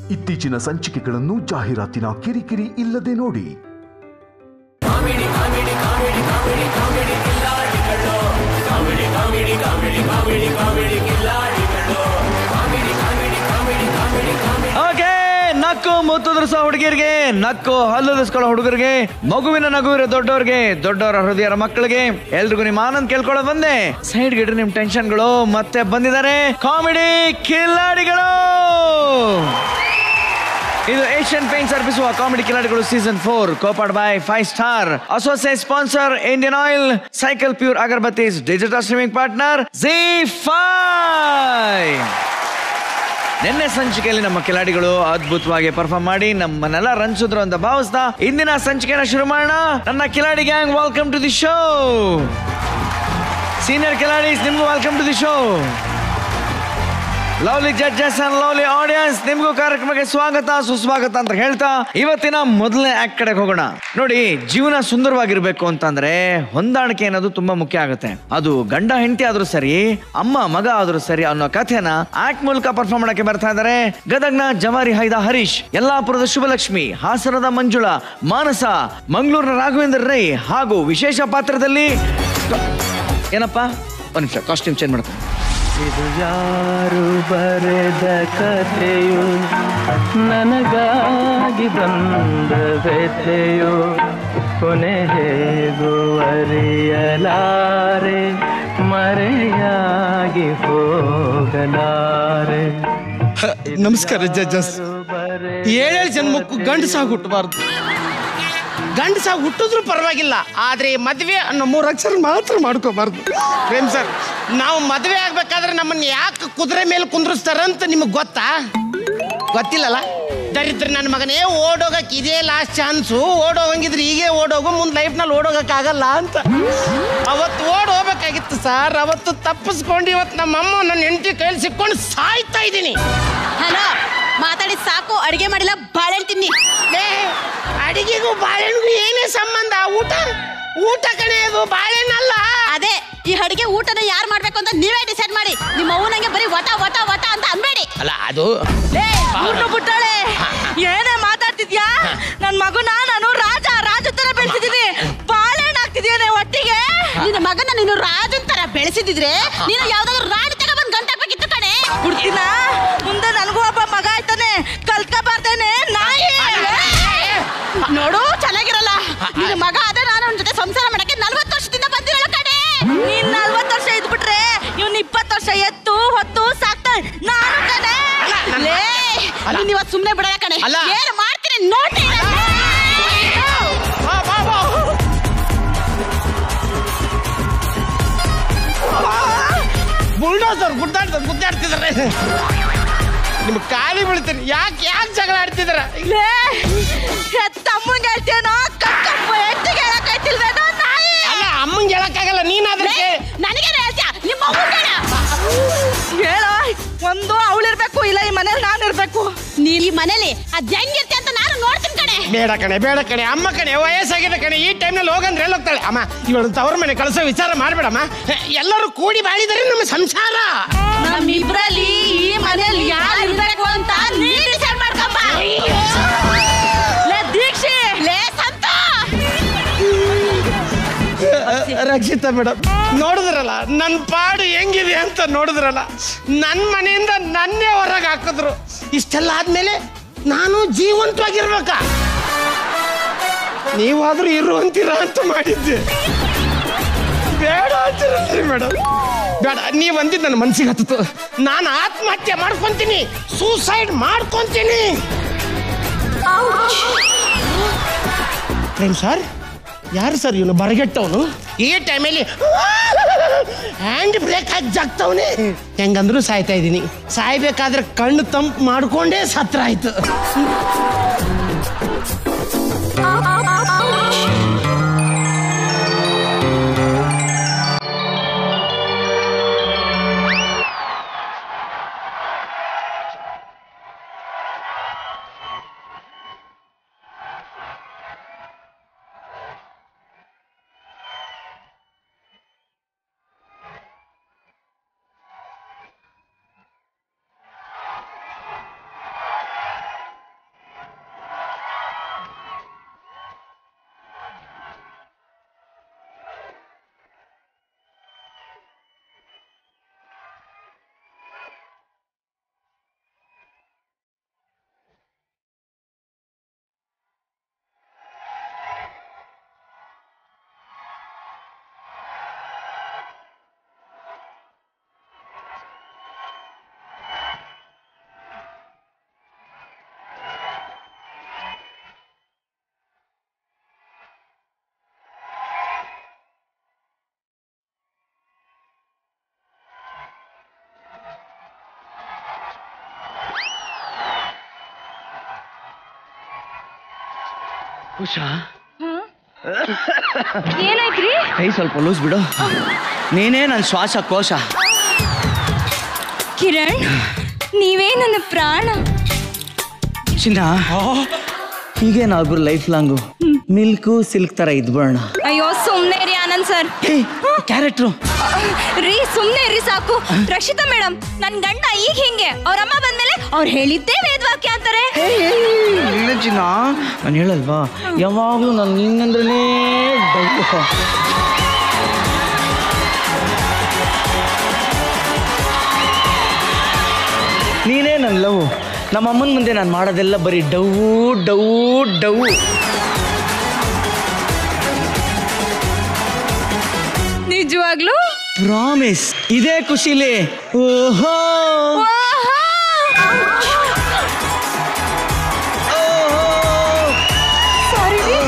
ಇತ್ತೀಚಿನ ಸಂಚಿಕೆಗಳನ್ನು ಜಾಹೀರಾತಿನ ಕಿರಿಕಿರಿ ಇಲ್ಲದೆ ನೋಡಿ ಓಕೆ ನಕ್ಕು ಮುತ್ತುದ್ರಸ ಹುಡುಗಿರಿಗೆ ನಕ್ಕು ಹಲ್ಲುದಿಸ್ಕೊಳ್ಳೋ ಹುಡುಗರಿಗೆ ಮಗುವಿನ ನಗುವಿರೋ ದೊಡ್ಡವ್ರಿಗೆ ದೊಡ್ಡವರ ಹೃದಯರ ಮಕ್ಕಳಿಗೆ ಎಲ್ರಿಗೂ ನಿಮ್ಮ ಆನಂದ್ ಕೇಳ್ಕೊಳ್ಳೋ ಬಂದೆ ಸೈಡ್ ಗಿಡ್ರಿ ನಿಮ್ ಟೆನ್ಷನ್ಗಳು ಮತ್ತೆ ಬಂದಿದ್ದಾರೆ ಕಾಮಿಡಿ ಕಿಲ್ಲಾಡಿಗಳು ಇದು ಏಷ್ಯನ್ ಪೇಂಟ್ ಅರ್ಪಿಸುವ ಕಾಮಿಡಿ ಕಿಲಾಡಿಗಳು season four ಕೋಪಾಡ್ by five star associate sponsor Indian oil cycle pure ಅಗರ್ಬತ್ತೀಸ್ digital streaming partner Zee five ನಿನ್ನೆ ಸಂಚಿಕೆಯಲ್ಲಿ ನಮ್ಮ ಕಿಲಾಡಿಗಳು ಅದ್ಭುತವಾಗಿ ಪರ್ಫಾರ್ಮ್ ಮಾಡಿ ನಮ್ಮನ್ನೆಲ್ಲ ರಂಚಿದ್ರು ಅಂತ ಭಾವಿಸ್ತಾ ಇಂದಿನ ಸಂಚಿಕೆನ ಶುರು ಮಾಡೋಣ ನನ್ನ ಕಿಲಾಡಿ gang welcome to the show senior ಕಿಲಾಡೀಸ್ ನಿಮ್ಗೂ welcome to the show lovely judges and lovely audience ನಿಮ್ಗೂ ಕಾರ್ಯಕ್ರಮಕ್ಕೆ ಸ್ವಾಗತ ಸುಸ್ವಾಗತ ಅಂತ ಹೇಳ್ತಾ ಇವತ್ತಿನ ಮೊದಲನೇ ಆಕ್ಟ್ ಕಡೆಗೆ ಹೋಗೋಣ ನೋಡಿ ಜೀವನ ಸುಂದರವಾಗಿರ್ಬೇಕು ಅಂತಂದ್ರೆ ಹೊಂದಾಣಿಕೆ ಅನ್ನೋದು ತುಂಬಾ ಮುಖ್ಯ ಆಗುತ್ತೆ ಅದು ಗಂಡ ಹೆಂಡತಿ ಆದ್ರೂ ಸರಿ ಅಮ್ಮ ಮಗ ಆದ್ರೂ ಸರಿ ಅನ್ನೋ ಕಥೆನ ಆಕ್ಟ್ ಮೂಲಕ ಪರ್ಫಾರ್ಮ್ ಮಾಡಕ್ಕೆ ಬರ್ತಾ ಇದ್ದಾರೆ ಗದಗ್ನ ಜವಾರಿ ಹೈದ ಹರೀಶ್ ಯಲ್ಲಾಪುರದ ಶುಭಲಕ್ಷ್ಮಿ ಹಾಸನದ ಮಂಜುಳಾ ಮಾನಸ ಮಂಗಳೂರಿನ ರಾಘವೇಂದ್ರ ರೈ ಹಾಗೂ ವಿಶೇಷ ಪಾತ್ರದಲ್ಲಿ ಏನಪ್ಪ ಒಂದ್ ನಿಮಿಷ ಕಾಸ್ಟ್ಯೂಮ್ ಚೇಂಜ್ ಮಾಡ್ತೀನಿ ಇದು ಯಾರು ಬರೆದ ಕಥೆಯು ನನಗಾಗಿ ಬಂದ ವ್ಯಥೆಯು ಕೊನೆ ಹೇಗೂ ಅರಿಯಲಾರೆ ಮರೆಯಾಗಿ ಹೋಗಲಾರೆ ನಮಸ್ಕಾರ ಜಡ್ಜಸ್ ಏಳೇಳು ಜನ್ಮಕ್ಕೂ ಗಂಡಸಾಗಿ ಹುಟ್ಟಬಾರ್ದು ಗಂಡಸಾಗಿ ಹುಟ್ಟಿದ್ರು ಪರವಾಗಿಲ್ಲ ಆದ್ರೆ ಈ ಮದ್ವೆ ಅನ್ನೋ ಮೂರು ಅಕ್ಷರ ಮಾತ್ರ ಮಾಡ್ಕೋಬಾರ್ದು ಪ್ರೇಮ್ ಸರ್ ನಾವು ಮದ್ವೆ ಆಗ್ಬೇಕಾದ್ರೆ ನಮ್ಮನ್ನ ಯಾಕೆ ಕುದುರೆ ಮೇಲೆ ಕುಂದ್ರಿಸ್ತಾರಂತ ನಿಮಗೆ ಗೊತ್ತಾ ಗೊತ್ತಿಲ್ಲಲ್ಲ ದರಿದ್ರ ನನ್ನ ಮಗನೇ ಓಡೋಗಕ್ಕೆ ಇದೇ ಲಾಸ್ಟ್ ಚಾನ್ಸು ಓಡೋಗಂಗಿದ್ರೆ ಹೀಗೆ ಓಡೋಗು ಮುಂದೆ ಲೈಫ್ನಲ್ಲಿ ಓಡೋಗಕ್ಕಾಗಲ್ಲ ಅಂತ ಅವತ್ತು ಓಡ್ ಹೋಗ್ಬೇಕಾಗಿತ್ತು ಸರ್ ಅವತ್ತು ತಪ್ಪಿಸ್ಕೊಂಡು ಇವತ್ತು ನಮ್ಮಮ್ಮ ನನ್ನ ಹೆಂಡತಿ ಕೈಲಿ ಸಿಕ್ಕೊಂಡು ಸಾಯ್ತಾ ಇದ್ದೀನಿ ಹಲೋ ಮಾತಾಡಿ ಸಾಕು ಅಡಿಗೆ ಮಾಡಿಲ್ಲ ಬಾಳೆಹಣ್ಣು ತಿನ್ನಿ ಲೇ, ಅಡಿಗೆಗೂ ಬಾಳೆಹಣ್ಣಿಗೂ ಏನೇ ಸಂಬಂಧ ಊಟ ಊಟ ಕಣೆ ಅದು ಬಾಳೆಹಣ್ಣಲ್ಲ ಅದೇ ಈ ಅಡಿಗೆ ಊಟನ ಯಾರು ಮಾಡ್ಬೇಕು ಅಂತ ನೀವೇ ಡಿಸೈಡ್ ಮಾಡಿ ನಿಮ್ಮ ಅವ್ವನಂಗೆ ಬರೀ ವಟ ವಟ ವಟ ಅಂತ ಅನ್ಬೇಡಿ ಅಲ್ಲ ಅದು ಬಿಟ್ಟಾಳೆ ಏನೇ ಮಾತಾಡ್ತಿದ್ಯಾ ನನ್ ಮಗುನ ನಾನು ರಾಜ ರಾಜ ತರ ಬೆಳೆಸಿದೀನಿ ಬಾಳೆಹಣ್ಣು ಹಾಕ್ತಿದ್ಯಾನೆ ಒಟ್ಟಿಗೆ ನಿನ್ನ ಮಗನ ನೀನು ರಾಜನ್ ತರ ಬೆಳೆಸಿದಿದ್ರೆ ನೀನು ಯಾವ್ದಾದ್ರು ರಾಣಿ ತಗೊಬಂದ್ ಗಂಟಾಕ್ಬೇಕಿತ್ತು ಕಣೆ ಹುಡ್ತಿನ ಮುಂದೆ ನನಗೂ ಒಬ್ಬ ಮಗ ಆಯ್ತಾನೆ ಕಲ್ತ್ಕೊಬಾರ್ದೇನೆ ನಾಯಿ ನೋಡು ಚೆನ್ನಾಗಿರಲ್ಲ ನಿನ್ನ ಮಗ ಅದೇ ನಾನು ಅವನ ಜೊತೆ ಸಂಸಾರ ಮಾಡಕ್ಕೆ ನಲ್ವತ್ತು ವರ್ಷದಿಂದ ಬಂದಿರಲ್ಲ ಕಣೆ ನೀನ್ ನಲ್ವತ್ತು ವರ್ಷ ಇದ್ಬಿಟ್ರೆ ಇವ್ನ ಇಪ್ಪತ್ತು ವರ್ಷ ಎತ್ತು ಹೊತ್ತು ಸಾಕ್ತಾಳೆ ನಾನು ಕಣೆ ಲೇ ನೀನ್ ಇವತ್ತು ಸುಮ್ನೆ ಬಿಡಲ್ಲ ಕಣೆ ಅಲ್ಲ. ಏನು ಮಾಡ್ತೀನಿ ನೋಡಿ ಬಾ, ಬಾ, ಬಾ. ಬುಲ್ಡೋಸರ್ ಗುದ್ದಾಡ್ತಾರೆ ಗುದ್ದಾಡ್ತಿದ್ದಾರೆ ನಿಮ್ ಖಾಲಿ ಬೀಳ್ತೀನಿ ಯಾಕೆ ಯಾಕೆ ಜಗಳ ಆಡ್ತಿದಾರ ಲೇ ತಮ್ಮಂಗೆ ಹೇಳ್ತೇನೋ ಕಕ್ಕಪ್ಪ ಎತ್ತಿಗೆ ಹೇಳಕ್ಕಾಯ್ತಿಲ್ವೇನೋ ನಾಯಿ ಅಲ್ಲ ಅಮ್ಮಂಗೆ ಹೇಳಕ್ಕಾಗಲ್ಲ ನೀನಾದ್ರೆ ಲೇ, ನನಗೆ ಹೇಳ್ತೀಯ ನಿಮ್ಮ ಅವ್ವನ ಹೇಳೋ ಒಂದು ಅವಳಿರ್ಬೇಕು ಇಲ್ಲ ಈ ಮನೇಲಿ ನಾನು ಇರ್ಬೇಕು ನೀನ್ ಈ ಮನೇಲಿ ಅದ್ ಹೆಂಗಿರ್ತೆ ಅಂತ ನಾನು ನೋಡ್ತೀನಿ ಕಣೆ ಬೇಡ ಕಣೆ ಬೇಡ ಕಣೆ ಅಮ್ಮ ಕಣೆ ವಯಸ್ಸಾಗಿದೆ ಕಣೆ ಈ ಟೈಮ್ನಲ್ಲಿ ಹೋಗಂದ್ರೆ ಹೇಳೋಗ್ತಾಳೆ ಅಮ್ಮ ಇವಳು ತವ್ರ ಮನೆ ಕಳಿಸೋ ವಿಚಾರ ಮಾಡ್ಬೇಡಮ್ಮ ಎಲ್ಲರೂ ಕೂಡಿ ಬಾಳಿದರೆ ನಮ್ಮ ಸಂಸಾರ ನಮ್ಮಿಬ್ರಲ್ಲಿ ಈ ಮನೇಲಿ ಯಾರು ಇರ್ಬೇಕು ಅಂತ ನೀನ್ ಡಿಸೈಡ್ ಮಾಡ್ಕಪ್ಪ ಲೇ ದೀಕ್ಷಿ ಲೇ ಸಂತ ರಕ್ಷಿತಾ ಮೇಡಮ್ ನೋಡಿದ್ರಲ್ಲ ನನ್ನ ಪಾಡು ಹೆಂಗಿದೆ ಅಂತ ನೋಡಿದ್ರಲ್ಲ ನನ್ನ ಮನೆಯಿಂದ ನನ್ನೇ ಹೊರಗೆ ಹಾಕಿದ್ರು ಇಷ್ಟೆಲ್ಲ ಆದ್ಮೇಲೆ ನಾನು ಜೀವಂತವಾಗಿರ್ಬೇಕಾ ನೀವಾದ್ರೂ ಇರು ಅಂತೀರಾ ಅಂತ ಮಾಡಿದ್ದೆ ಬೇಡ ಅಂತೀರಲ್ರಿ ಮೇಡಮ್ ಬೇಡ ನೀವು ಅಂದಿದ್ದು ನನ್ನ ಮನ್ಸಿಗೆ ಹತ್ತಿತು ನಾನು ಆತ್ಮಹತ್ಯೆ ಮಾಡ್ಕೊಂತೀನಿ ಸೂಸೈಡ್ ಮಾಡ್ಕೊಂತೀನಿ ಪ್ರೇಮ್ ಸರ್ ಯಾರು ಸರ್ ಇವನು ಬರಗೆಟ್ಟವನು ಈ ಟೈಮಲ್ಲಿ ಹ್ಯಾಂಡ್ ಬ್ರೇಕ್ ಹಾಕಿ ಜಾಗ್ತವನೆ ಹೆಂಗಂದ್ರೂ ಸಾಯ್ತಾ ಇದ್ದೀನಿ ಸಾಯ್ಬೇಕಾದ್ರೆ ಕಣ್ಣು ತಂಪು ಮಾಡ್ಕೊಂಡೇ ಸತ್ರ ಆಯ್ತು ಉಷಾ ಏನಾಯ್ತ್ರಿ ಕೈ ಸ್ವಲ್ಪ ಲೂಸ್ ಬಿಡು ನೀನೇ ನನ್ನ ಶ್ವಾಸಕೋಶ ಕಿರಣ್ ನೀವೇ ನನ್ನ ಪ್ರಾಣ ಚಿನ್ನ ಹೀಗೆ ನಾವಿಬ್ರು ಲೈಫ್ ಲಾಂಗು ಮಿಲ್ಕು ಸಿಲ್ಕ್ ತರ ಇದ್ಬಿಡೋಣ ಅಯ್ಯೋ ಸುಮ್ನೆ ರೀ ಆನಂದ್ ಸರ್ ಕ್ಯಾರೆಕ್ಟ್ರು ರೀ ಸುಮ್ನೆ ರೀ ಸಾಕು ರಕ್ಷಿತಾ ಮೇಡಮ್ ನನ್ ಗಂಡ ಈಗ ಹಿಂಗೆ ಅವ್ರ ಅಮ್ಮ ಬಂದ್ಮೇಲೆ ಅವ್ರು ಹೇಳಿದ್ದೇ ವೇದವಾಕ್ಯ ಅಂತಾರೆ ಇಲ್ಲ ಚಿನ್ನ ನಾನು ಹೇಳಲ್ವಾ ಯಾವಾಗಲೂ ನಾನು ನಿನ್ನಂದ್ರೇ ಡೌ ನೀನೇ ನನ್ನ ಲವ್ ನಮ್ಮ ಅಮ್ಮನ ಮುಂದೆ ನಾನು ಮಾಡೋದೆಲ್ಲ ಬರೀ ಡವು ಡವು ಡವು ನಿಜವಾಗ್ಲೂ ಪ್ರಾಮಿಸ್ ಇದೇ ಖುಷಿಲಿ ಓಹೋ ಸಾರಿ ರೀ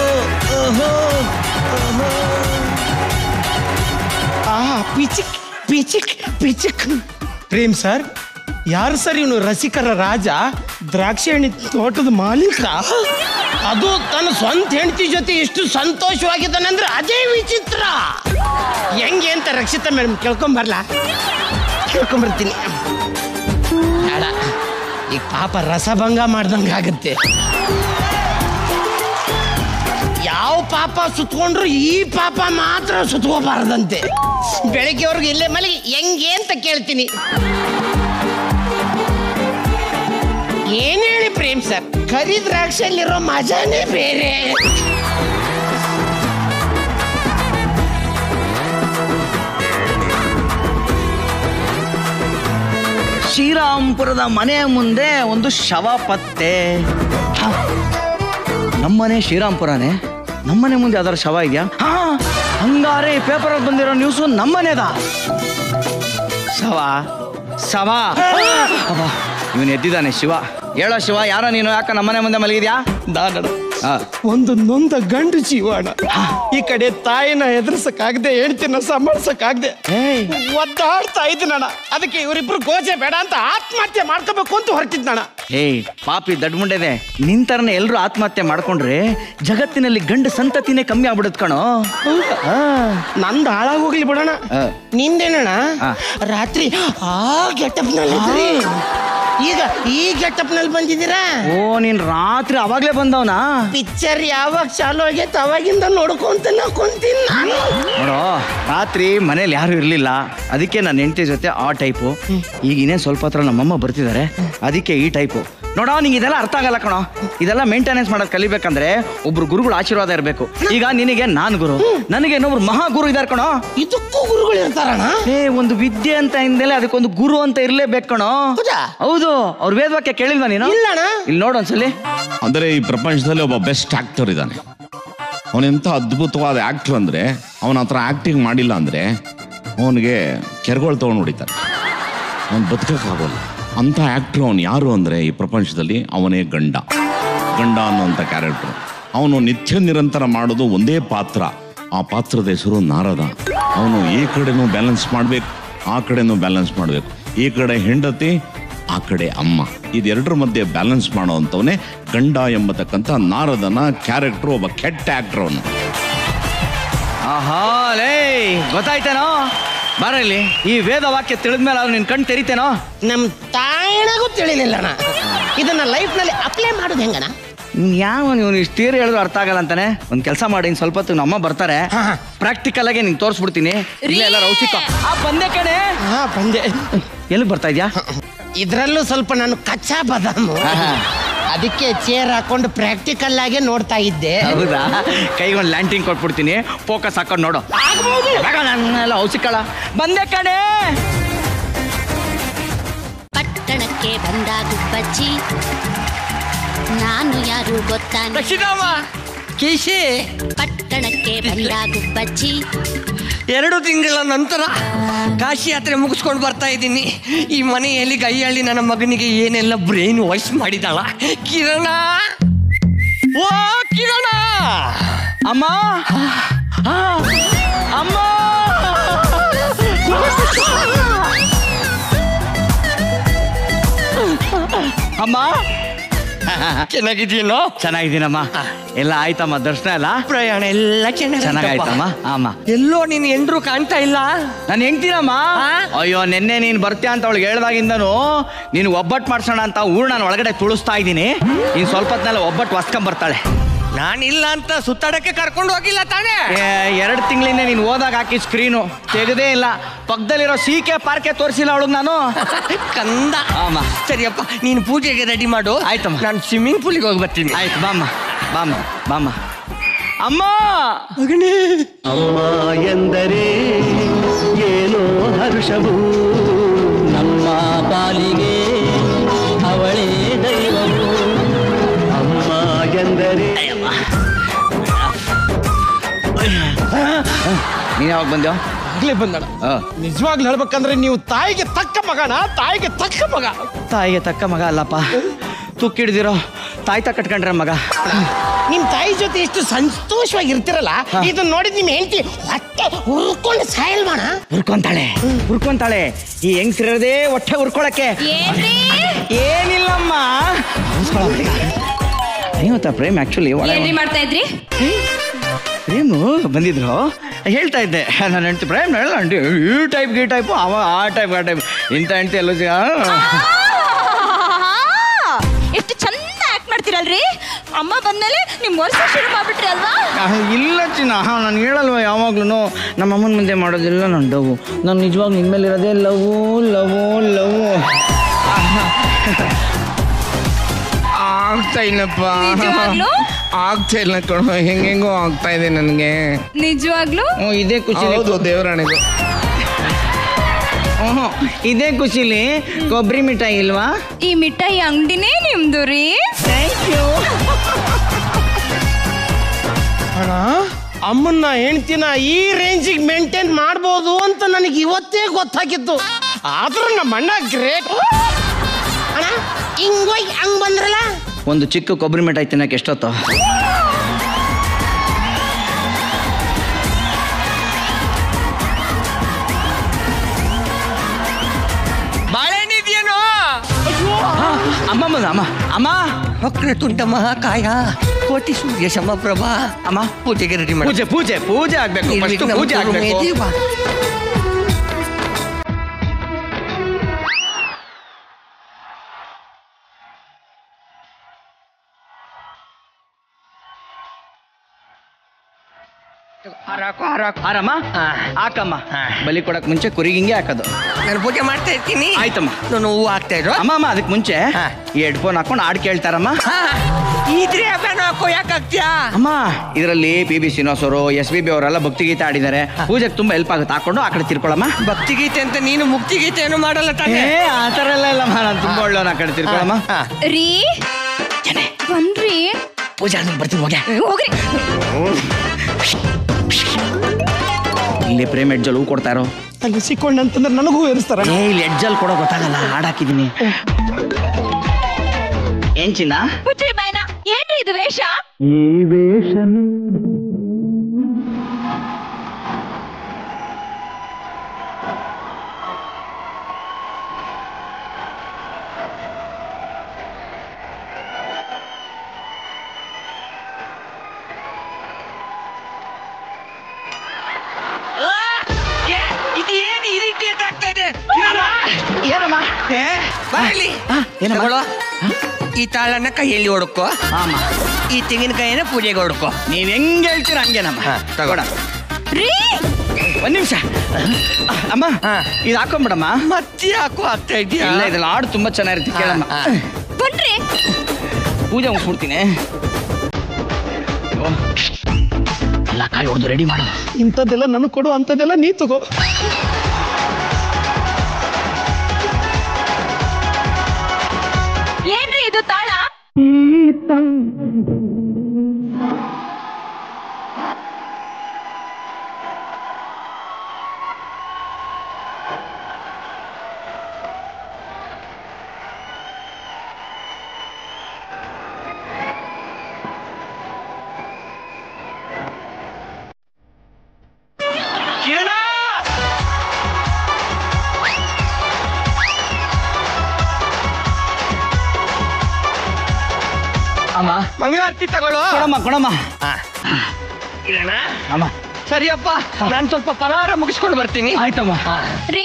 ಆ ಪಿಚಿಕ್ ಪಿಚಿಕ್ ಪಿಚಿಕ್ ಪ್ರೇಮ್ ಸರ್ ಯಾರು ಸರ್ ಇವನು ರಸಿಕರ ರಾಜ ದ್ರಾಕ್ಷಿ ಹಣ್ಣಿ ತೋಟದ ಮಾಲೀಕ ಅದು ತನ್ನ ಸ್ವಂತ ಹೆಂಡತಿ ಜೊತೆ ಎಷ್ಟು ಸಂತೋಷವಾಗಿದ್ದಾನೆ ಅಂದ್ರೆ ಅದೇ ವಿಚಿತ್ರ ಹೆಂಗೆ ಅಂತ ರಕ್ಷಿತಾ ಮೇಡಮ್ ಕೇಳ್ಕೊಂಬರ್ಲ ಕೇಳ್ಕೊಂಬರ್ತೀನಿ ಬೇಡ ಈಗ ಪಾಪ ರಸಭಂಗ ಮಾಡ್ದಂಗೆ ಆಗುತ್ತೆ ಯಾವ ಪಾಪ ಸುತ್ಕೊಂಡ್ರು ಈ ಪಾಪ ಮಾತ್ರ ಸುತ್ಕೋಬಾರ್ದಂತೆ ಬೆಳಗ್ಗೆವರೆಗೂ ಇಲ್ಲೇ ಮಲಗಿ ಹೆಂಗೆ ಅಂತ ಕೇಳ್ತೀನಿ ಏನ್ ಹೇಳಿ ಪ್ರೇಮ್ ಸರ್ ಕರಿ ದ್ರಾಕ್ಷಿಯಲ್ಲಿರೋ ಮಜಾನೇ ಬೇರೆ ಶ್ರೀರಾಮ್ಪುರದ ಮನೆಯ ಮುಂದೆ ಒಂದು ಶವ ಪತ್ತೆ ಹ. ನಮ್ಮನೆ ಶ್ರೀರಾಮ್ಪುರನೇ ನಮ್ಮನೆ ಮುಂದೆ ಅದರ ಶವ ಇದೆಯಾ ಹಾ ಹಂಗಾರೆ ಪೇಪರ್ ಬಂದಿರೋ ನ್ಯೂಸು ನಮ್ಮನೆದ ಶವ ಶವ ಇವನು ಎದ್ದಿದ್ದಾನೆ ಶಿವ ಹೇಳೋ ಶಿವ ಯಾರೋ ನೀನು ಯಾಕ ನಮ್ಮನೆ ಮುಂದೆ ಮಲಗಿದ್ಯಾ ದಾನಡ ಆ, ಒಂದು ನೊಂದ ಗಂಡು ಜೀವಾಣ ಈ ಕಡೆ ತಾಯಿನ ಎದುರಿಸಕ್ಕಾಗದೆ ಹೆಂಡ್ತಿನ ಸಂಭಾಳ್ಸಕ್ಕಾಗದೆ ಏಯ್ ಒದ್ದಾಡ್ತಾ ಇದ್ದೀನಣ್ಣ ಅದಕ್ಕೆ ಇವರಿಬ್ರು ಗೋಜೆ ಬೇಡ ಅಂತ ಆತ್ಮಹತ್ಯೆ ಮಾಡ್ಕೋಬೇಕು ಅಂತ ಹೊರಟಿದ್ನಣ್ಣ ಏಯ್ ಪಾಪಿ ದಡ್ಮುಂಡೆದೆ ನಿಂತರನೆ ಎಲ್ರು ಆತ್ಮಹತ್ಯೆ ಮಾಡ್ಕೊಂಡ್ರೆ ಜಗತ್ತಿನಲ್ಲಿ ಗಂಡು ಸಂತತಿನೇ ಕಮ್ಮಿ ಆಗ್ಬಿಡುತ್ತೆ ಕಣೋ ಆ. ನಂದು ಹಾಳಾಗೋಗ್ಲಿ ಬಿಡೋಣ ಆ. ನಿಂದೇನಣ್ಣ ಆ. ರಾತ್ರಿ ಆ ಗೆಟಪ್ ನಲ್ಲಿ ಈಗ ಈ ಗೆಟಪ್ ನಲ್ಲಿ ಬಂದಿದ್ದೀರಾ ಓ ನೀನ್ ರಾತ್ರಿ ಅವಾಗ್ಲೇ ಬಂದವನಾ ಪಿಕ್ಚರ್ ಯಾವಾಗ ಚಾಲು ಆಗೈತೆ ಅವಾಗಿಂದ ನೋಡ್ಕೊಂತ ಕುಂತೀನಿ ನಾನು ನೋಡೋ ರಾತ್ರಿ ಮನೇಲಿ ಯಾರು ಇರ್ಲಿಲ್ಲ ಅದಕ್ಕೆ ನನ್ನ ಹೆಂಡತಿ ಜೊತೆ ಆ ಟೈಪು ಈಗ ಇನ್ನೇನು ಸ್ವಲ್ಪ ಹತ್ರ ನಮ್ಮಮ್ಮ ಬರ್ತಿದ್ದಾರೆ ಅದಕ್ಕೆ ಈ ಟೈಪು ನೋಡೋ ನಿಂಗೆ ಇದೆಲ್ಲ ಅರ್ಥ ಆಗಲ್ಲ ಕಣೋ ಇದೆಲ್ಲ ಮೇಂಟೆನೆನ್ಸ್ ಮಾಡೋದು ಕಲಿಬೇಕಂದ್ರೆ ಒಬ್ರು ಗುರುಗಳ ಆಶೀರ್ವಾದ ಇರಬೇಕು ಈಗ ನಿನಗೆ ನಾನು ಗುರು ನನಗೆ ಇನ್ನೊಬ್ರು ಮಹಾ ಗುರು ಇದಾರೆ ಕಣೋ ಇದಕ್ಕೂ ಗುರುಗಳು ಇರ್ತಾರಣ್ಣ ಏ ಒಂದು ವಿದ್ಯೆ ಅಂತ ಇಂದಲೇ ಅದಕ್ಕೊಂದು ಗುರು ಅಂತ ಇರ್ಲೇಬೇಕು ಕಣೋ ಹೌದಾ? ಹೌದು ಅವ್ರ ವೇದವಾಕ್ಯ ಕೇಳಿಲ್ವಾ ನೀನು ಇಲ್ಲಣ್ಣ ಇಲ್ಲಿ ನೋಡು ಒಂದ್ಸಲಿ ಅಂದರೆ ಈ ಪ್ರಪಂಚದಲ್ಲಿ ಒಬ್ಬ ಬೆಸ್ಟ್ ಆಕ್ಟರ್ ಇದ್ದಾನೆ ಅವನೆಂಥ ಅದ್ಭುತವಾದ ಆಕ್ಟರ್ ಅಂದರೆ ಅವನ ಹತ್ರ ಆಕ್ಟಿಂಗ್ ಮಾಡಿಲ್ಲ ಅಂದರೆ ಅವನಿಗೆ ಕೆರೆಗಳು ತೊಗೊಂಡು ಹೊಡಿತಾರೆ ಅವನು ಬದುಕಕ್ಕಾಗೋಲ್ಲ ಅಂಥ ಆಕ್ಟ್ರು ಅವನು ಯಾರು ಅಂದರೆ ಈ ಪ್ರಪಂಚದಲ್ಲಿ ಅವನೇ ಗಂಡ ಗಂಡ ಅನ್ನುವಂಥ ಕ್ಯಾರೆಕ್ಟ್ರು ಅವನು ನಿತ್ಯ ನಿರಂತರ ಮಾಡೋದು ಒಂದೇ ಪಾತ್ರ ಆ ಪಾತ್ರದ ಹೆಸರು ನಾರದ ಅವನು ಈ ಕಡೆನೂ ಬ್ಯಾಲೆನ್ಸ್ ಮಾಡಬೇಕು ಆ ಕಡೆನೂ ಬ್ಯಾಲೆನ್ಸ್ ಮಾಡಬೇಕು ಈ ಕಡೆ ಹೆಂಡತಿ ಆ ಕಡೆ ಅಮ್ಮ ಇದೆರಡರ ಮಧ್ಯೆ ಬ್ಯಾಲೆನ್ಸ್ ಮಾಡೋವಂಥವನೇ ಗಂಡ ಎಂಬತಕ್ಕಂಥ ನಾರದನ ಕ್ಯಾರೆಕ್ಟ್ರು ಒಬ್ಬ ಕೆಟ್ಟ ಆಕ್ಟರ್ ಅವನು ಆಹಾ ಲೇ ಗೊತ್ತಾಯ್ತೇನೋ ಬರಲಿ ಈ ವೇದ ವಾಕ್ಯ ತಿಳಿದ್ಮೇಲೆ ಅವ್ರು ನಿನ್ ಕಣ್ ತೆರಿತೇನೋ ನಮ್ ತಾಯಿನಾಗೂ ತಿಳಿಲಿಲ್ಲಣ್ಣ ಇದನ್ನ ಲೈಫ್ ನಲ್ಲಿ ಅಪ್ಲೈ ಮಾಡೋದು ಹೆಂಗಣ್ಣ ನೀನ್ ಯಾವ ನೀವು ಇಷ್ಟೀರ್ ಹೇಳಿದ್ರು ಅರ್ಥ ಆಗಲ್ಲ ಅಂತಾನೆ ಒಂದ್ ಕೆಲಸ ಮಾಡಿ ಇನ್ ಸ್ವಲ್ಪ ಹೊತ್ತು ನಮ್ಮ ಬರ್ತಾರೆ ಹಾ, ಹಾ. ಪ್ರಾಕ್ಟಿಕಲ್ ಆಗಿ ನಿಂಗೆ ತೋರಿಸ್ಬಿಡ್ತೀನಿ ಇಲ್ಲ ಎಲ್ಲ ರೌಸಿಕ ಆ ಬಂದೆ ಕಣೆ ಹಾ ಬಂದೆ ಎಲ್ಲಿಗೆ ಬರ್ತಾ ಇದ್ಯಾ ಇದ್ರಲ್ಲೂ ಸ್ವಲ್ಪ ನಾನು ಕಚ್ಚಾ ಬದಾಮು ಆಹಾ. ಅದಕ್ಕೆ ಚೇರ್ ಹಾಕೊಂಡು ಪ್ರಾಕ್ಟಿಕಲ್ ಆಗಿ ನೋಡ್ತಾ ಇದ್ದೆ ಹೌದಾ ಕೈಗೆ ಒಂದು ಲ್ಯಾಂಟಿಂಗ್ ಕೊಟ್ಬಿಡ್ತೀನಿ ಫೋಕಸ್ ಹಾಕೊಂಡು ನೋಡು ಬೇಗ ನನ್ನೆಲ್ಲ ಔಸಿಕಳ ಬಂದೆ ಕಣೆ ಪಟ್ಟಣಕ್ಕೆ ಬಂದ ಗುಬ್ಬಚ್ಚಿ ನಾನು ಯಾರು ಗೊತ್ತಾ ಕೇಶಿ ಪಟ್ಟಣಕ್ಕೆ ಬಂದ ಗುಬ್ಬಚ್ಚಿ ಎರಡು ತಿಂಗಳ ನಂತರ ಕಾಶಿ ಯಾತ್ರೆ ಮುಗಿಸ್ಕೊಂಡು ಬರ್ತಾ ಇದ್ದೀನಿ ಈ ಮನೆಯಲ್ಲಿ ಗೈಯಳ್ಳಿ ನನ್ನ ಮಗನಿಗೆ ಏನೆಲ್ಲ ಬ್ರೈನ್ ವಾಯ್ಸ್ ಮಾಡಿದಾಳ ಕಿರಣ ಓ ಕಿರಣ ಅಮ್ಮ ಆ, ಅಮ್ಮ ಅಮ್ಮ ಚೆನ್ನಾಗಿದ್ದೀನೋ ಚೆನ್ನಾಗಿದ್ದೀನಮ್ಮ ಎಲ್ಲ ಆಯ್ತಮ್ಮ ದರ್ಶನ ಎಲ್ಲ ಪ್ರಯಾಣ ಎಲ್ಲ ಚೆನ್ನಾಗಾಯ್ತಮ್ಮ ಆಮ ಎಲ್ಲೋ ನೀನ್ ಎಂಡ್ರು ಕಾಣ್ತಾ ಇಲ್ಲ ನಾನು ಹೆಂಗ್ತೀನಮ್ಮ ಆ? ಅಯ್ಯೋ ನಿನ್ನೆ ನೀನ್ ಬರ್ತೀಯ ಅಂತ ಅವಳಿಗೆ ಹೇಳ್ದಾಗಿಂದನು ನೀನು ಒಬ್ಬಟ್ಟು ಮಾಡ್ಸೋಣ ಅಂತ ಊರ್ ನಾನು ಒಳಗಡೆ ತುಳಿಸ್ತಾ ಇದ್ದೀನಿ ಇನ್ ಸ್ವಲ್ಪ ಹೊತ್ನೆಲ್ಲ ಒಬ್ಬಟ್ಟು ಹೊಸ್ಕೊಂಡ್ ಬರ್ತಾಳೆ ನಾನಿಲ್ಲ ಅಂತ ಸುತ್ತಾಡಕ್ಕೆ ಕರ್ಕೊಂಡು ಹೋಗಿಲ್ಲ ತಾನೇ ಎರಡು ತಿಂಗಳಿಂದ ನೀನು ಓದಾಗ ಹಾಕಿ ಸ್ಕ್ರೀನು ತೆಗೆದೇ ಇಲ್ಲ ಪಕ್ಕದಲ್ಲಿರೋ ಸಿ ಕೆ ಪಾರ್ಕೆ ತೋರಿಸಿಲ್ಲ ಅವಳು ನಾನು ಕಂದ ಆಮ ಸರಿಯಪ್ಪ ನೀನು ಪೂಜೆಗೆ ರೆಡಿ ಮಾಡು ಆಯ್ತಮ್ಮ. ನಾನು ಸ್ವಿಮ್ಮಿಂಗ್ ಪೂಲಿಗೆ ಹೋಗಿ ಬರ್ತೀನಿ ಆಯ್ತು ಬಾಮ್ಮ ಬಾಮ್ಮ ಬಾಮ್ಮ ಅಮ್ಮ ಅಮ್ಮ ಎಂದರೆ ಏನೋ ಹರುಷವು ನಮ್ಮ ಪಾಲಿಗೆ ಅವಳೇ ದೈವವು ಅಮ್ಮ ಎಂದರೆ ನೀನ್ ಯಾವಾಗ ಬಂದ್ಯೋ ಆಗ್ಲೇ ಬಂದಣ ಆ. ನಿಜವಾಗ್ಲೂ ಹೇಳ್ಬೇಕಂದ್ರೆ ನೀವು ತಾಯಿಗೆ ತಕ್ಕ ಮಗನ ತಾಯಿಗೆ ತಕ್ಕ ಮಗ ತಾಯಿಗೆ ತಕ್ಕ ಮಗ ಅಲ್ಲಪ್ಪ ತುಕ್ಕಿಡ್ದಿರೋ ತಾಯಿ ತ ಕಟ್ಕೊಂಡ್ರೆ ಮಗ ನಿಮ್ ತಾಯಿ ಜೊತೆ ಎಷ್ಟು ಸಂತೋಷವಾಗಿ ಇರ್ತಿರಲ್ಲ ಇದನ್ನ ನೋಡಿದ್ ನಿಮ್ ಹೆಂಡತಿ ಹೊಟ್ಟೆ ಉರ್ಕೊಂಡು ಸಾಯಲ್ ಮಾಡ ಹುರ್ಕೊಂತಾಳೆ ಹುರ್ಕೊಂತಾಳೆ ಈ ಹೆಂಗ್ಸಿರೋದೇ ಹೊಟ್ಟೆ ಹುರ್ಕೊಳಕ್ಕೆ ಏನ್ರಿ ಏನಿಲ್ಲಮ್ಮ ಅಯ್ಯೋತ ಪ್ರೇಮ್ ಆಕ್ಚುಲಿ ಏನ್ರಿ ಮಾಡ್ತಾ ಇದ್ರಿ ಪ್ರೇಮು ಬಂದಿದ್ರು ಹೇಳ್ತಾ ಇದ್ದೆ ನಾನು ಹೆಂಡ್ತಿ ಪ್ರೇಮ್ ಹೇಳ ಆಂಟಿ ಈ ಟೈಪ್ ಈ ಟೈಪು ಅವ ಆ ಟೈಪ್ ಆ ಟೈಪ್ ಇಂಥ ಹೆಂಡ್ತಿ ಎಲ್ಲ ಎಷ್ಟು ಚಂದ ಆಕ್ಟ್ ಮಾಡ್ತೀರಲ್ರಿ ಅಮ್ಮ ಬಂದ್ಮೇಲೆ ನಿಮ್ ವರ್ಷ ಶುರು ಮಾಡ್ಬಿಟ್ರಿ ಅಲ್ವಾ ಇಲ್ಲ ಚಿನ್ನ ನಾನು ಹೇಳಲ್ವ ಯಾವಾಗ್ಲೂ ನಮ್ಮ ಅಮ್ಮನ ಮುಂದೆ ಮಾಡೋದಿಲ್ಲ ನಾನು ಡವ್ ನಾನು ನಿಜವಾಗ ನಿನ್ ಮೇಲೆ ಇರೋದೇ ಲವ್ ಲವ್ ಲವ್ ಆಗ್ತಾ ಇಲ್ಲಪ್ಪ ನಿಜವಾಗ್ಲೂ? ಆಗ್ತಾ ಇಲ್ಲ ಕಣೋ ಹೆಂಗೆಂಗೋ ಆಗ್ತಾ ಇದೆ ನನಗೆ ನಿಜವಾಗ್ಲೂ ಇದೇ ಖುಷಿ ಹೌದು ದೇವರಾಣಿಗೂ ಇದೇ ಖುಷಿಲಿ ಕೊಬ್ಬರಿ ಮಿಠಾಯಿ ಇಲ್ವಾ ಈ ಮಿಠಾಯಿ ಅಂಗಡಿನೇ ನಿಮ್ದು ರೀ ಥ್ಯಾಂಕ್ ಯು ಅಣ್ಣ ಅಮ್ಮನ್ನ ಹೆಂಡ್ತಿನ ಈ ರೇಂಜಿಗೆ ಮೇಂಟೈನ್ ಮಾಡ್ಬೋದು ಅಂತ ನನಗೆ ಇವತ್ತೇ ಗೊತ್ತಾಗಿತ್ತು ಆದ್ರೂ ನಮ್ಮ ಅಣ್ಣ ಗ್ರೇಟ್ ಅಣ್ಣ ಹಿಂಗೋಯ್ ಹಂಗ್ ಬಂದ್ರಲ್ಲ ಒಂದು ಚಿಕ್ಕ ಕೊಬ್ಬರಿ ಮಿಠಾಯಿ ತಿನ್ನಕ್ಕೆ ಎಷ್ಟೊತ್ತು ಬಾಳೆಹಣ್ಣಿದ್ಯೇನೋ ಅಮ್ಮ ಬಂದ ಅಮ್ಮ ಅಮ್ಮ ವಕ್ರತುಂಡ ಮಹಾಕಾಯ ಕೋಟಿ ಸೂರ್ಯ ಸಮಪ್ರಭಾ ಅಮ್ಮ ಪೂಜೆಗೆ ರೆಡಿ ಮಾಡಿ ಪೂಜೆ ಪೂಜೆ ಪೂಜೆ ಆಗ್ಬೇಕು ಫಸ್ಟ್ ಪೂಜೆ ಆಗ್ಬೇಕು ಆರಮ್ಮ ಹಾಕಮ್ಮ ಬಲಿ ಕೊಡಕ್ ಮುಂಚೆ ಕುರಿಗೆ ಹಿಂಗೆ ಹಾಕೋದು ನಾನು ಪೂಜೆ ಮಾಡ್ತಾ ಇರ್ತೀನಿ ಆಯ್ತಮ್ಮ ನಾನು ಹೂವು ಹಾಕ್ತಾ ಇದ್ರು ಅಮ್ಮ ಅಮ್ಮ ಅದಕ್ಕೆ ಮುಂಚೆ ಹಾ. ಈ ಹೆಡ್ಫೋನ್ ಹಾಕೊಂಡು ಹಾಡ್ ಕೇಳ್ತಾರಮ್ಮ ಇದ್ರೆ ಅವೇನೋ ಹಾಕೋ ಯಾಕಾಗ್ತೀಯಾ ಅಮ್ಮ ಇದರಲ್ಲಿ ಪಿ ಬಿ ಶ್ರೀನಿವಾಸ್ ಅವರು ಎಸ್ ಬಿ ಬಿ ಅವರೆಲ್ಲ ಭಕ್ತಿಗೀತೆ ಆಡಿದ್ದಾರೆ ಪೂಜೆಗೆ ತುಂಬಾ ಹೆಲ್ಪ್ ಆಗುತ್ತೆ ಹಾಕೊಂಡು ಆ ಕಡೆ ತಿರ್ಕೊಳಮ್ಮ ಭಕ್ತಿಗೀತೆ ಅಂತ ನೀನು ಮುಕ್ತಿಗೀತೆ ಏನು ಮಾಡಲ್ಲ ಏ ತಾನೇ ಆ ಥರ ಎಲ್ಲ ಇಲ್ಲಮ್ಮ ನಾನು ತುಂಬಾ ಒಳ್ಳೆಯವನ ಆ ಕಡೆ ತಿರ್ಕೊಳಮ್ಮ ಹಾ. ರೀ ಬನ್ರಿ ಪೂಜೆ ಆದ್ಮೇಲೆ ಬರ್ತೀನಿ ಹೋಗ್ಯಾ ಹೋಗ್ರಿ ಇಲ್ಲಿ ಪ್ರೇಮ್ ಎಡ್ಜಲ್ ಹೂ ಕೊಡ್ತಾ ಇರೋ ಅಲ್ಲಿ ಸಿಕ್ಕೊಂಡಂತಂದ್ರೆ ನನಗೂ ಏರಿಸ್ತಾರ ಏ ಇಲ್ಲಿ ಎಡ್ಜಲ್ ಕೊಡೋ ಗೊತ್ತಾಗಲ್ಲ ಹಾಡ್ ಹಾಕಿದೀನಿ ಏನ್ ಚಿನ್ನ ಪುತ್ರಿ ಬಾಯ್ನ ಏನ್ರಿ ಇದು ವೇಷ ಈ ವೇಷನ್ ಇದು ಏನು ಈ ರೀತಿ ಆಗ್ತಾ ಇದೆ ಏನಮ್ಮ ಬರಲಿ ಏನಮ್ಮ? ತಗೊಳ್ಳೋ. ಈ ತಾಳನ್ನ ಕೈಯಲ್ಲಿ ಹೊಡ್ಕೋ ಅಮ್ಮ ಈ ತೆಂಗಿನಕಾಯಿನ ಪೂಜೆಗೆ ಹೊಡ್ಕೋ ನೀವ್ ಹೆಂಗ್ ಹೇಳ್ತೀರ ಹಂಗೇನಮ್ಮ ಹಾ, ತಗೊಳ. ರೀ ಒಂದ್ ನಿಮಿಷ ಅಮ್ಮ ಹಾ. ಇದು ಹಾಕೊಂಬಿಡಮ್ಮ ಮತ್ತೆ ಯಾಕೋ ಆಗ್ತಾ ಇದೆಯಾ ಇಲ್ಲ ಇದ್ರಲ್ಲಿ ಹಾಡು ತುಂಬಾ ಚೆನ್ನಾಗಿರುತ್ತೆ ಕೇಳಮ್ಮ ಹಾ. ಬನ್ರಿ ಪೂಜೆ ಮುಗಿಸ್ಬಿಡ್ತೀನಿ ಎಲ್ಲ ಕಾಯಿ ಹೊಡೆದು ರೆಡಿ ಮಾಡು ಇಂಥದ್ದೆಲ್ಲ ನನಗೆ ಕೊಡು ಅಂಥದ್ದೆಲ್ಲ ನೀ ತಗೋ ಏನ್ರಿ ಇದು ತಾಳ ಅಮ್ಮ ಮಂಗಳಾರತಿ ತಗೊಳ್ಳೋ ಕೊಡಮ್ಮ ಕೊಡಮ್ಮ ಕಿರಣ ಅಮ್ಮ ಸರಿಯಪ್ಪ ನಾನು ಸ್ವಲ್ಪ ಪಲಹಾರ ಮುಗಿಸ್ಕೊಂಡು ಬರ್ತೀನಿ ಆಯ್ತಮ್ಮ ರೀ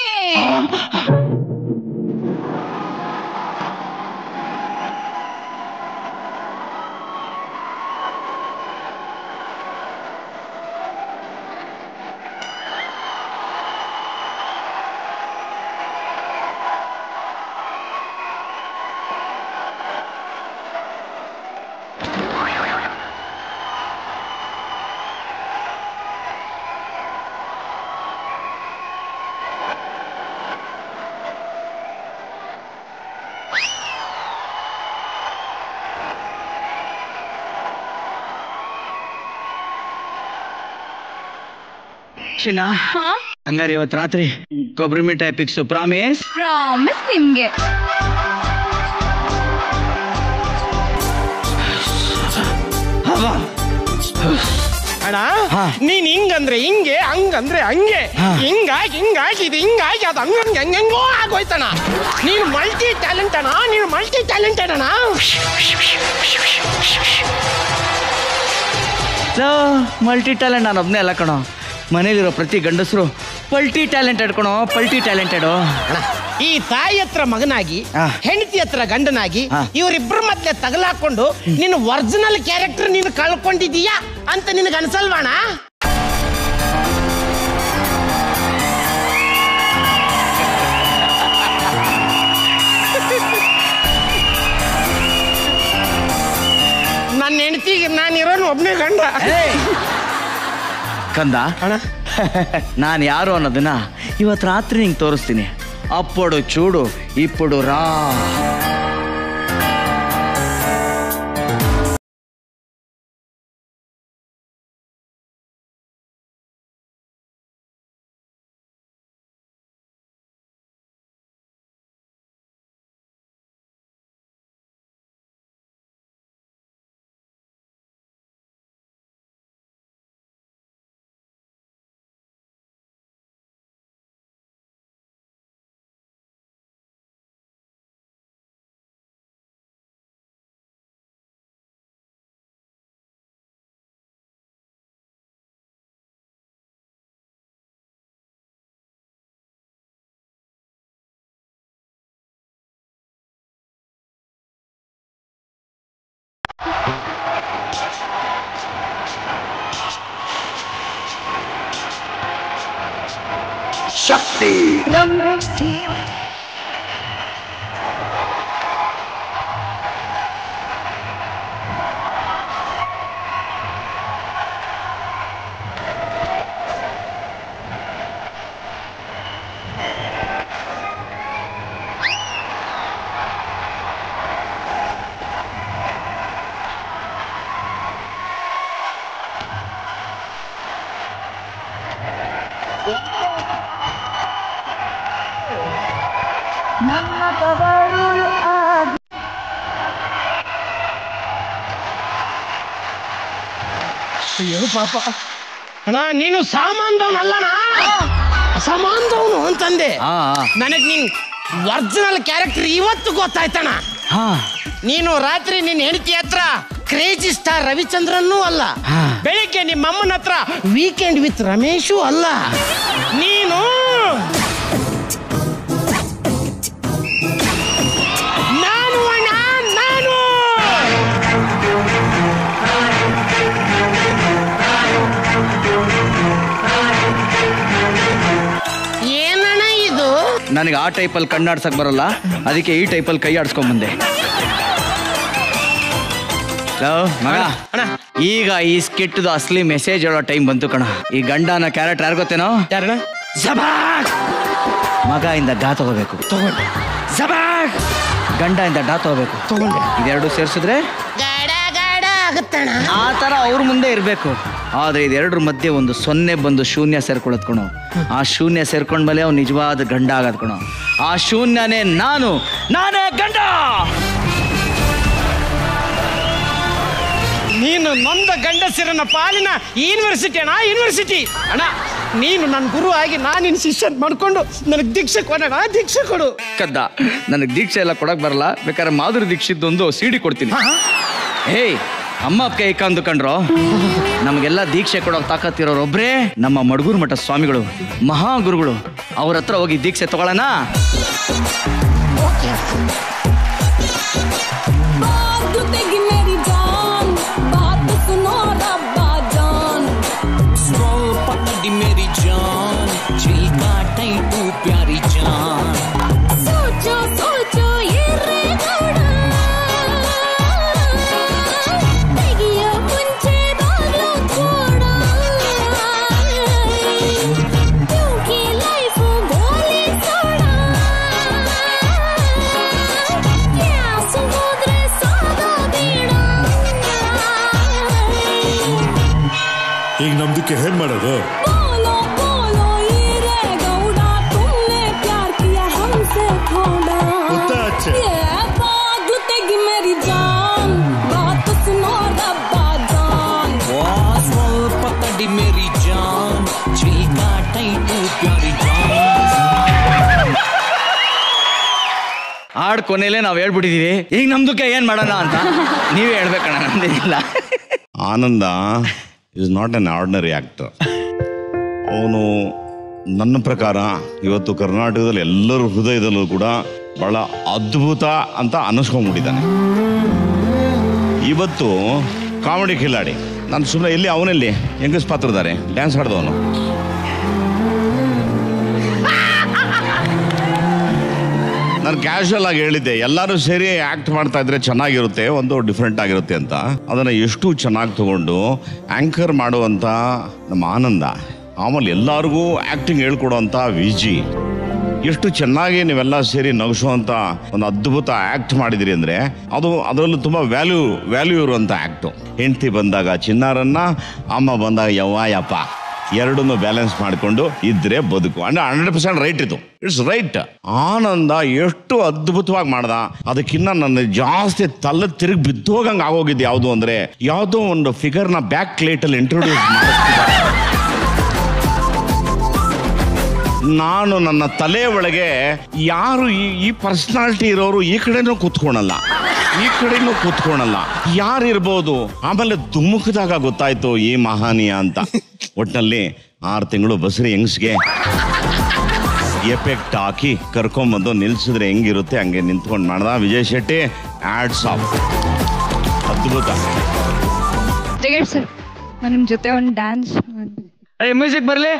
ಚಿನ್ನ ಹಂಗಾರೆ ಇವತ್ತು ರಾತ್ರಿ ಕೊಬ್ಬರಿ ಮಿಠಾಯಿ ಪಿಕ್ಸು ಪ್ರಾಮಿಸ್ ಪ್ರಾಮಿಸ್ ನಿಮ್ಗೆ ಅಣ್ಣ ಹಾ. ನೀನ್ ಹಿಂಗಂದ್ರೆ ಹಿಂಗೆ ಹಂಗಂದ್ರೆ ಹಂಗೆ ಹಾ. ಹಿಂಗಾಗಿ ಹಿಂಗಾಗಿ ಇದು ಹಿಂಗಾಗಿ ಅದು ಹಂಗಂಗೆ ಹೆಂಗೆಂಗೋ ಆಗೋಯ್ತಣ ನೀನು ಮಲ್ಟಿ ಟ್ಯಾಲೆಂಟ್ ಅಣ್ಣ ನೀನು ಮಲ್ಟಿ ಟ್ಯಾಲೆಂಟೆಡ್ ಅಣ್ಣ ಮಲ್ಟಿ ಟ್ಯಾಲೆಂಟ್ ನಾನು ಒಬ್ಬನೇ ಅಲ್ಲ ಕಣೋ ಮನೇಲಿರೋ ಪ್ರತಿ ಗಂಡಸರು ಪಲ್ಟಿ ಟ್ಯಾಲೆಂಟೆಡ್ ಕಣೋ ಪಲ್ಟಿ ಟ್ಯಾಲೆಂಟೆಡು ಈ ತಾಯಿ ಹತ್ರ ಮಗನಾಗಿ ಹಾ. ಹೆಂಡತಿ ಹತ್ರ ಗಂಡನಾಗಿ ಹಾ. ಇವರಿಬ್ಬರ ಮಧ್ಯೆ ತಗಲಾಕೊಂಡು ನಿನ್ನ ಒರಿಜಿನಲ್ ಕ್ಯಾರೆಕ್ಟರ್ ನೀನು ಕಳ್ಕೊಂಡಿದೀಯಾ ಅಂತ ನಿನಗೆ ಅನ್ಸಲ್ವಾಣ ನನ್ನ ಹೆಂಡತಿಗೆ ನಾನಿರೋನು ಒಬ್ಬನೇ ಗಂಡ ಕಂದ ಅಣ್ಣ ನಾನು ಯಾರು ಅನ್ನೋದನ್ನ ಇವತ್ತು ರಾತ್ರಿ ನಿಂಗೆ ತೋರಿಸ್ತೀನಿ ಅಪ್ಪಡು ಚೂಡು ಇಪ್ಪಡು ರಾ ಅಯ್ಯೋ ಪಾಪ ಅಣ್ಣ ನೀನು ಸಾಮಾನ್ದವನಲ್ಲಣ್ಣ ಅಸಮಾನ್ದವನು ಅಂತಂದೆ ಹಾ ನನಗ್ ನೀನ್ ಒರಿಜಿನಲ್ ಕ್ಯಾರೆಕ್ಟರ್ ಇವತ್ತು ಗೊತ್ತಾಯ್ತಣ್ಣ ಹಾ ನೀನು ರಾತ್ರಿ ನಿನ್ನ ಹೆಂಡತಿ ಹತ್ರ ಕ್ರೇಜಿ ಸ್ಟಾರ್ ರವಿಚಂದ್ರನ್ನೂ ಅಲ್ಲ ಹಾ. ಬೆಳಿಗ್ಗೆ ನಿಮ್ಮ ಅಮ್ಮನ ಹತ್ರ ವೀಕೆಂಡ್ ವಿತ್ ರಮೇಶು ಅಲ್ಲ ನೀನು ನಾನು ಅಣ್ಣ ನಾನು ಏನಣ್ಣ ಇದು ನನಗೆ ಆ ಟೈಪಲ್ಲಿ ಕಣ್ಣಾಡ್ಸಕ್ ಬರಲ್ಲ ಅದಕ್ಕೆ ಈ ಟೈಪಲ್ಲಿ ಕೈ ಆಡ್ಸ್ಕೊಂಡ್ ಬಂದೆ ಲೋ, ಮಗ ಅಣ್ಣ. ಈಗ ಈ ಸ್ಕಿಟ್ದು ಅಸಲಿ ಮೆಸೇಜ್ ಹೇಳೋ ಟೈಮ್ ಬಂತು ಕಣ ಈ ಗಂಡನ ಕ್ಯಾರೆಕ್ಟರ್ ಯಾರು ಗೊತ್ತೇನೋ ಯಾರಣ್ಣ ಜಬಾಕ್ ಮಗ ಇಂದ ಡಾ ತಗೋಬೇಕು ತಗೊಂಡೆ ಜಬಾಕ್ ಗಂಡ ಇಂದ ಡಾ ತಗೋಬೇಕು ತಗೊಂಡೆ ಇದೆರಡು ಸೇರಿಸಿದ್ರೆ ಗಾಡ ಗಾಡ ಆಗುತ್ತಣ್ಣ ಆ ತರ ಅವ್ರ ಮುಂದೆ ಇರಬೇಕು ಆದ್ರೆ ಇದೆರಡರ ಮಧ್ಯೆ ಒಂದು ಸೊನ್ನೆ ಬಂದು ಶೂನ್ಯ ಸೇರ್ಕೊಳ್ಳೋದ್ ಕಣೋ ಆ ಶೂನ್ಯ ಸೇರ್ಕೊಂಡ್ ಮೇಲೆ ಅವ್ನು ನಿಜವಾದ ಗಂಡ ಆಗದ್ ಕಣೋ ಆ ಶೂನ್ಯನೇ ನಾನು ನಾನೇ ಗಂಡ ನೀನು ನೊಂದ ಗಂಡಸಿರನ ಪಾಲಿನ ಯೂನಿವರ್ಸಿಟಿ ಅಣ್ಣ ಯೂನಿವರ್ಸಿಟಿ ಅಣ್ಣ ನೀನು ನನ್ನ ಗುರು ಆಗಿ ನಾನು ನಿನ್ನ ಶಿಷ್ಯನ್ ಮಾಡ್ಕೊಂಡು ನನಗೆ ದೀಕ್ಷೆ ಕೊಡೋಣ ದೀಕ್ಷೆ ಕೊಡು ಕದ್ದ ನನಗೆ ದೀಕ್ಷೆ ಎಲ್ಲ ಕೊಡಕ್ ಬರಲ್ಲ ಬೇಕಾದ್ರೆ ಮಾಧುರಿ ದೀಕ್ಷಿತ್ ಒಂದು ಸಿಡಿ ಕೊಡ್ತೀನಿ ಹೇಯ್ ಅಮ್ಮ ಕೈ ಕಂದು ಕಂಡ್ರು ನಮಗೆಲ್ಲ ದೀಕ್ಷೆ ಕೊಡೋ ತಾಕತ್ತಿರೋರು ಒಬ್ರೇ ನಮ್ಮ ಮಡಗೂರು ಮಠ ಸ್ವಾಮಿಗಳು ಮಹಾಗುರುಗಳು ಅವ್ರ ಹತ್ರ ಹೋಗಿ ದೀಕ್ಷೆ ತಗೊಳ್ಳೋಣ पकड़ी मेरी जान छिलका टैटू प्यारी जान सोचो सोचो ये रे गौड़ा ತೆಗಿಯೋ ಮುಂಚೆ ಬಾಗ್ಲು ಕೂಡ ಕ್ಯೂಂಕಿ ಲೈಫು ಗೋಲಿ ಸೋಡಾ ಗ್ಯಾಸ್ ಹೋದ್ರೆ ಸಾಗೋ ಬೇಡ ಈಗ ನಮ್ದಕ್ಕೆ ಹೇಗ್ ಮಾಡೋದು बोलो बोलो ये रे गौड़ा तुमने प्यार किया हमसे थोड़ा होता अच्छा। ये पागल तेगी मेरी जान बात सुनो रब्बा जान ಸ್ವಲ್ಪ ತಡಿ ಮೇರಿ ಜಾನ್ छिलका टैटू प्यारी जान ಹಾಡ್ ಕೊನೆಯಲ್ಲೇ ನಾವು ಹೇಳ್ಬಿಟ್ಟಿದೀವಿ ಈಗ ನಮ್ದಕ್ಕೆ ಏನ್ ಮಾಡೋಣ ಅಂತ ನೀವೇ ಹೇಳ್ಬೇಕಣ್ಣ ನಮ್ದೇನಿಲ್ಲ Ananda is not an ordinary actor ಅವನು ನನ್ನ ಪ್ರಕಾರ ಇವತ್ತು ಕರ್ನಾಟಕದಲ್ಲಿ ಎಲ್ಲರ ಹೃದಯದಲ್ಲೂ ಕೂಡ ಬಹಳ ಅದ್ಭುತ ಅಂತ ಅನಿಸ್ಕೊಂಡ್ಬಿಟ್ಟಿದ್ದಾನೆ ಇವತ್ತು ಕಾಮಿಡಿ ಕಿಲಾಡಿ ನಾನು ಸುಮ್ಮನೆ ಎಲ್ಲಿ ಅವನಲ್ಲಿ ಹೆಂಗಸ್ ಪಾತ್ರದಾರೆ ಡ್ಯಾನ್ಸ್ ಆಡ್ದವನು ನಾನು ಕ್ಯಾಶುವಲ್ ಆಗಿ ಹೇಳಿದ್ದೆ ಎಲ್ಲರೂ ಸೇರಿ ಆಕ್ಟ್ ಮಾಡ್ತಾ ಇದ್ರೆ ಚೆನ್ನಾಗಿರುತ್ತೆ ಒಂದು ಡಿಫ್ರೆಂಟ್ ಆಗಿರುತ್ತೆ ಅಂತ ಅದನ್ನ ಎಷ್ಟು ಚೆನ್ನಾಗಿ ತಗೊಂಡು ಆಂಕರ್ ಮಾಡುವಂತ ನಮ್ಮ ಆನಂದ ಆಮೇಲೆ ಎಲ್ಲರಿಗೂ ಆಕ್ಟಿಂಗ್ ಹೇಳ್ಕೊಡುವಂತ ವಿಜಿ ಎಷ್ಟು ಚೆನ್ನಾಗಿ ನೀವೆಲ್ಲ ಸೇರಿ ನಗಿಸುವಂತ ಒಂದು ಅದ್ಭುತ ಆಕ್ಟ್ ಮಾಡಿದಿರಿ ಅಂದ್ರೆ ಅದು ಅದರಲ್ಲೂ ತುಂಬಾ ವ್ಯಾಲ್ಯೂ ವ್ಯಾಲ್ಯೂ ಇರುವಂತ ಆಕ್ಟು ಹೆಂಡತಿ ಬಂದಾಗ ಚಿನ್ನಾರನ್ನ ಅಮ್ಮ ಬಂದಾಗ ಯವ್ವ ಯಪ್ಪ ಎರಡನ್ನು ಬ್ಯಾಲೆನ್ಸ್ ಮಾಡಿಕೊಂಡು ಇದ್ರೆ ಬದುಕು ಅಂದ್ರೆ ಹಂಡ್ರೆಡ್ ಪರ್ಸೆಂಟ್ ರೈಟ್ ಇದು ಇಟ್ಸ್ ರೈಟ್ ಆನಂದ ಎಷ್ಟು ಅದ್ಭುತವಾಗಿ ಮಾಡ್ದ ಅದಕ್ಕಿನ್ನ ನನ್ನ ಜಾಸ್ತಿ ತಲೆ ತಿರುಗಿ ಬಿದ್ದೋಗಂಗೆ ಆಗೋಗಿದ್ದು ಯಾವುದು ಅಂದ್ರೆ ಯಾವುದೋ ಒಂದು ಫಿಗರ್ನ ಬ್ಯಾಕ್ ಪ್ಲೇಟಲ್ಲಿ ಇಂಟ್ರೊಡ್ಯೂಸ್ ಮಾಡಿಸ್ತಿದ್ದಾರೆ ನಾನು ನನ್ನ ತಲೆ ಒಳಗೆ ಯಾರು ಈ ಈ ಪರ್ಸನಾಲಿಟಿ ಇರೋರು ಈ ಕಡೆನೂ ಕೂತ್ಕೊಳಲ್ಲ ಈ ಕಡೆನೂ ಕೂತ್ಕೊಳಲ್ಲ ಯಾರು ಇರ್ಬೋದು ಆಮೇಲೆ ದುಮುಕದಾಗ ಗೊತ್ತಾಯ್ತು ಈ ಮಹಾನೀಯ ಅಂತ ಒಟ್ಟಿನಲ್ಲಿ ಆರು ತಿಂಗಳು ಬಸ್ರಿ ಹೆಂಗ್ಸ್ಗೆ ಎಫೆಕ್ಟ್ ಹಾಕಿ ಕರ್ಕೊಂಬಂದು ನಿಲ್ಸಿದ್ರೆ ಹೆಂಗಿರುತ್ತೆ ಹಂಗೆ ನಿಂತ್ಕೊಂಡು ಮಾಡ್ದ ವಿಜಯ್ ಶೆಟ್ಟಿ ಆಡ್ಸ್ ಆಫ್ ಅದ್ಭುತ ಜಗೇಶ್ ಸರ್ ನಾನು ನಿಮ್ಮ ಜೊತೆ ಒಂದು ಡ್ಯಾನ್ಸ್ ಮಾಡಿ ಮ್ಯೂಸಿಕ್ ಬರ್ಲಿ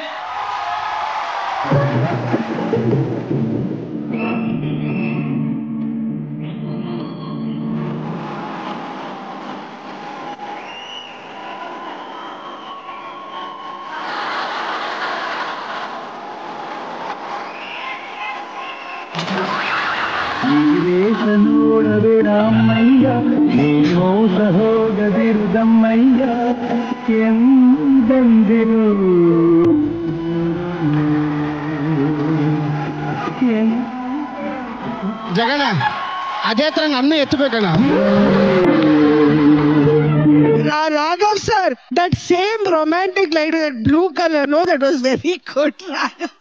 ವೇಷ ನೋಡಬೇಡ ಅಮ್ಮಯ್ಯ ನೀ ಮೋಸ ಹೋಗದಿರುದಮ್ಮಯ್ಯ ಎಂದಂದಿರು ಜಗಣ ಅದೇ ತರ ನನ್ನ ಎತ್ತಬೇಕಣ್ಣ Raghav sir, that same romantic light with that blue color, no, that was very good. Raghav.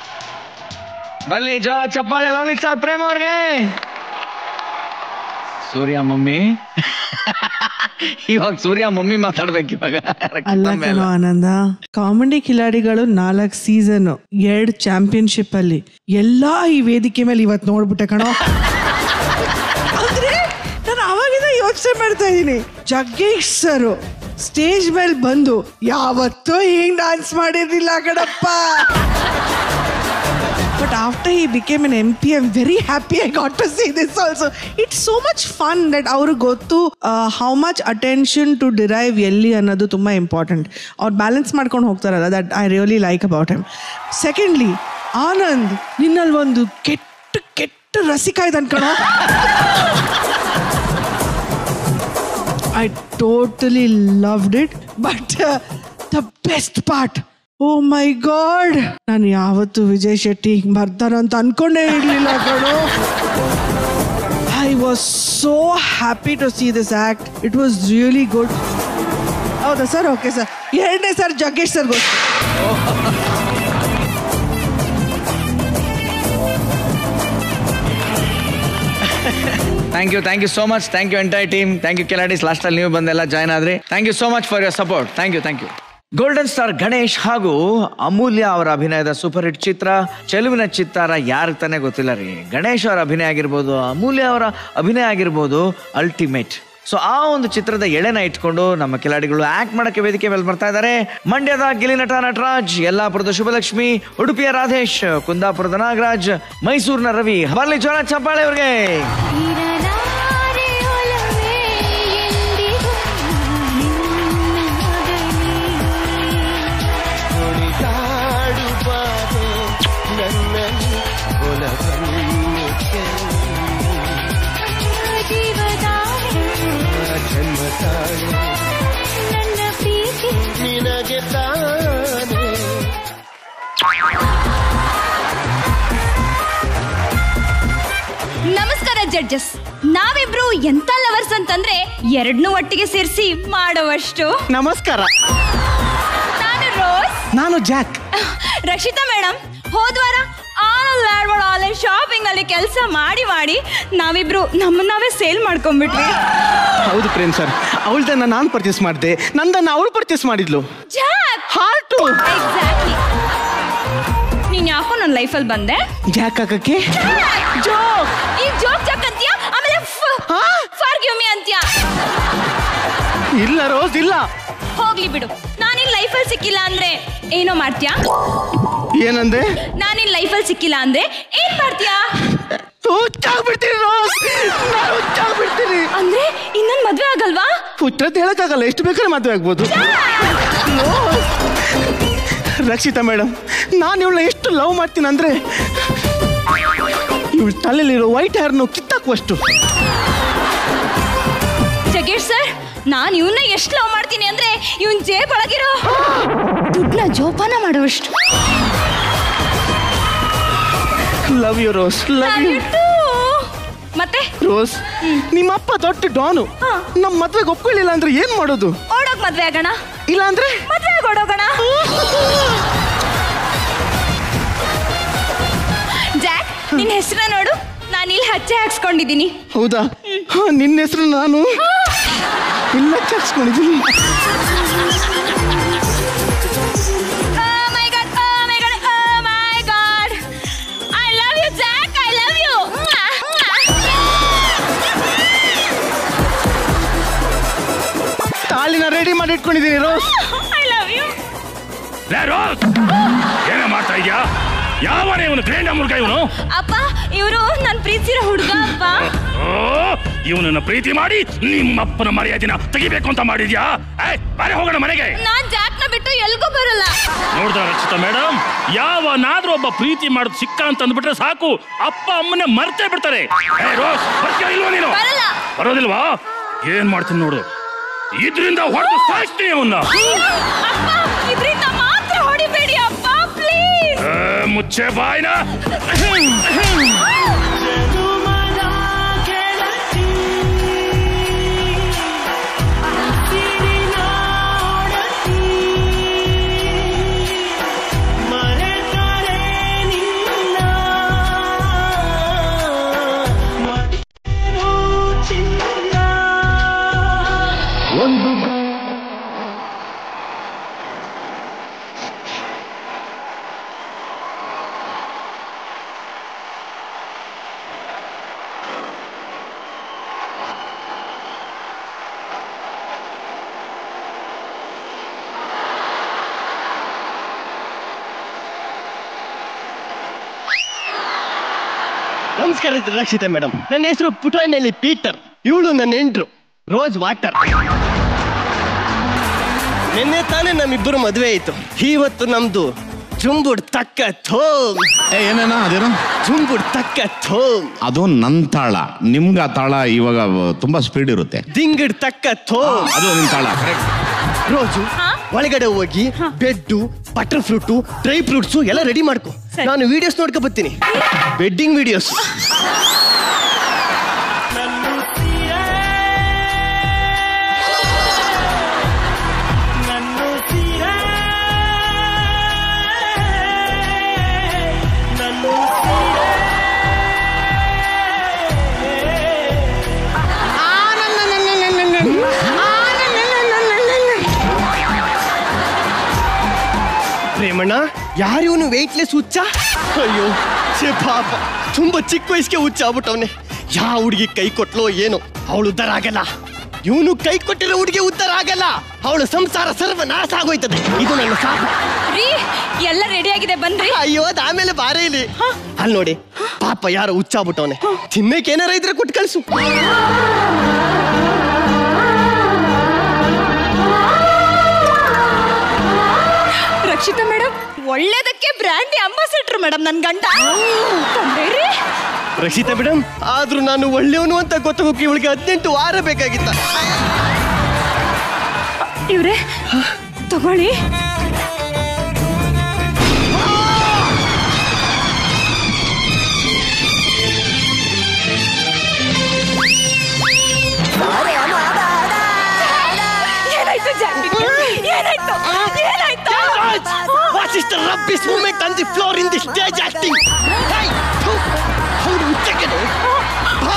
ಬನ್ನಿ ಜೋ ಚಪ್ಪಾಳೆ ಲಲಿತ್ ಸರ್ ಪ್ರೇಮ್ ಅವ್ರಿಗೆ ಸೂರ್ಯ ಮಮ್ಮಿ ಇವಾಗ ಸೂರ್ಯ ಮಮ್ಮಿ ಮಾತಾಡ್ಬೇಕು ಇವಾಗ ಅಲ್ಲ ಕಣೋ ಆನಂದ ಕಾಮಿಡಿ ಕಿಲಾಡಿಗಳು ನಾಲ್ಕು ಸೀಸನ್ ಎರಡ್ ಚಾಂಪಿಯನ್ಶಿಪ್ ಅಲ್ಲಿ ಎಲ್ಲಾ ಈ ವೇದಿಕೆ ಮೇಲೆ ಇವತ್ ನೋಡ್ಬಿಟ್ಟೆ ಕಣೋ ಅಂದ್ರೆ ನಾನು ಅವಾಗಿಂದ ಯೋಚನೆ ಮಾಡ್ತಾ ಇದ್ದೀನಿ ಜಗ್ಗೇಶ್ ಸರ್ ಸ್ಟೇಜ್ ಮೇಲೆ ಬಂದು ಯಾವತ್ತೂ ಹಿಂಗ್ ಡಾನ್ಸ್ ಮಾಡಿರ್ಲಿಲ್ಲ ಕಣಪ್ಪ but after he became an M P I'm very happy I got to see this also it's so much fun that ಅವ್ರಿಗೆ ಗೊತ್ತು how much attention to derive ಎಲ್ಲಿ ಅನ್ನೋದು ತುಂಬ ಇಂಪಾರ್ಟೆಂಟ್ ಅವ್ರು ಬ್ಯಾಲೆನ್ಸ್ ಮಾಡ್ಕೊಂಡು ಹೋಗ್ತಾರಲ್ಲ that I really like about him secondly Anand ನಿನ್ನಲ್ಲಿ ಒಂದು ಕೆಟ್ಟ ಕೆಟ್ಟ ರಸಿಕ ಇದೆ ಅನ್ಕಣ I totally loved it but the best part oh my god ನಾನು ಯಾವತ್ತು ವಿಜಯ್ ಶೆಟ್ಟಿ ಹಿಂಗ್ ಬರ್ತಾರಂತ ಅನ್ಕೊಂಡೇ ಇರ್ಲಿಲ್ಲ ಕಣೋ I was so happy to see this act it was really good ಹೌದಾ ಸರ್ ಓಕೆ ಸರ್ ಎರಡನೇ ಸರ್ ಜಗ್ಗೇಶ್ ಸರ್ ಗೊತ್ತು thank you thank you so much thank you entire team thank you ಕೆಲಾಡಿಸ್ ಲಾಸ್ಟಲ್ಲಿ ನೀವು ಬಂದೆಲ್ಲ ಜಾಯ್ನ್ ಆದ್ರಿ thank you so much for your support thank you thank you golden star Ganesh ಹಾಗೂ ಅಮೂಲ್ಯ ಅವರ ಅಭಿನಯದ ಸೂಪರ್ ಹಿಟ್ ಚಿತ್ರ ಚೆಲುವಿನ ಚಿತ್ತಾರ ಯಾರಿಗೆ ತಾನೇ ಗೊತ್ತಿಲ್ಲ ರೀ ಗಣೇಶ್ ಅವರ ಅಭಿನಯ ಆಗಿರ್ಬೋದು ಅಮೂಲ್ಯ ಅವರ ಅಭಿನಯ ಆಗಿರ್ಬೋದು ಅಲ್ಟಿಮೇಟ್ ಸೊ ಆ ಒಂದು ಚಿತ್ರದ ಎಳೆನ ಇಟ್ಕೊಂಡು ನಮ್ಮ ಕಿಲಾಡಿಗಳು ಆಕ್ಟ್ ಮಾಡಕ್ಕೆ ವೇದಿಕೆ ಮೇಲೆ ಬರ್ತಾ ಇದ್ದಾರೆ ಮಂಡ್ಯದ ಗಿಲಿ ನಟ ನಟರಾಜ್ ಯಲ್ಲಾಪುರದ ಶುಭಲಕ್ಷ್ಮಿ ಉಡುಪಿಯ ರಾಧೇಶ್ ಕುಂದಾಪುರದ ನಾಗರಾಜ್ ಮೈಸೂರಿನ ರವಿ ಬರ್ಲಿ ಜೋರ ಚಪ್ಪಾಳೆ ಅವ್ರಿಗೆ ನಿನಗೆ ತಾನೇ ನಮಸ್ಕಾರ ಜಡ್ಜಸ್ ನಾವಿಬ್ರು ಎಂತ ಲವರ್ಸ್ ಅಂತಂದ್ರೆ ಎರಡ್ನು ಒಟ್ಟಿಗೆ ಸೇರಿಸಿ ಮಾಡುವಷ್ಟು ನಮಸ್ಕಾರ ನಾನು ರೋಸ್ ನಾನು ಜಾಕ್ ರಕ್ಷಿತಾ ಮೇಡಮ್ ಹೋದ್ವಾರ ಆನಲ್ ಲ್ಯಾಂಡ್ವಾರ್ಡ್ ಆನ್ಲೈನ್ ಶಾಪಿಂಗ್ ಅಲ್ಲಿ ಕೆಲಸ ಮಾಡಿ ಮಾಡಿ ನಾವಿಬ್ರು ನಮ್ಮನ್ನ ನಾವೇ ಸೇಲ್ ಮಾಡ್ಕೊಂಡ್ಬಿಟ್ವಿ ಹೌದು ಪ್ರೇಮ್ ಸರ್ ಅವಳ್ದನ್ನ ನಾನು ಪರ್ಚೇಸ್ ಮಾಡಿದೆ ನಂದನ್ನ ಅವಳು ಪರ್ಚೇಸ್ ಮಾಡಿದ್ಲು ಜಾಕ್ ಹಾರ್ಟು ಎಕ್ಸಾಕ್ಟ್ಲಿ ನೀನ್ ಯಾಕೋ ನನ್ನ ಲೈಫಲ್ಲಿ ಬಂದೆ ಜಾಕ್ ಹಾಕಕ್ಕೆ ಜೋಕ್ ಈ ಜೋಕ್ ಜೋಕ್ ಅಂತೀಯ ಆಮೇಲೆ ಫಾರ್ ಗಿವ್ ಮಿ ಅಂತೀಯ ಇಲ್ಲ ರೋಸ್ ಇಲ್ಲ ಹೋಗ್ಲಿ ಬಿಡು ನಾನಿನ್ ಲೈಫಲ್ಲಿ ಸಿಕ್ಕಿಲ್ಲ ಅಂದ್ರೆ ಏನೋ ಮಾಡ್ತೀಯಾ ಏನಂದೆ ನಾನಿನ್ ಲೈಫಲ್ಲಿ ಸಿಕ್ಕಿಲ್ಲ ಅಂದ್ರೆ ಏನ್ ಮಾಡ್ತೀಯಾ ಹುಚ್ಚಾಗ್ಬಿಡ್ತೀನಿ ರೋಸ್ ನಾನು ಹುಚ್ಚಾಗ್ಬಿಡ್ತೀನಿ ಅಂದ್ರೆ ಇನ್ನೊಂದ್ ಮದ್ವೆ ಆಗಲ್ವಾ ಹುಚ್ಚತ್ ಹೇಳಕ್ಕಾಗಲ್ಲ ಎಷ್ಟು ಬೇಕಾದ್ರೆ ಮದುವೆ ಆಗ್ಬೋದು ರಕ್ಷಿತಾ ಮೇಡಮ್ ನಾನು ಇವಳನ್ನ ಎಷ್ಟು ಲವ್ ಮಾಡ್ತೀನಿ ಅಂದ್ರೆ ಇವಳ ತಲೆಯಲ್ಲಿರೋ ವೈಟ್ ಹೇರ್ನು ಕಿತ್ತಾಕುವಷ್ಟು ಜಗೇಶ್ ಸರ್ ನಾನು ಇವನ್ನ ಎಷ್ಟು ಲವ್ ಮಾಡ್ತೀನಿ ಅಂದ್ರೆ ಇವನ್ ಜೇಬ್ ಒಳಗಿರೋ ದುಡ್ಡನ್ನ ಜೋಪಾನ ಮಾಡುವಷ್ಟು love you Rose love you ಮತ್ತೆ ರೋಸ್ ನಿಮ್ಮಪ್ಪ ದೊಡ್ಡ ಡಾನು ನಮ್ಮ ಮದ್ವೆಗೆ ಒಪ್ಕೊಳ್ಳಿಲ್ಲ ಅಂದ್ರೆ ಏನ್ ಮಾಡೋದು ಓಡೋಗ್ ಮದ್ವೆ ಆಗೋಣ ಇಲ್ಲ ಅಂದ್ರೆ ಮದ್ವೆ ಆಗ್ ಓಡೋಗೋಣ ಜಾಕ್ ನಿನ್ ಹೆಸರ ನೋಡು ನಾನು ಇಲ್ಲಿ ಹಚ್ಚೆ ಹಾಕ್ಸ್ಕೊಂಡಿದ್ದೀನಿ ಹೌದಾ ಹಾ, ನಿನ್ನ ಹೆಸರು ನಾನು ಇಲ್ಲ ಚಾಕ್ಸ್ಕೊಂಡಿದ್ದೀನಿ Oh my god, oh my god, oh my god. I love you, Jack. I love you. ತಾಳಿನ ರೆಡಿ ಮಾಡಿ ಇಟ್ಕೊಂಡಿದ್ದೀನಿ ರೋಸ್ I love you. ಏನ ಮಾಡ್ತಾ ಇದ್ಯಾ ಯಾವ ಇವನು ಗ್ರೇಂಡ ಮುರುಗ ಇವನು ಅಪ್ಪ ಇವರು ನನ್ ಪ್ರೀತಿಸಿರೋ ಹುಡುಗ ಅಪ್ಪ ಇವನನ್ನ ಪ್ರೀತಿ ಮಾಡಿ ನಿಮ್ಮಪ್ಪನ ಮರ್ಯಾದಿನ ತೆಗಿಬೇಕು ಅಂತ ಮಾಡಿದ್ಯಾ ಏಯ್, ಬಾರೆ ಹೋಗೋಣ ಮನೆಗೆ ನಾನ್ ಜಾಕ್ನ ಬಿಟ್ಟು ಎಲ್ಗೂ ಬರಲ್ಲ ನೋಡ್ದ ರಕ್ಷಿತಾ ಮೇಡಮ್ ಯಾವನಾದ್ರೂ ಒಬ್ಬ ಪ್ರೀತಿ ಮಾಡೋದು ಸಿಕ್ಕ ಅಂತ ಅಂದ್ಬಿಟ್ರೆ ಸಾಕು ಅಪ್ಪ ಅಮ್ಮನೆ ಮರ್ತೇ ಬಿಡ್ತಾರೆ ಏ, ರೋಸ್ ಬರ್ತೀಯಾ ಇಲ್ವಾ ನೀನು ಬರಲ್ಲ. ಬರೋದಿಲ್ವಾ ಏನ್ ಮಾಡ್ತೀನಿ ನೋಡು ಇದ್ರಿಂದ ಹೊಡೆದು ಸಾಯಿಸ್ತೀನಿ ಅವನ್ನ ಅಪ್ಪ ಇದ್ರಿಂದ ಮಾತ್ರ ಹೊಡಿಬೇಡಿ ಅಪ್ಪ ಪ್ಲೀಸ್ ಏ, ಮುಚ್ಚೆ ಬಾಯ್ನ ಚಿನ್ನ ನಮಸ್ಕಾರ ರಕ್ಷಿತಾ ಮೇಡಮ್ ನನ್ನ ಹೆಸರು ಪುಟಾಣಿಯಲ್ಲಿ ಪೀಟರ್ ಇವಳು ನನ್ನ ಹೆಂಡ್ರು ರೋಸ್ ವಾಟರ್ ನಿನ್ನೆ ತಾನೇ ನಮ್ಮಿಬ್ಬರು ಮದುವೆ ಆಯ್ತು ಇವತ್ತು ನಮ್ದು ಜುಂಬುಡ್ ತಕ್ಕ ಥೋಮ್ ಏನೇನ ಅದೇನು ಜುಂಬುಡ್ ತಕ್ಕ ಥೋಮ್ ಅದು ನನ್ನ ತಾಳ ನಿಮ್ಗೆ ಆ ತಾಳ ಇವಾಗ ತುಂಬಾ ಸ್ಪೀಡ್ ಇರುತ್ತೆ ದಿಂಗಿಡ್ ತಕ್ಕ ಥೋಮ್ ಅದು ನಿಮ್ ತಾಳ ಕರೆಕ್ಟ್ ರೋಜು ಒಳಗಡೆ ಹೋಗಿ bed butter fruit dry fruits ಎಲ್ಲ ರೆಡಿ ಮಾಡ್ಕೊ ನಾನು ವಿಡಿಯೋಸ್ ನೋಡ್ಕೊ ಬರ್ತೀನಿ ವೆಡ್ಡಿಂಗ್ ವಿಡಿಯೋಸ್ ಪ್ರೇಮಣ್ಣ ಯಾರು ಇವನು ವೆಯ್ಟ್ಲೆಸ್ ಹುಚ್ಚ ಅಯ್ಯೋ ಛೇ ಪಾಪ ತುಂಬಾ ಚಿಕ್ಕ ವಯಸ್ಸಿಗೆ ಹುಚ್ಚ ಆಗ್ಬಿಟ್ಟವನೆ ಯಾವ ಹುಡುಗಿ ಕೈ ಕೊಟ್ಲೋ ಏನೋ ಅವಳು ಉದ್ಧಾರ ಆಗಲ್ಲ ಇವನು ಕೈ ಕೊಟ್ಟಿರೋ ಹುಡುಗಿ ಉದ್ಧಾರ ಆಗಲ್ಲ ಅವಳು ಸಂಸಾರ ಸರ್ವನಾಶ ಆಗೋಯ್ತದೆ ಇದು ನನ್ನ ಶಾಪ ರೀ ಎಲ್ಲ ರೆಡಿ ಆಗಿದೆ ಬನ್ರಿ ಅಯ್ಯೋ ಅದ್ ಆಮೇಲೆ ಬಾರೇ ಇಲ್ಲಿ ಅಲ್ಲಿ ನೋಡಿ ಪಾಪ ಯಾರೋ ಹುಚ್ಚಾಗ್ಬಿಟ್ಟವನೆ ತಿನ್ನಕ್ಕೆ ಏನಾರ ಇದ್ರೆ ಕೊಟ್ಟು ಕಳ್ಸು ರಕ್ಷಿತಾ ಮೇಡಮ್ ಒಳ್ಳೇದಕ್ಕೆ ಬ್ರ್ಯಾಂಡಿ ಅಂಬಾಸಿಡರ್ ಮೇಡಮ್ ನನ್ ಗಂಡ ತಂದೇರಿ ರಕ್ಷಿತಾ ಮೇಡಮ್ ಆದ್ರೂ ನಾನು ಒಳ್ಳೆಯವನು ಅಂತ ಗೊತ್ತಾಗೋಕೆ ಇವಳಿಗೆ ಹದಿನೆಂಟು ವಾರ ಬೇಕಾಗಿತ್ತ ಇವ್ರೆ ತಗೊಳ್ಳಿ ಏನಾಯ್ತು ಜಾಂಬಿ ಏನಾಯ್ತು ಏನಾಯ್ತು What is the rubbish movement on the floor in the stage acting? Hey, who, how do you take it? ಬಾ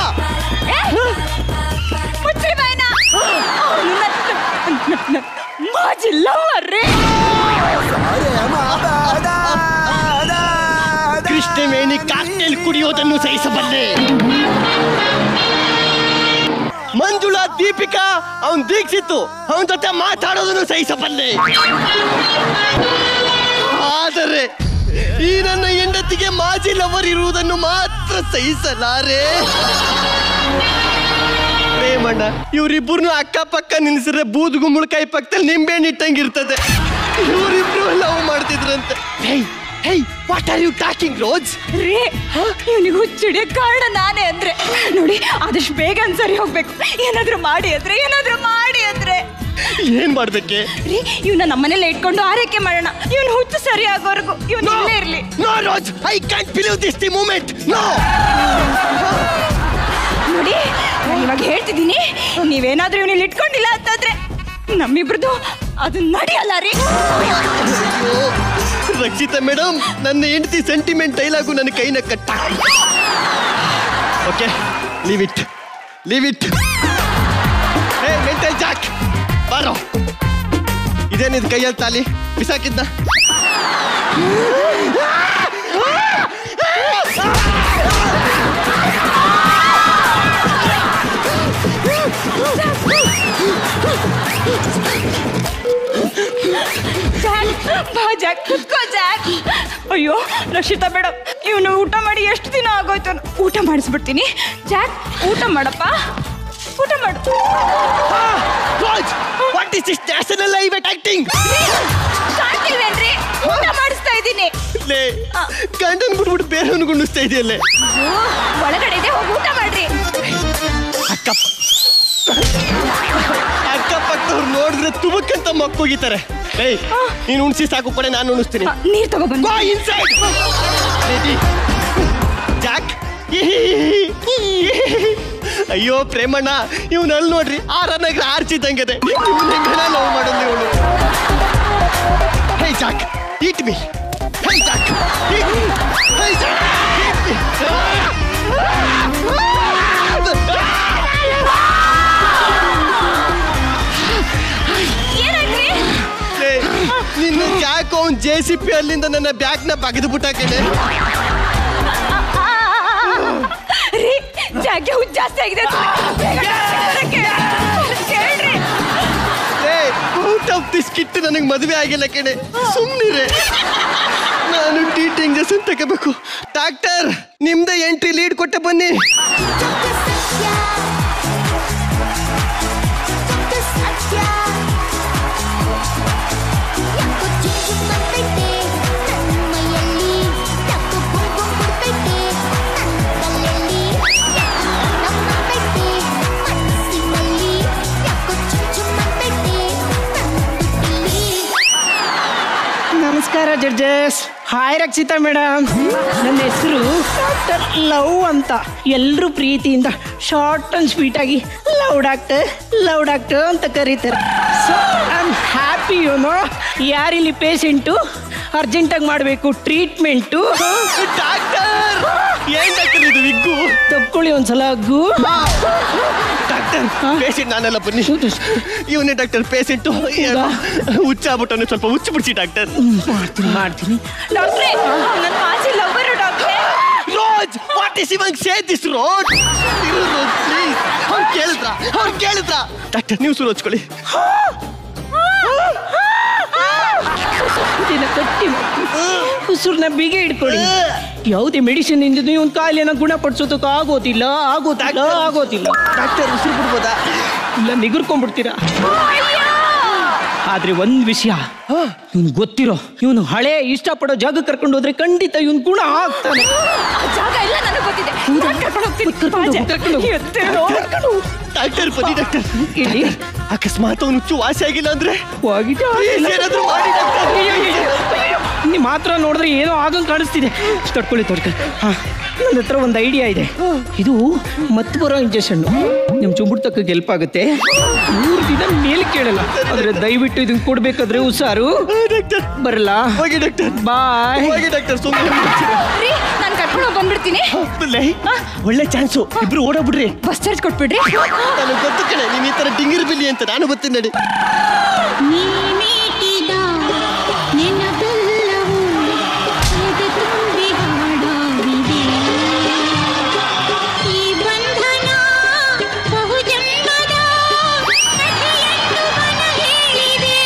ಮುಚ್ಚ್ರಿ ಬಾಯ್ನ ಅವ್ನು ನನ್ನ- ನನ್ನ- ನನ್ನ ಮಾಜಿ ಲವರ್ ರೀ ಕೃಷ್ಣವೇಣಿ ಕಾಕ್ಟೇಲ್ ಕುಡಿಯೋದನ್ನು ಸಹಿಸಬಲ್ಲೆ ಮಂಜುಳಾ ದೀಪಿಕಾ ಅವನ್ ದೀಕ್ಷಿತ್ತು ಅವನ ಜೊತೆ ಮಾತಾಡೋದನ್ನು ಸಹಿಸಬಲ್ಲೆ ಆದರೆ ಈ ನನ್ನ ಹೆಂಡತಿಗೆ ಮಾಜಿ ಲವರ್ ಇರುವುದನ್ನು ಮಾತ್ರ ಸಹಿಸಲಾರೆ ಪ್ರೇಮಣ್ಣ ಇವರಿಬ್ಬರನ್ನು ಅಕ್ಕಪಕ್ಕ ನಿಲ್ಲಿಸಿದ್ರೆ ಬೂದ್ ಗುಂಬಳಕಾಯಿ ಪಕ್ಕದಲ್ಲಿ ನಿಂಬೆಹಣ್ಣು ಇಟ್ಟಂಗಿರ್ತದೆ ಇವರಿಬ್ರು ಲವ್ ಮಾಡ್ತಿದ್ರಂತೆ hey hey what are you talking Rose ರೀ ಇವನಿಗೆ ಹುಚ್ಚಿಡಿಯೋ ಕಾರಣ ನಾನೇ ಅಂದ್ರೆ ನೋಡಿ ಆದಷ್ಟು ಬೇಗ ಸರಿ ಹೋಗ್ಬೇಕು ಏನಾದ್ರೂ ಮಾಡಿ ಅಂದ್ರೆ ಏನಾದ್ರೂ ಮಾಡಿ ಅಂದ್ರೆ ಏನ್ ಮಾಡ್ಬೇಕೆ ರೀ ಇವ್ನ ನಮ್ಮನೇಲೆ ಇಟ್ಕೊಂಡು ಆರೈಕೆ ಮಾಡೋಣ ಇವನ್ ಹುಚ್ಚು ಸರಿ ಆಗೋವರೆಗೂ ಇವನ್ ಇಲ್ಲೇ ಇರ್ಲಿ no Rose I can't believe this the moment no ನೋಡಿ ನಾನು ಇವಾಗ ಹೇಳ್ತಿದ್ದೀನಿ ನೀವೇನಾದ್ರೂ ಇವನಲ್ಲಿ ಇಟ್ಕೊಂಡಿಲ್ಲ ಅಂತಂದ್ರೆ ನಮ್ಮಿಬ್ರದ್ದು ಅದು ನಡೆಯಲ್ಲ ರೀ ರಕ್ಷಿತಾ ಮೇಡಮ್ ನನ್ನ ಹೆಂಡತಿ ಸೆಂಟಿಮೆಂಟ್ ಡೈಲಾಗು ನನ್ನ ಕೈನ ಕಟ್ಟ okay leave it leave it hey mental Jack ಬಾರೋ ಇದೇನಿದು ಕೈಯಲ್ಲಿ ತಾಲಿ ಬಿಸಾಕಿದ್ದ ಜಾಕ್ ಬಾ ಜಾಕ್ ಕುತ್ಕೋ ಜಾಕ್ ಅಯ್ಯೋ ರಕ್ಷಿತಾ ಮೇಡಮ್ ಇವನು ಊಟ ಮಾಡಿ ಎಷ್ಟು ದಿನ ಆಗೋಯ್ತು ಅನ್ನೋ- ಊಟ ಮಾಡಿಸ್ಬಿಡ್ತೀನಿ ಜಾಕ್ ಊಟ ಮಾಡಪ್ಪ ಊಟ ಮಾಡು Rose what is this national live acting ಕಾಣ್ತಿಲ್ವೇನ್ರಿ ಊಟ ಮಾಡಿಸ್ತಾ ಇದ್ದೀನಿ ಲೇ ಗಂಡನ್ ಬಿಡ್ಬಿಟ್ಟು ಬೇರೆಯವನು ಗುಂಡಿಸ್ತಾ ಇದೆಯಲ್ಲೇ ಅಯ್ಯೋ, ಒಳಗಡೆ ಇದೆ ಹೋಗಿ ಊಟ ಮಾಡ್ರಿ ಅಕ್ಕ ಅಕ್ಕಪಕ್ಕದವ್ರು ನೋಡಿದ್ರೆ ತುಮಕ್ಕಂತ ಮಕ್ಕೋಗಿತಾರೆ ಏಯ್ ನೀನು ಉಣ್ಸಿ ಸಾಕು ಕೊಡೆ ನಾನು ಉಣಿಸ್ತೀನಿ ನೀರ್ ತಗೊಬಂದು Go inside. Ready? ಜಾಕ್ ಅಯ್ಯೋ ಪ್ರೇಮಣ್ಣ ಇವನು ಅಲ್ಲಿ ನೋಡ್ರಿ ಆರನಾಗ ಆರ್ಚಿದ್ದಂಗಿದೆ ಇವನ ಲವ್ ಮಾಡೋದು ಇವನು hey Jack eat me hey Jack eat me hey Jack eat me ಏನಾಯ್ತ್ರಿ ನಿನ್ನ ಜಾಕ್ ಅವ್ನ್ ಜೆ ಸಿ ಪಿ ಅಲ್ಲಿಂದ ನನ್ನ ಬ್ಯಾಗ್ನ ಬಗೆದು ಬಿಟ್ಟ ಕಡೆ ರೀ ಜಾಗೆ ಹುಚ್ಚ ಜಾಸ್ತಿ ಆಗಿದೆ ಬೇಗ ಡಾಕ್ಟರ್ ಬರಕ್ಕೆ. ಕೇಳ್ರಿ ಔಟ್ ಆಫ್ ದಿಸ್ ಕಿಟ್ ನನಗೆ ಮದುವೆ ಆಗಿಲ್ಲ ಕಣೆ ಸುಮ್ಮನಿರೆ ನಾನು ಟಿ ಇಂಜೆಕ್ಷನ್ ತಗೋಬೇಕು ಡಾಕ್ಟರ್ ನಿಮ್ದೇ ಎಂಟ್ರಿ ಲೀಡ್ ಕೊಟ್ಟೆ ಬನ್ನಿ ನಮಸ್ಕಾರ ಜಡ್ಜಸ್ ಹಾಯ್ ರಕ್ಷಿತಾ ಮೇಡಮ್ ನನ್ನ ಹೆಸರು ಡಾಕ್ಟರ್ ಲವ್ ಅಂತ ಎಲ್ಲರೂ ಪ್ರೀತಿಯಿಂದ ಶಾರ್ಟ್ ಅಂಡ್ ಸ್ವೀಟ್ ಆಗಿ ಲವ್ ಡಾಕ್ಟರ್ ಲವ್ ಡಾಕ್ಟರ್ ಅಂತ ಕರೀತಾರೆ so I am happy you know ಯಾರಿಲ್ಲಿ ಪೇಷಂಟು ಅರ್ಜೆಂಟಾಗಿ ಮಾಡಬೇಕು ಟ್ರೀಟ್ಮೆಂಟು ಡಾಕ್ಟರ್ ಏನ್ ಡಾಕ್ಟರ್ ಇದು ವಿಗ್ಗು ತಪ್ಕೊಳ್ಳಿ ಒಂದ್ಸಲ ಗು ಡಾಕ್ಟರ್ ಪೇಷಂಟ್ ನಾನೆಲ್ಲ ಬನ್ನಿ ಇವನೇ ಡಾಕ್ಟರ್ ಪೇಷಂಟು ಹುಚ್ಚಾಗ್ಬಿಟ್ಟವನೆ ಸ್ವಲ್ಪ ಹುಚ್ಚು ಬಿಡಿಸಿ ಡಾಕ್ಟರ್ ಮಾಡ್ತೀನಿ ಮಾಡ್ತೀನಿ ಡಾಕ್ಟ್ರೇ ನನ್ನ ಮಾಜಿ ಲವ್ವರು ಡಾಕ್ಟ್ರೇ ರೋಜ್ ವಾಟ್ ಇಸ್ ಇವನ್ ಸೇ ದಿಸ್ ರೋಡ್ ಪ್ಲೀಸ್ ಅವ್ರು ಕೇಳಿದ್ರ ಅವ್ರು ಕೇಳಿದ್ರ ಡಾಕ್ಟರ್ ನೀವು ಸುರು ಹಚ್ಕೊಳ್ಳಿ ಇದನ್ನ ಕಟ್ಟಿ ಉಸಿರನ್ನ ಬಿಗಿ ಇಟ್ಕೊಳ್ಳಿ ಯಾವುದೇ ಮೆಡಿಸಿನ್ ಇಂದ ಒಂದು ಕಾಯಿಲೆನ ಗುಣಪಡಿಸೋದಕ್ಕೆ ಆಗೋದಿಲ್ಲ ಆಗೋದಿಲ್ಲ ಆಗೋದಿಲ್ಲ ಡಾಕ್ಟರ್ ಉಸಿರು ಬಿಡ್ಬೋದಾ ಇಲ್ಲ ನಿಗುರ್ಕೊಂಡ್ಬಿಡ್ತೀರಾ ಆದ್ರೆ ಒಂದ್ ವಿಷಯ ಇವನು ಗೊತ್ತಿರೋ ಇವನು ಹಳೆ ಇಷ್ಟಪಡೋ ಜಾಗ ಕರ್ಕೊಂಡು ಹೋದ್ರೆ ಖಂಡಿತ ಇವನ್ ಗುಣ ಆಗ್ತಾನೆ ಆ ಜಾಗ ಎಲ್ಲ ನನಗೆ ಗೊತ್ತಿದೆ ನಾನ್ ಕರ್ಕೊಂಡು ಹೋಗ್ತೀನಿ ಬಾ ಜಾ. ಕರ್ಕೊಂಡು ಹೋಗು. ಎತ್ತೇನೋ. ಡಾಕ್ಟರ್ ಬನ್ನಿ ಡಾಕ್ಟರ್ ಇಲ್ಲಿ ಅಕಸ್ಮಾತ್ ಅವನು ಹುಚ್ಚು ವಾಸಿ ಆಗಿಲ್ಲ ಅಂದ್ರೆ ಹೋಗಿದೆ Please, ಏನಾದ್ರೂ ಮಾಡಿ ಡಾಕ್ಟರ್ ನಿಮ್ಮ ಮಾತ್ರ ನೋಡಿದ್ರೆ ಏನೋ ಆಗಂಗ್ ಕಾಣಿಸ್ತಿದೆ ತಡ್ಕೊಳ್ಳಿ ತಡ್ಕೊಳ್ಳಿ ಹಾ ನನ್ನ ಹತ್ರ ಒಂದು ಐಡಿಯಾ ಇದೆ ಇದು ಮತ್ತೆ ಬರೋ ಇಂಜೆಕ್ಷನ್ ನಿಮ್ ಚುಂಬುಡ್ತಕ್ಕ ಗೆಲ್ಪ್ ಆಗುತ್ತೆ ಮೂರು ದಿನ ಮೇಲ್ ಕೇಳಲ್ಲ ಆದ್ರೆ ದಯವಿಟ್ಟು ಇದನ್ನ ಕೊಡ್ಬೇಕಾದ್ರೆ ಹುಷಾರು ಬರಲ್ಲ ಹೋಗಿ ಡಾಕ್ಟರ್ ಬಾಯ್ ಹೋಗಿ ಡಾಕ್ಟರ್ ಸುಮ್ಮನೆ ರೀ ನಾನು ಕರ್ಕೊಂಡು ಹೋಗಿ ಬಂದ್ಬಿಡ್ತೀನಿ ಒಳ್ಳೆ ಚಾನ್ಸು ಇಬ್ರು ಓಡೋಗ್ಬಿಡ್ರಿ ಬಸ್ ಚಾರ್ಜ್ ಕೊಟ್ಬಿಡ್ರಿ ನನಗೆ ಗೊತ್ತು ಕಣೆ ನೀನ್ ಈ ತರ ಡಿಂಗಿರ್ ಬಿಲ್ಲಿ ಅಂತ ನಾನು ಗೊತ್ತೀನಿ ನಡಿ ನೀನೇಟಿದ ನೆನಪೆಲ್ಲವೂ ಎದೆ ತುಂಬಿ ಹಾಡಾಗಿದೆ ಈ ಬಂಧನ ಬಹುಜನ್ಮದ ಕಥೆಯನ್ನು ಮನ ಹೇಳಿದೆ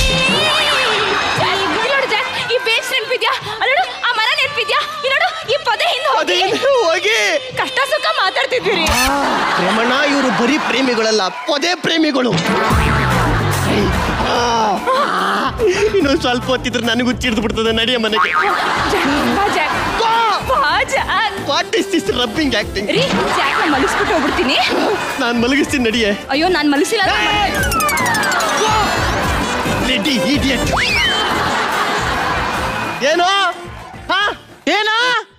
ಜಾಕ್, ಇಲ್ಲಿ ನೋಡು ಜಾಕ್, ಈ ಬೇಸ್ ನೆನ್ಪಿದ್ಯಾ ಅಲ್ಲೋಡು ಆ ಮರ ನೆನ್ಪಿದ್ಯಾ ಇಲ್ಲಿ ನೋಡು ಈ ಪೊದೆ ಹಿಂದೆ ಅದೇ ಹೋಗಿ ಹೋಗಿ ಕಷ್ಟ ಸುಖ ಮಾತಾಡ್ತಿದ್ವಿ ರೀ ಪ್ರೇಮಣ್ಣ ಇವರು ಬರೀ ಪ್ರೇಮಿಗಳಲ್ಲ ಪೊದೆ ಪ್ರೇಮಿಗಳು ಇನ್ನೊಂದು ಸ್ವಲ್ಪ ಹೊತ್ತಿದ್ರೆ ನನಗೆ ಹುಚ್ಚಿಡ್ದು ಬಿಡ್ತದೆ ನಡಿಯ ಮನೆಗೆ ಜಾಕ್, ಬಾ ಜಾಕ್. ಬಾ Jack. What is this rubbing acting ರೀ ಜಾಕ್ ನಾನು ಮಲಗಿಸ್ಬಿಟ್ಟು ಹೋಗ್ಬಿಡ್ತೀನಿ ನಾನು ಮಲಗಿಸ್ತೀನಿ ನಡಿಯೇ ಅಯ್ಯೋ ನಾನು ಮಲಗಿಸಿಲ್ಲ ರೆಡಿ ಇಡಿಯಟ್ ಏನೋ ಹಾ ಏನೋ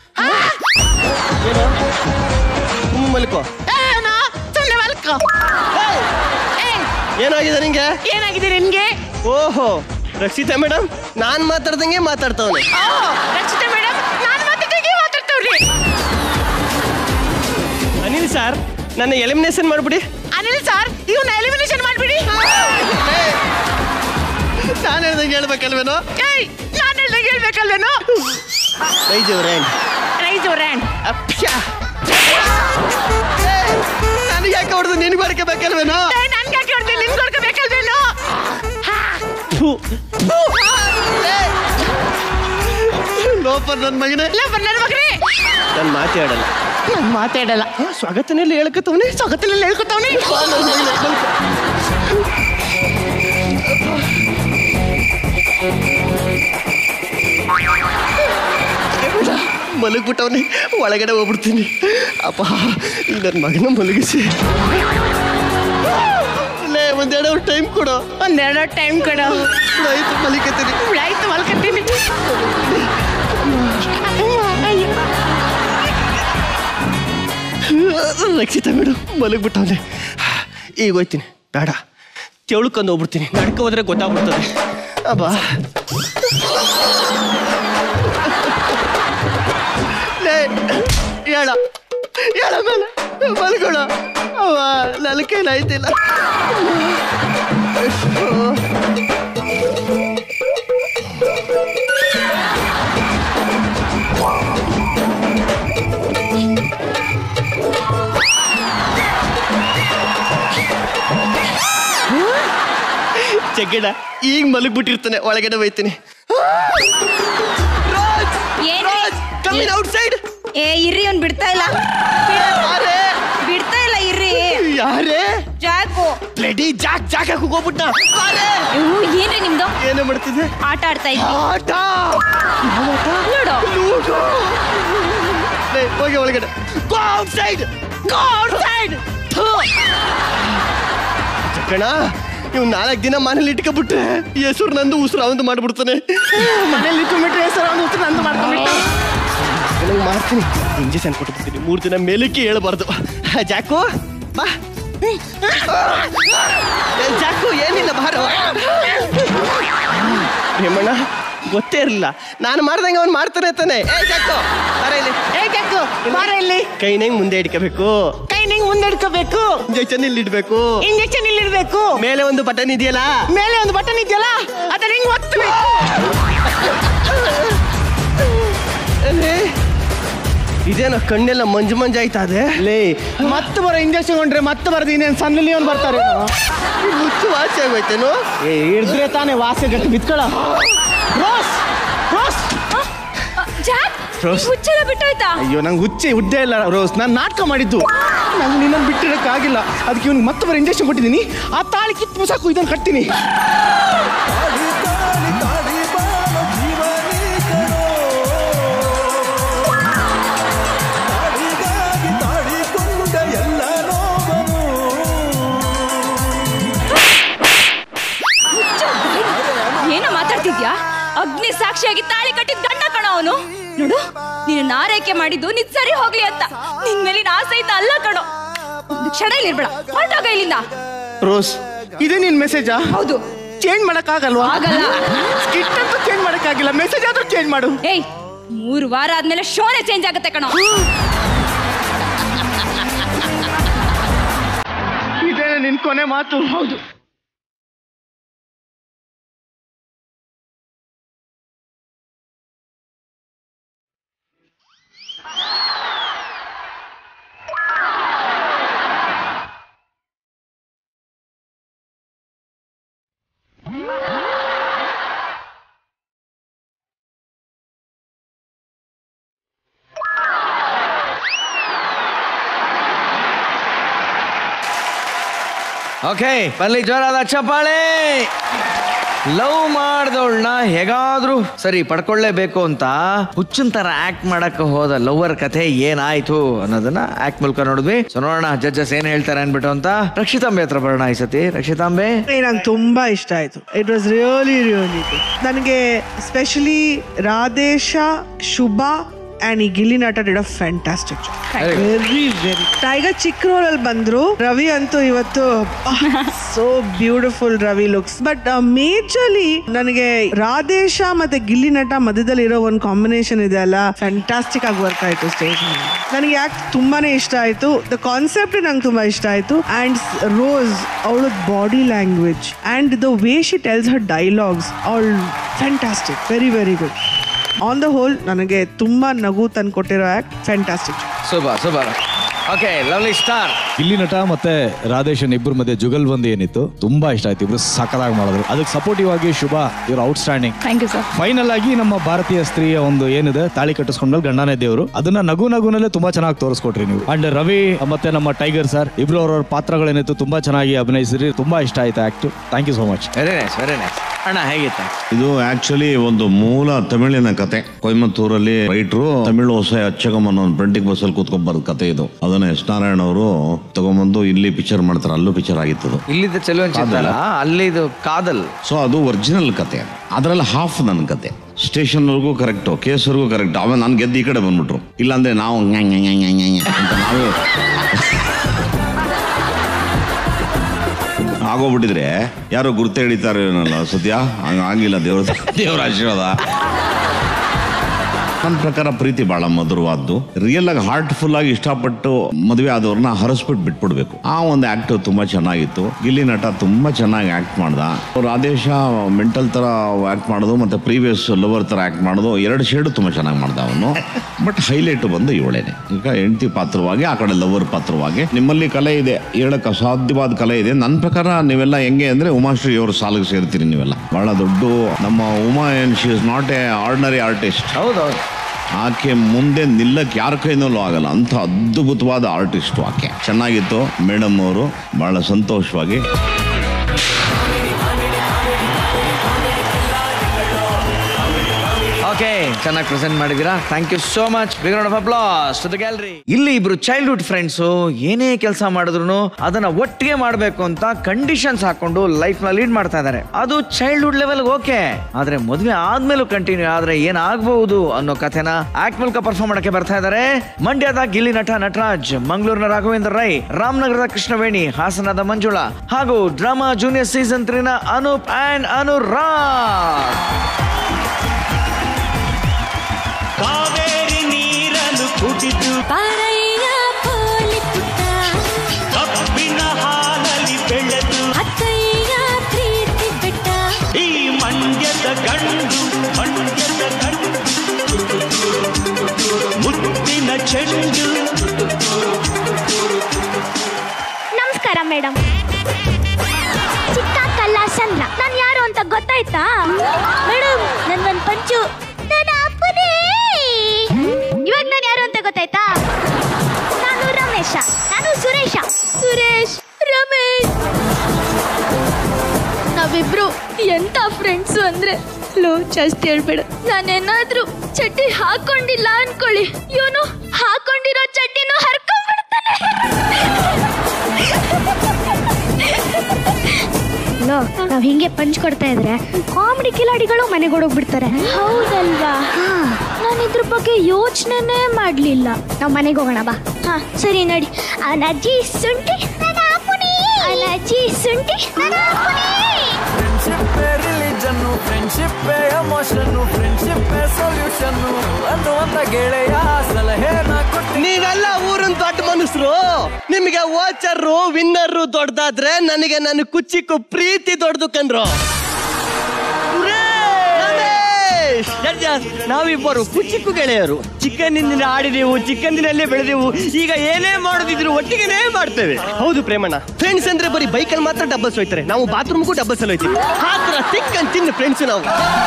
ಏನೋ ಸುಮ್ಮ ಮಲ್ಕೋ ಏನೋ ಸುಮ್ಮನೆ ಮಲ್ಕೋ ಏನಾಗಿದೆ ನಿಂಗೆ ಏನಾಗಿದೆ ನಿನ್ಗೆ ಓಹೋ ರಕ್ಷಿತಾ ಮೇಡಮ್ ನಾನ್ ಮಾತಾಡ್ದಂಗೆ ಮಾತಾಡ್ತಾವನೆ ರಕ್ಷಿತಾ ಮೇಡಮ್ ನಾನು ಮಾತಾಡಿಗೆ ಮಾತಾಡ್ತವ್ರಿ ಅನಿಲ್ ಸರ್ ನನ್ನ ಎಲಿಮಿನೇಷನ್ ಮಾಡ್ಬಿಡಿ ಅನಿಲ್ ಸರ್ ಇವನ್ನ ಎಲಿಮಿನೇಷನ್ ಮಾಡ್ಬಿಡಿ ನಾನು ಹೇಳ್ದಂಗೆ ಹೇಳ್ಬೇಕಲ್ವೇನೋ ಏಯ್ ನಾನು ಹೇಳ್ದಂಗೆ ಹೇಳ್ಬೇಕಲ್ವೇನೋ ರೈಜವ್ರೆ ರೈಸ್ ರ್ಯಾಂಡ್ ನನಗೆ ಯಾಕೆ ಹೊಡೆದು ನಿನ್ಗೆ ಹೊಡ್ಕೋಬೇಕಲ್ವೇನೋ ನನ್ಗೆ ಯಾಕೆ ಹೊಡ್ದೆ ನಿಮ್ಗೆ ಹೊಡ್ಕೋಬೇಕಲ್ವೇನೋ ಲೋಪರ್ ನನ್ನ ಮಗನೇ ಇಲ್ಲ ನನ್ನ ಮಗ್ರಿ ನಾನು ಮಾತಾಡಲ್ಲ ನಾನು ಮಾತಾಡಲ್ಲ ಸ್ವಾಗತನೆಲ್ಲ ಹೇಳ್ಕತ್ತವನೆ ಸ್ವಾಗತದಲ್ಲಿ ಹೇಳ್ಕೊತಾವ್ನಿ ಮಲಗ್ಬಿಟ್ಟವನೆ ಒಳಗಡೆ ಹೋಗ್ಬಿಡ್ತೀನಿ ಅಪ್ಪ ಈ ನನ್ನ ಮಗನ ಮಲಗಿಸಿ ಲೇ ಒಂದೆರಡು ಅವ್ರ ಟೈಮ್ ಕೊಡು ಒಂದೆರಡು ಟೈಮ್ ಕೊಡು ಆಯ್ತು ಮಲಿಕತ್ತೀನಿ ಆಯ್ತು ಮಲ್ಕತ್ತೀನಿ ರಕ್ಷಿತಾ ಮೇಡಮ್ ಮಲಗ್ಬಿಟ್ಟವನೆ ಈಗ ಹೋಯ್ತೀನಿ ಬೇಡ ತೆವಳ್ಕೊಂಡು ಹೋಗ್ಬಿಡ್ತೀನಿ ನಡ್ಕ ಹೋದ್ರೆ ಗೊತ್ತಾಗ್ಬಿಡ್ತದೆ ಅಬ್ಬಾ ಲೇ ಹೇಳ ಹೇಳ ಮೇಲೆ ಮಲ್ಕೊಳ ಅವ ನನ್ನ ಕೈಲಾಯ್ತಿಲ್ಲ ಜಗ್ಗಡ ಈಗ ಮಲಗ್ಬಿಟ್ಟಿರ್ತಾನೆ ಒಳಗಡೆ ಹೋಯ್ತೀನಿ ರೋಜ್ ಏನ್ರಿ? ಕಮ್ಮಿನ್ ಔಟ್ ಸೈಡ್ ಏ ಇರ್ರಿ ಅವ್ನ್ ಬಿಡ್ತಾ ಇಲ್ಲ ಬಿಡ್ತಾ ಇಲ್ಲ ಇರ್ರಿ ಯಾರೇ ಜಾಕು ಬ್ಲಡಿ ಜಾಕ್ ಜಾಕ್ ಹಾಕಿ ಹೋಗ್ಬಿಟ್ಟ ಇವು ಏನ್ರಿ ನಿಮ್ದು ಏನೇ ಮಾಡ್ತಿದ್ದೆ ಆಟ ಆಡ್ತಾ ಇದ್ವಿ ಆಟ ಲೂಡೋ ಲೂಡೋ ಲೇ, ಹೋಗಿ ಒಳಗಡೆ go outside go outside ಚಕ್ಕಣ ಇವ್ ನಾಲ್ಕು ದಿನ ಮನೇಲಿ ಇಟ್ಕೊಬಿಟ್ರೆ ಹೆಸರು ನಂದು ಉಸಿರು ಅವಂದು ಮಾಡ್ಬಿಡ್ತಾನೆ ಮನೇಲಿ ಇಟ್ಕೊಂಡ್ಬಿಟ್ರೆ ಹೆಸರು ಅವ್ನು ಉತ್ತರ ನಂದು ಮಾಡ್ಕೊಂಡ್ಬಿಟ್ಟ ನನಗೆ ಮಾಡ್ತೀನಿ ಇಂಜೆಕ್ಷನ್ ಕೊಟ್ಬಿಡ್ತೀನಿ ಮೂರು ದಿನ ಮೇಲಕ್ಕೆ ಹೇಳ್ಬಾರ್ದು ಜಾಕು ಬಾ ಏ, ಜಾಕು ಏನಿಲ್ಲ ಬಾರೋ ಹೇಮಣ್ಣ ಗೊತ್ತೇ ಇರಲಿಲ್ಲ ನಾನು ಮಾಡ್ದಂಗೆ ಅವ್ನು ಮಾಡ್ತಾನೆ ತಾನೆ ಏ ಜಾಕು ಬಾರ ಇಲ್ಲಿ ಏ ಜಕ್ಕು ಬಾರ ಇಲ್ಲಿ ಕೈನಂಗ್ ಮುಂದೆ ಇಡ್ಕೋಬೇಕು ಕೈ ನಿಂಗೆ ಮುಂದೆ ಇಡ್ಕೋಬೇಕು ಇಂಜೆಕ್ಷನ್ ಇಲ್ಲಿ ಇಡ್ಬೇಕು ಇಂಜೆಕ್ಷನ್ ಇಲ್ಲಿ ಇಡ್ಬೇಕು ಮೇಲೆ ಒಂದು ಬಟನ್ ಇದೆಯಲ್ಲ ಮೇಲೆ ಒಂದು ಬಟನ್ ಇದೆಯಲ್ಲ ಅದನ್ನ ಹಿಂಗ್ ಒತ್ತಬೇಕು ಅಲ್ಲೇ, ಇದೇನೋ ಕಣ್ಣೆಲ್ಲ ಮಂಜು ಮಂಜು ಆಯ್ತಾ ಅದೇ ಲೇ ಮತ್ತೆ ಬರೋ ಇಂಜೆಕ್ಷನ್ ಕೊಂಡ್ರೆ ಮತ್ತೆ ಬರೋದು ಇನ್ನೇನು ಸಣ್ಣಲ್ಲಿ ಅವ್ನು ಬರ್ತಾರೆ ಮುಚ್ಚು ವಾಸಿ ಆಗೋಯ್ತೇನು ಏ ಹಿಡಿದ್ರೆ ತಾನೇ ವಾಸೆ ಗಟ್ಟಿ ಬಿತ್ಕೊಳ ರೋಸ್ ರೋಸ್ ಜಾಕ್ ರೋಸ್. ಹುಚ್ಚೆಲ್ಲ ಬಿಟ್ಟೋಯ್ತಾ ಅಯ್ಯೋ ನಂಗೆ ಹುಚ್ಚೆ ಹುದ್ದೆ ಇಲ್ಲ ರೋಸ್ ನಾನು ನಾಟಕ ಮಾಡಿದ್ದು ನಂಗೆ ನಿನ್ನನ್ನು ಬಿಟ್ಟಿರೋಕ್ಕಾಗಿಲ್ಲ ಅದಕ್ಕೆ ಇವ್ನಿಗೆ ಮತ್ತೆ ಬರೋ ಇಂಜೆಕ್ಷನ್ ಕೊಟ್ಟಿದ್ದೀನಿ ಆ ತಾಳಿ ಕಿತ್ತು ಸಾಕು ಇದನ್ನು ಕಟ್ತೀನಿ ಏನೋ ಮಾತಾಡ್ತಿದ್ಯಾ ಅಗ್ನಿ ಸಾಕ್ಷಿಯಾಗಿ ತಾಳಿ ಕಟ್ಟಿದ ಗಂಡ ಕಣ ಅವನು ನೋಡು ನೀನು ನಾರೈಕೆ ಮಾಡಿದ್ದು ನಿದ್ ಸರಿ ಹೋಗ್ಲಿ ಅಂತ ನಿನ್ ಮೇಲಿನ ಆಸೆ ಇದ್ದ ಅಲ್ಲ ಕಣೋ ಒಂದು ಕ್ಷಣ ಇಲ್ಲಿ ಇರ್ಬೇಡ ಹೊರಟಾಗ ಇಲ್ಲಿಂದ ರೋಸ್ ಇದೇ ನಿನ್ ಮೆಸೇಜಾ ಹೌದು ಚೇಂಜ್ ಮಾಡಕ್ಕಾಗಲ್ವಾ ಆಗಲ್ಲ. ಸ್ಕಿಟ್ ಅಂತೂ ಚೇಂಜ್ ಮಾಡಕ್ಕಾಗಿಲ್ಲ ಮೆಸೇಜ್ ಆದ್ರೂ ಚೇಂಜ್ ಮಾಡು ಏಯ್ ಮೂರು ವಾರ ಆದ್ಮೇಲೆ ಶೋನೇ ಚೇಂಜ್ ಆಗುತ್ತೆ ಕಣೋ ಇದೇ ನಿನ್ ಕೊನೆ ಮಾತು ಹೌದು ಓಕೆ ಬರ್ಲಿ ಜೋರಾದ ಚಪ್ಪಾಳೆ ಲವ್ ಮಾಡ್ದವಳನ್ನ ಹೇಗಾದ್ರೂ ಸರಿ ಪಡ್ಕೊಳ್ಳೇಬೇಕು ಅಂತ ಹುಚ್ಚನ್ ತರ ಆಕ್ಟ್ ಮಾಡಕ್ ಹೋದ ಲವ್ವರ್ ಕಥೆ ಏನಾಯ್ತು ಅನ್ನೋದನ್ನ ಆಕ್ಟ್ ಮೂಲಕ ನೋಡಿದ್ವಿ ಸೊ ನೋಡೋಣ ಜಡ್ಜಸ್ ಏನ್ ಹೇಳ್ತಾರೆ ಅನ್ಬಿಟ್ಟು ಅಂತ ರಕ್ಷಿತಾಂಬೆ ಹತ್ರ ಬರೋಣ ಈ ಸತಿ ರಕ್ಷಿತಾಂಬೆ ನಂಗೆ ತುಂಬಾ ಇಷ್ಟ ಆಯ್ತು ಇಟ್ ವಾಸ್ ರಿಯಲಿ ರಿಯಲಿ ನನಗೆ ಸ್ಪೆಷಲಿ ರಾಧೇಶ ಶುಭ ಅಂಡ್ ಈ Gilli Nata did a fantastic very very tiger ಚಿಕ್ಕ ರೋಲ್ ಅಲ್ಲಿ ಬಂದ್ರು ರವಿ ಅಂತೂ ಇವತ್ತು so beautiful Ravi looks but majorly ನನಗೆ ರಾಧೇಶ ಮತ್ತೆ ಗಿಲ್ಲಿ ನಟ ಮಧ್ಯದಲ್ಲಿ ಇರೋ ಒಂದು ಕಾಂಬಿನೇಷನ್ ಇದೆ ಅಲ್ಲ ಫ್ಯಾಂಟಾಸ್ಟಿಕ್ ಆಗಿ ವರ್ಕ್ ಆಯ್ತು ಸ್ಟೇಜ್ ನನಗೆ ಯಾಕೆ ತುಂಬಾನೇ ಇಷ್ಟ ಆಯ್ತು ದ ಕಾನ್ಸೆಪ್ಟ್ ನಂಗೆ ತುಂಬಾ ಇಷ್ಟ ಆಯ್ತು ಅಂಡ್ ರೋಸ್ ಅವಳ body language and the way she tells her dialogues all fantastic very very good on the whole ನನಗೆ ತುಂಬಾ ನಗು ತಂದು ಕೊಟ್ಟಿರೋ act fantastic super super okay lovely star ಇಲ್ಲಿ ನಟ ಮತ್ತೆ ರಾಧೇಶನ್ ಇಬ್ಬರ ಮಧ್ಯೆ ಜುಗಲ್ಬಂದಿ ಏನಿತ್ತು ತುಂಬಾ ಇಷ್ಟ ಆಯ್ತು ಇಬ್ರು ಸಖತ್ತಾಗಿ ಮಾಡಿದ್ರು ಅದಕ್ಕೆ ಸಪೋರ್ಟಿವ್ ಆಗಿ ಶುಭ ಇವರು outstanding thank you sir final ಆಗಿ ನಮ್ಮ ಭಾರತೀಯ ಸ್ತ್ರೀಯ ಒಂದು ಏನಿದೆ ತಾಳಿ ಕಟ್ಟಿಸ್ಕೊಂಡಲ್ಲಿ ಗಂಡನೇ ದೇವರು ಅದನ್ನ ನಗು ನಗುನಲ್ಲೇ ತುಂಬಾ ಚೆನ್ನಾಗಿ ತೋರಿಸ್ಕೊಟ್ರಿ ನೀವು ಅಂಡ್ ರವಿ ಮತ್ತೆ ನಮ್ಮ ಟೈಗರ್ ಸರ್ ಇಬ್ರು ಅವ್ರವ್ರ ಪಾತ್ರಗಳೇನಿತ್ತು ತುಂಬಾ ಚೆನ್ನಾಗಿ ಅಭಿನಯಿಸಿರಿ ತುಂಬಾ ಇಷ್ಟ ಆಯ್ತು act thank you so much very nice very nice ಅಣ್ಣ ಹೇಗಿತ್ತ ಇದು ಆಕ್ಚುಲಿ ಒಂದು ಮೂಲ ತಮಿಳಿನ ಕತೆ ಕೊಯಮತ್ತೂರಲ್ಲಿ ರೈಟ್ರು ತಮಿಳು ಹೊಸ ಅಚ್ಚಗಮ್ ಅನ್ನೋ ಒಂದು ಪ್ರಿಂಟಿಂಗ್ ಬಸ್ ಅಲ್ಲಿ ಕೂತ್ಕೊಂಡ್ ಬರೋದ್ ಕತೆ ಇದು ಅದನ್ನ ಎಸ್ ನಾರಾಯಣ ಅವರು ತಗೊಂಬಂದು ಇಲ್ಲಿ ಪಿಕ್ಚರ್ ಮಾಡ್ತಾರೆ ಅಲ್ಲೂ ಪಿಕ್ಚರ್ ಆಗಿತ್ತು ಅದು. ಇಲ್ಲಿದ್ದ ಚೆಲುವನ್ ಚಿತ್ತಲ್ಲ ಅಲ್ಲಿದು ಕಾದಲ್ ಸೊ ಅದು ಒರಿಜಿನಲ್ ಕತೆ ಅದರಲ್ಲಿ ಹಾಫ್ ನನ್ನ ಕತೆ ಸ್ಟೇಷನ್ವರೆಗೂ ಕರೆಕ್ಟು ಕೇಸ್ವರೆಗೂ ಕರೆಕ್ಟ್ ಆಮೇಲೆ ನಾನು ಗೆದ್ದು ಈ ಕಡೆ ಬಂದ್ಬಿಟ್ರು ಇಲ್ಲಾಂದ್ರೆ ನಾವು ನ್ಯಾ, ನ್ಯಾ, ನ್ಯಾ, ನ್ಯಾ, ನ್ಯಾ, ನ್ಯಾ ಅಂತ ನಾವೇ ಆಗೋಗ್ಬಿಟ್ಟಿದ್ರೆ ಯಾರೋ ಗುರ್ತೆ ಹಿಡಿತಾರೆ ಏನಲ್ಲ ಸದ್ಯ ಹಂಗ ಆಗಿಲ್ಲ ದೇವ್ರ ದೇವ್ರ ಆಶೀರ್ವಾದ ನನ್ನ ಪ್ರಕಾರ ಪ್ರೀತಿ ಬಹಳ ಮಧುರವಾದ್ದು ರಿಯಲ್ ಆಗಿ ಹಾರ್ಟ್ಫುಲ್ ಆಗಿ ಇಷ್ಟಪಟ್ಟು ಮದುವೆ ಆದವ್ರನ್ನ ಹರಸ್ಬಿಟ್ಟು ಬಿಟ್ಬಿಡ್ಬೇಕು ಆ ಒಂದು ಆಕ್ಟ್ ತುಂಬಾ ಚೆನ್ನಾಗಿತ್ತು ಗಿಲ್ಲಿ ನಟ ತುಂಬಾ ಚೆನ್ನಾಗಿ ಆಕ್ಟ್ ಮಾಡ್ದ ಅವ್ರ ಆದೇಶ ಮೆಂಟಲ್ ತರ ಆಕ್ಟ್ ಮಾಡೋದು ಮತ್ತೆ ಪ್ರೀವಿಯಸ್ ಲವರ್ ತರ ಆಕ್ಟ್ ಮಾಡೋದು ಎರಡು ಶೇಡು ತುಂಬಾ ಚೆನ್ನಾಗಿ ಮಾಡ್ದ ಅವನು ಬಟ್ ಹೈಲೈಟ್ ಬಂದು ಇವಳೇನೆ ಈಗ ಹೆಂಡತಿ ಪಾತ್ರವಾಗಿ ಆ ಕಡೆ ಲವರ್ ಪಾತ್ರವಾಗಿ ನಿಮ್ಮಲ್ಲಿ ಕಲೆ ಇದೆ ಹೇಳಕ್ ಅಸಾಧ್ಯವಾದ ಕಲೆ ಇದೆ ನನ್ನ ಪ್ರಕಾರ ನೀವೆಲ್ಲ ಹೆಂಗೆ ಅಂದ್ರೆ ಉಮಾಶ್ರೀ ಅವ್ರ ಸಾಲಿಗೆ ಸೇರ್ತೀರಿ ನೀವೆಲ್ಲ ಬಹಳ ದೊಡ್ಡ ನಮ್ಮ ಉಮಾ ಏನ್ she is not a ordinary artist ಹೌದೌದು ಆಕೆ ಮುಂದೆ ನಿಲ್ಲಕ್ಕೆ ಯಾರ ಕೈನಲ್ಲೂ ಆಗಲ್ಲ ಅಂತ ಅದ್ಭುತವಾದ ಆರ್ಟಿಸ್ಟು ಆಕೆ ಚೆನ್ನಾಗಿತ್ತು ಮೇಡಮ್ ಅವರು ಬಹಳ ಸಂತೋಷವಾಗಿ ಓಕೆ ಚೆನ್ನಾಗಿ ಪ್ರೆಸೆಂಟ್ ಮಾಡಿದ್ದೀರಾ thank you so much big round of applause to the gallery ಇಲ್ಲಿ ಇಬ್ರು ಚೈಲ್ಡ್ಹುಡ್ ಫ್ರೆಂಡ್ಸ್ ಏನೇ ಕೆಲಸ ಮಾಡಿದ್ರು ಅದನ್ನ ಒಟ್ಟಿಗೆ ಮಾಡಬೇಕು ಅಂತ ಕಂಡೀಷನ್ಸ್ ಹಾಕೊಂಡು ಲೈಫ್ ನ ಲೀಡ್ ಮಾಡ್ತಾ ಇದ್ದಾರೆ ಅದು ಚೈಲ್ಡ್ಹುಡ್ ಲೆವೆಲ್ ಓಕೆ ಆದ್ರೆ ಮದುವೆ ಆದ್ಮೇಲೂ ಕಂಟಿನ್ಯೂ ಆದ್ರೆ ಏನಾಗಬಹುದು ಅನ್ನೋ ಕಥೆನ ಆಕ್ಟ್ ಮೂಲಕ ಪರ್ಫಾರ್ಮ್ ಮಾಡಕ್ಕೆ ಬರ್ತಾ ಇದ್ದಾರೆ ಮಂಡ್ಯದ ಗಿಲ್ಲಿ ನಟ ನಟರಾಜ್ ಮಂಗಳೂರಿನ ರಾಘವೇಂದ್ರ ರೈ ರಾಮನಗರದ ಕೃಷ್ಣವೇಣಿ ಹಾಸನದ ಮಂಜುಳಾ ಹಾಗೂ ಡ್ರಾಮಾ ಜೂನಿಯರ್ ಸೀಸನ್ ತ್ರೀನ ಅನೂಪ್ ಅಂಡ್ ಅನುರಾಗ್ ಕಾವೇರಿ ನೀರನ್ನು ಕುಡಿದು ಪಾರಯ್ಯ ಪೋಲಿ ಪುಟ್ಟ ಕಬ್ಬಿನ ಹಾಲಲ್ಲಿ ಬೆಳೆದು ಅತ್ತಯ್ಯ ಪ್ರೀತಿ ಬೆಟ್ಟ ಈ ಮಂಡ್ಯದ ಗಂಡು ಮಂಡ್ಯದ ಗಂಡು ಮುತ್ತಿನ ಚೆಂಡು ನಮಸ್ಕಾರ ಮೇಡಮ್ ಚಿಕ್ಕ ಕಲ್ಲಾಸನ್ನ ನಾನು ಯಾರು ಅಂತ ಗೊತ್ತಾಯ್ತಾ ಮೇಡಮ್ ನನ್ಗೊಂದು ಪಂಚು ನನ್ನ ಅಪ್ಪನೇ ಇವಾಗ ನಾನು ಯಾರು ಅಂತ ಗೊತ್ತಾಯ್ತಾ ನಾನು ರಮೇಶ ನಾನು ಸುರೇಶ ಸುರೇಶ್ ರಮೇಶ್ ನಾವಿಬ್ರು ಎಂತ ಫ್ರೆಂಡ್ಸ್ ಅಂದ್ರೆ ಲೋ ಜಾಸ್ತಿ ಹೇಳ್ಬೇಡ ನಾನೇನಾದ್ರೂ ಚಡ್ಡಿ ಹಾಕೊಂಡಿಲ್ಲ ಅನ್ಕೊಳ್ಳಿ ಇವನು ಹಾಕೊಂಡಿರೋ ಚಡ್ಡಿನೂ ಹರ್ಕೊಂಡ್ಬಿಡ್ತಾನೆ ಲೋ ನಾವ್ ಹಿಂಗೆ ಪಂಚ್ ಕೊಡ್ತಾ ಇದ್ರೆ ಕಾಮಿಡಿ ಕಿಲಾಡಿಗಳು ಮನೆಗೆ ಹೋಗ್ಬಿಡ್ತಾರೆ ಹೌದಲ್ವಾ ನಾನು ಇದ್ರ ಬಗ್ಗೆ ಯೋಚನೆನೇ ಮಾಡ್ಲಿಲ್ಲ ನಾವ್ ಮನೆಗೆ ಹೋಗೋಣ ಬಾ ಹಾ ಸರಿ ನಡಿ ಅನಜ್ಜಿ ಶುಂಠಿ ನನ್ನ ಅಪ್ಪುನಿ ಅನಜ್ಜಿ ಶುಂಠಿ ನನ್ನ ಅಪ್ಪುನಿ friendship religion friendship emotion friendship solution ಅನ್ನುವಂತ ಗೆಳೆಯ ಸಲಹೆನ ಕೊಟ್ಟು ನೀವೆಲ್ಲ ಊರಿನ ದೊಡ್ಡ ಮನುಷ್ಯರು ನಿಮಗೆ ಓಚರ್ರು ವಿನ್ನರು ದೊಡ್ಡದಾದ್ರೆ ನನಗೆ ನನ್ನ ಕುಚ್ಚಿಕ್ಕು ಪ್ರೀತಿ ದೊಡ್ಡದು ಕಣ್ರು ನಾವಿಬ್ಬರು ಕುಚ್ಚಿಕ್ಕು ಗೆಳೆಯರು ಚಿಕ್ಕಂದಿನ ಆಡಿದೆವು ಚಿಕ್ಕಂದಿನಲ್ಲೇ ಬೆಳೆದೆವು ಈಗ ಏನೇ ಮಾಡೋದಿದ್ರು ಒಟ್ಟಿಗೆನೇ ಮಾಡ್ತೇವೆ ಹೌದು ಪ್ರೇಮಣ್ಣ ಫ್ರೆಂಡ್ಸ್ ಅಂದ್ರೆ ಬರೀ ಬೈಕಲ್ಲಿ ಮಾತ್ರ ಡಬ್ಬಲ್ಸ್ ಹೋಯ್ತಾರೆ ನಾವು ಬಾತ್ರೂಮ್ಗೂ ಡಬ್ಬಲ್ಸ್ ಅಲ್ಲಿ ಹೋಯ್ತೀವಿ ಆ ಥರ ತಿಕ್ಕನ್ ತಿನ್ನು ಫ್ರೆಂಡ್ಸ್ ನಾವು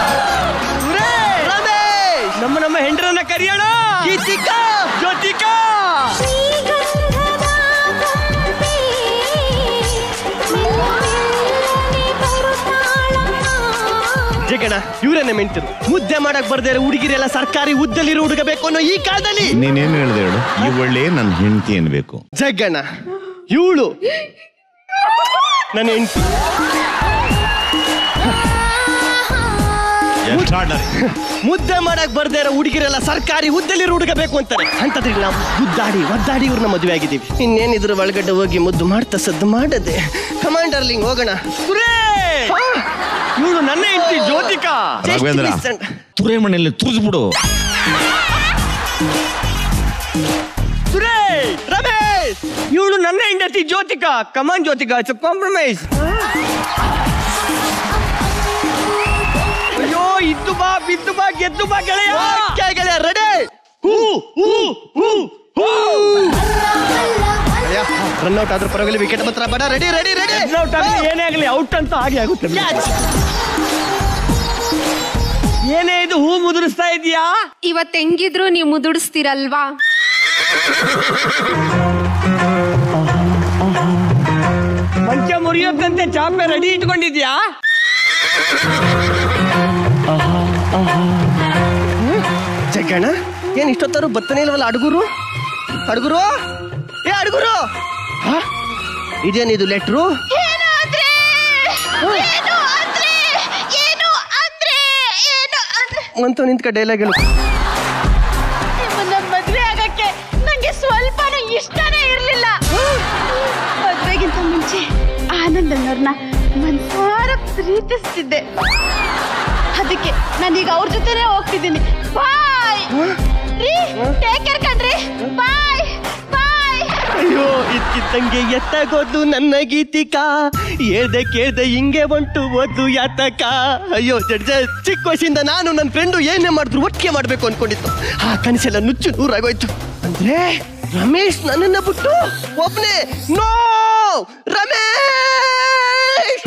ರಮೇಶ್! ನಮ್ಮ ನಮ್ಮ ಹೆಂಡರನ್ನ ಕರಿಯೋಣ ಗೀತಿಕಾ ಜ್ಯೋತಿಕಾ ಜಗಣ ಇವರನ್ನೇ ಮೆಂಟರು ಮುದ್ದೆ ಮಾಡಕ್ ಬರ್ದೇ ಇರೋ ಹುಡುಗಿರೆಲ್ಲ ಸರ್ಕಾರಿ ಹುದ್ದೆಲಿರೋ ಹುಡುಗ ಬೇಕು ಅನ್ನೋ ಈ ಕಾಲದಲ್ಲಿ ನೀನೇನು ಹೇಳಿದೆ ಹೇಳು ಇವಳ್ಳೆ ನನ್ನ ಹೆಂಡತಿ ಅನ್ಬೇಕು ಜಗ್ಗಣ್ಣ ಇವಳು ನನ್ನ ಹೆಂಡತಿ ಮುದ್ದೆ ಮಾಡಕ್ ಬರ್ದೇ ಇರೋ ಹುಡುಗಿರೆಲ್ಲ ಸರ್ಕಾರಿ ಹುದ್ದೆಲಿರೋ ಹುಡುಗ ಬೇಕು ಅಂತಾರೆ ಅಂತದ್ರಿಗೆ ನಾವು ಗುದ್ದಾಡಿ ಒದ್ದಾಡಿ ಇವ್ರನ್ನ ಮದುವೆ ಆಗಿದ್ದೀವಿ ಇನ್ನೇನಿದ್ರ ಒಳಗಡೆ ಹೋಗಿ ಮುದ್ದು ಮಾಡ್ತಾ ಸದ್ದು ಮಾಡದೆ ಕಮಾಂಡರ್ಲಿಂಗ್ ಹೋಗೋಣ ಇವಳು ನನ್ನ ಹೆಂಡತಿ ಜ್ಯೋತಿಕಾ ರಾಘವೇಂದ್ರ ತುರೆ ಮನೆಯಲ್ಲಿ ತುರಿದ್ಬಿಡು ಸುರೇಶ್ ರಮೇಶ್ ಇವಳು ನನ್ನ ಹೆಂಡತಿ Jyothika come on Jyothika it's compromise ಅಯ್ಯೋ ಇದ್ದು ಬಾ ಬಿದ್ದು ಬಾ ಗೆದ್ದು ಬಾ ಗೆಳೆಯ ಗೆಳೆಯ ರೆಡಿ ಹೂ ಹೂ ಹೂ ಹೂ ರನ್ ಔಟ್ ಆದ್ರೂ ಪರವಾಗಿಲ್ಲ ವಿಕೆಟ್ ಮಾತ್ರ ಬೇಡ ರೆಡಿ ರೆಡಿ ರೆಡಿ ಔಟ್ ಆಗಲಿ ಏನೇ ಆಗಲಿ ಔಟ್ ಅಂತ ಹಾಗೆ ಆಗುತ್ತೆ ಏನೇ ಇದು ಹೂ ಮುದುರಿಸ್ತಾ ಇದೀಯಾ ಇವತ್ತು ಹೆಂಗಿದ್ರು ನೀವು ಮುದುಡಿಸ್ತೀರಲ್ವಾ ಮಂಚ ಮುರಿಯೋಕ್ಕಂತೆ ಚಾಪೆ ರೆಡಿ ಇಟ್ಕೊಂಡಿದ್ಯಾ ಜಗ್ಗಣ್ಣ ಏನ್ ಇಷ್ಟೊತ್ತಾರು ಬತ್ತನೇ ಇಲ್ವಲ್ಲ ಅಡುಗುರು ಅಡುಗುರು ಏ ಅಡುಗುರು ಹ? ಇದೇನಿದು ಲೆಟ್ರು ಏನು ಅಂದ್ರೆ ಏನು ಅಂದ್ರೆ ಏನು ಅಂದ್ರೆ ಏನು ಅಂದ್ರೆ ಅಂತ ನಿಂತ್ಕ ಡೈಲಾಗ್ ಹೇಳು ನಿಮ್ಮನ್ನ ಮದ್ವೆ ಆಗಕ್ಕೆ ನಂಗೆ ಸ್ವಲ್ಪನೂ ಇಷ್ಟನೇ ಇರ್ಲಿಲ್ಲ ಮದ್ವೆಗಿಂತ ಮುಂಚೆ ಆನಂದ್ ಅನ್ನೋರ್ನ ಮನ್ಸಾರ ಪ್ರೀತಿಸ್ತಿದ್ದೆ ಅದಕ್ಕೆ ನಾನೀಗ ಅವ್ರ ಜೊತೆನೆ ಹೋಗ್ತಿದ್ದೀನಿ ಬಾಯ್ ರೀ ಟೇಕ್ ಕೇರ್ ಕಣ್ರಿ ಬಾಯ್ ಬಾಯ್ ಅಯ್ಯೋ ಇದ್ಕಿದ್ದಂಗೆ ಎತ್ತಾಗೋದು ನನ್ನ ಗೀತಿಕಾ ಹೇಳ್ದೆ ಕೇಳ್ದೆ ಹಿಂಗೆ ಬಂಟು ಓದು ಯಾತಕ ಅಯ್ಯೋ ಜಡ್ಜ ಚಿಕ್ಕ ವಯಸ್ಸಿಂದ ನಾನು ನನ್ನ ಫ್ರೆಂಡು ಏನೇ ಮಾಡಿದ್ರು ಒಟ್ಟಿಗೆ ಮಾಡ್ಬೇಕು ಅನ್ಕೊಂಡಿತ್ತು ಆ ಕನಸೆಲ್ಲ ನುಚ್ಚು ನೂರಾಗೋಯ್ತು ಅಂದ್ರೆ ರಮೇಶ್ ನನ್ನನ್ನ ಬಿಟ್ಟು ಒಬ್ನೇ ನೋ ರಮೇಶ್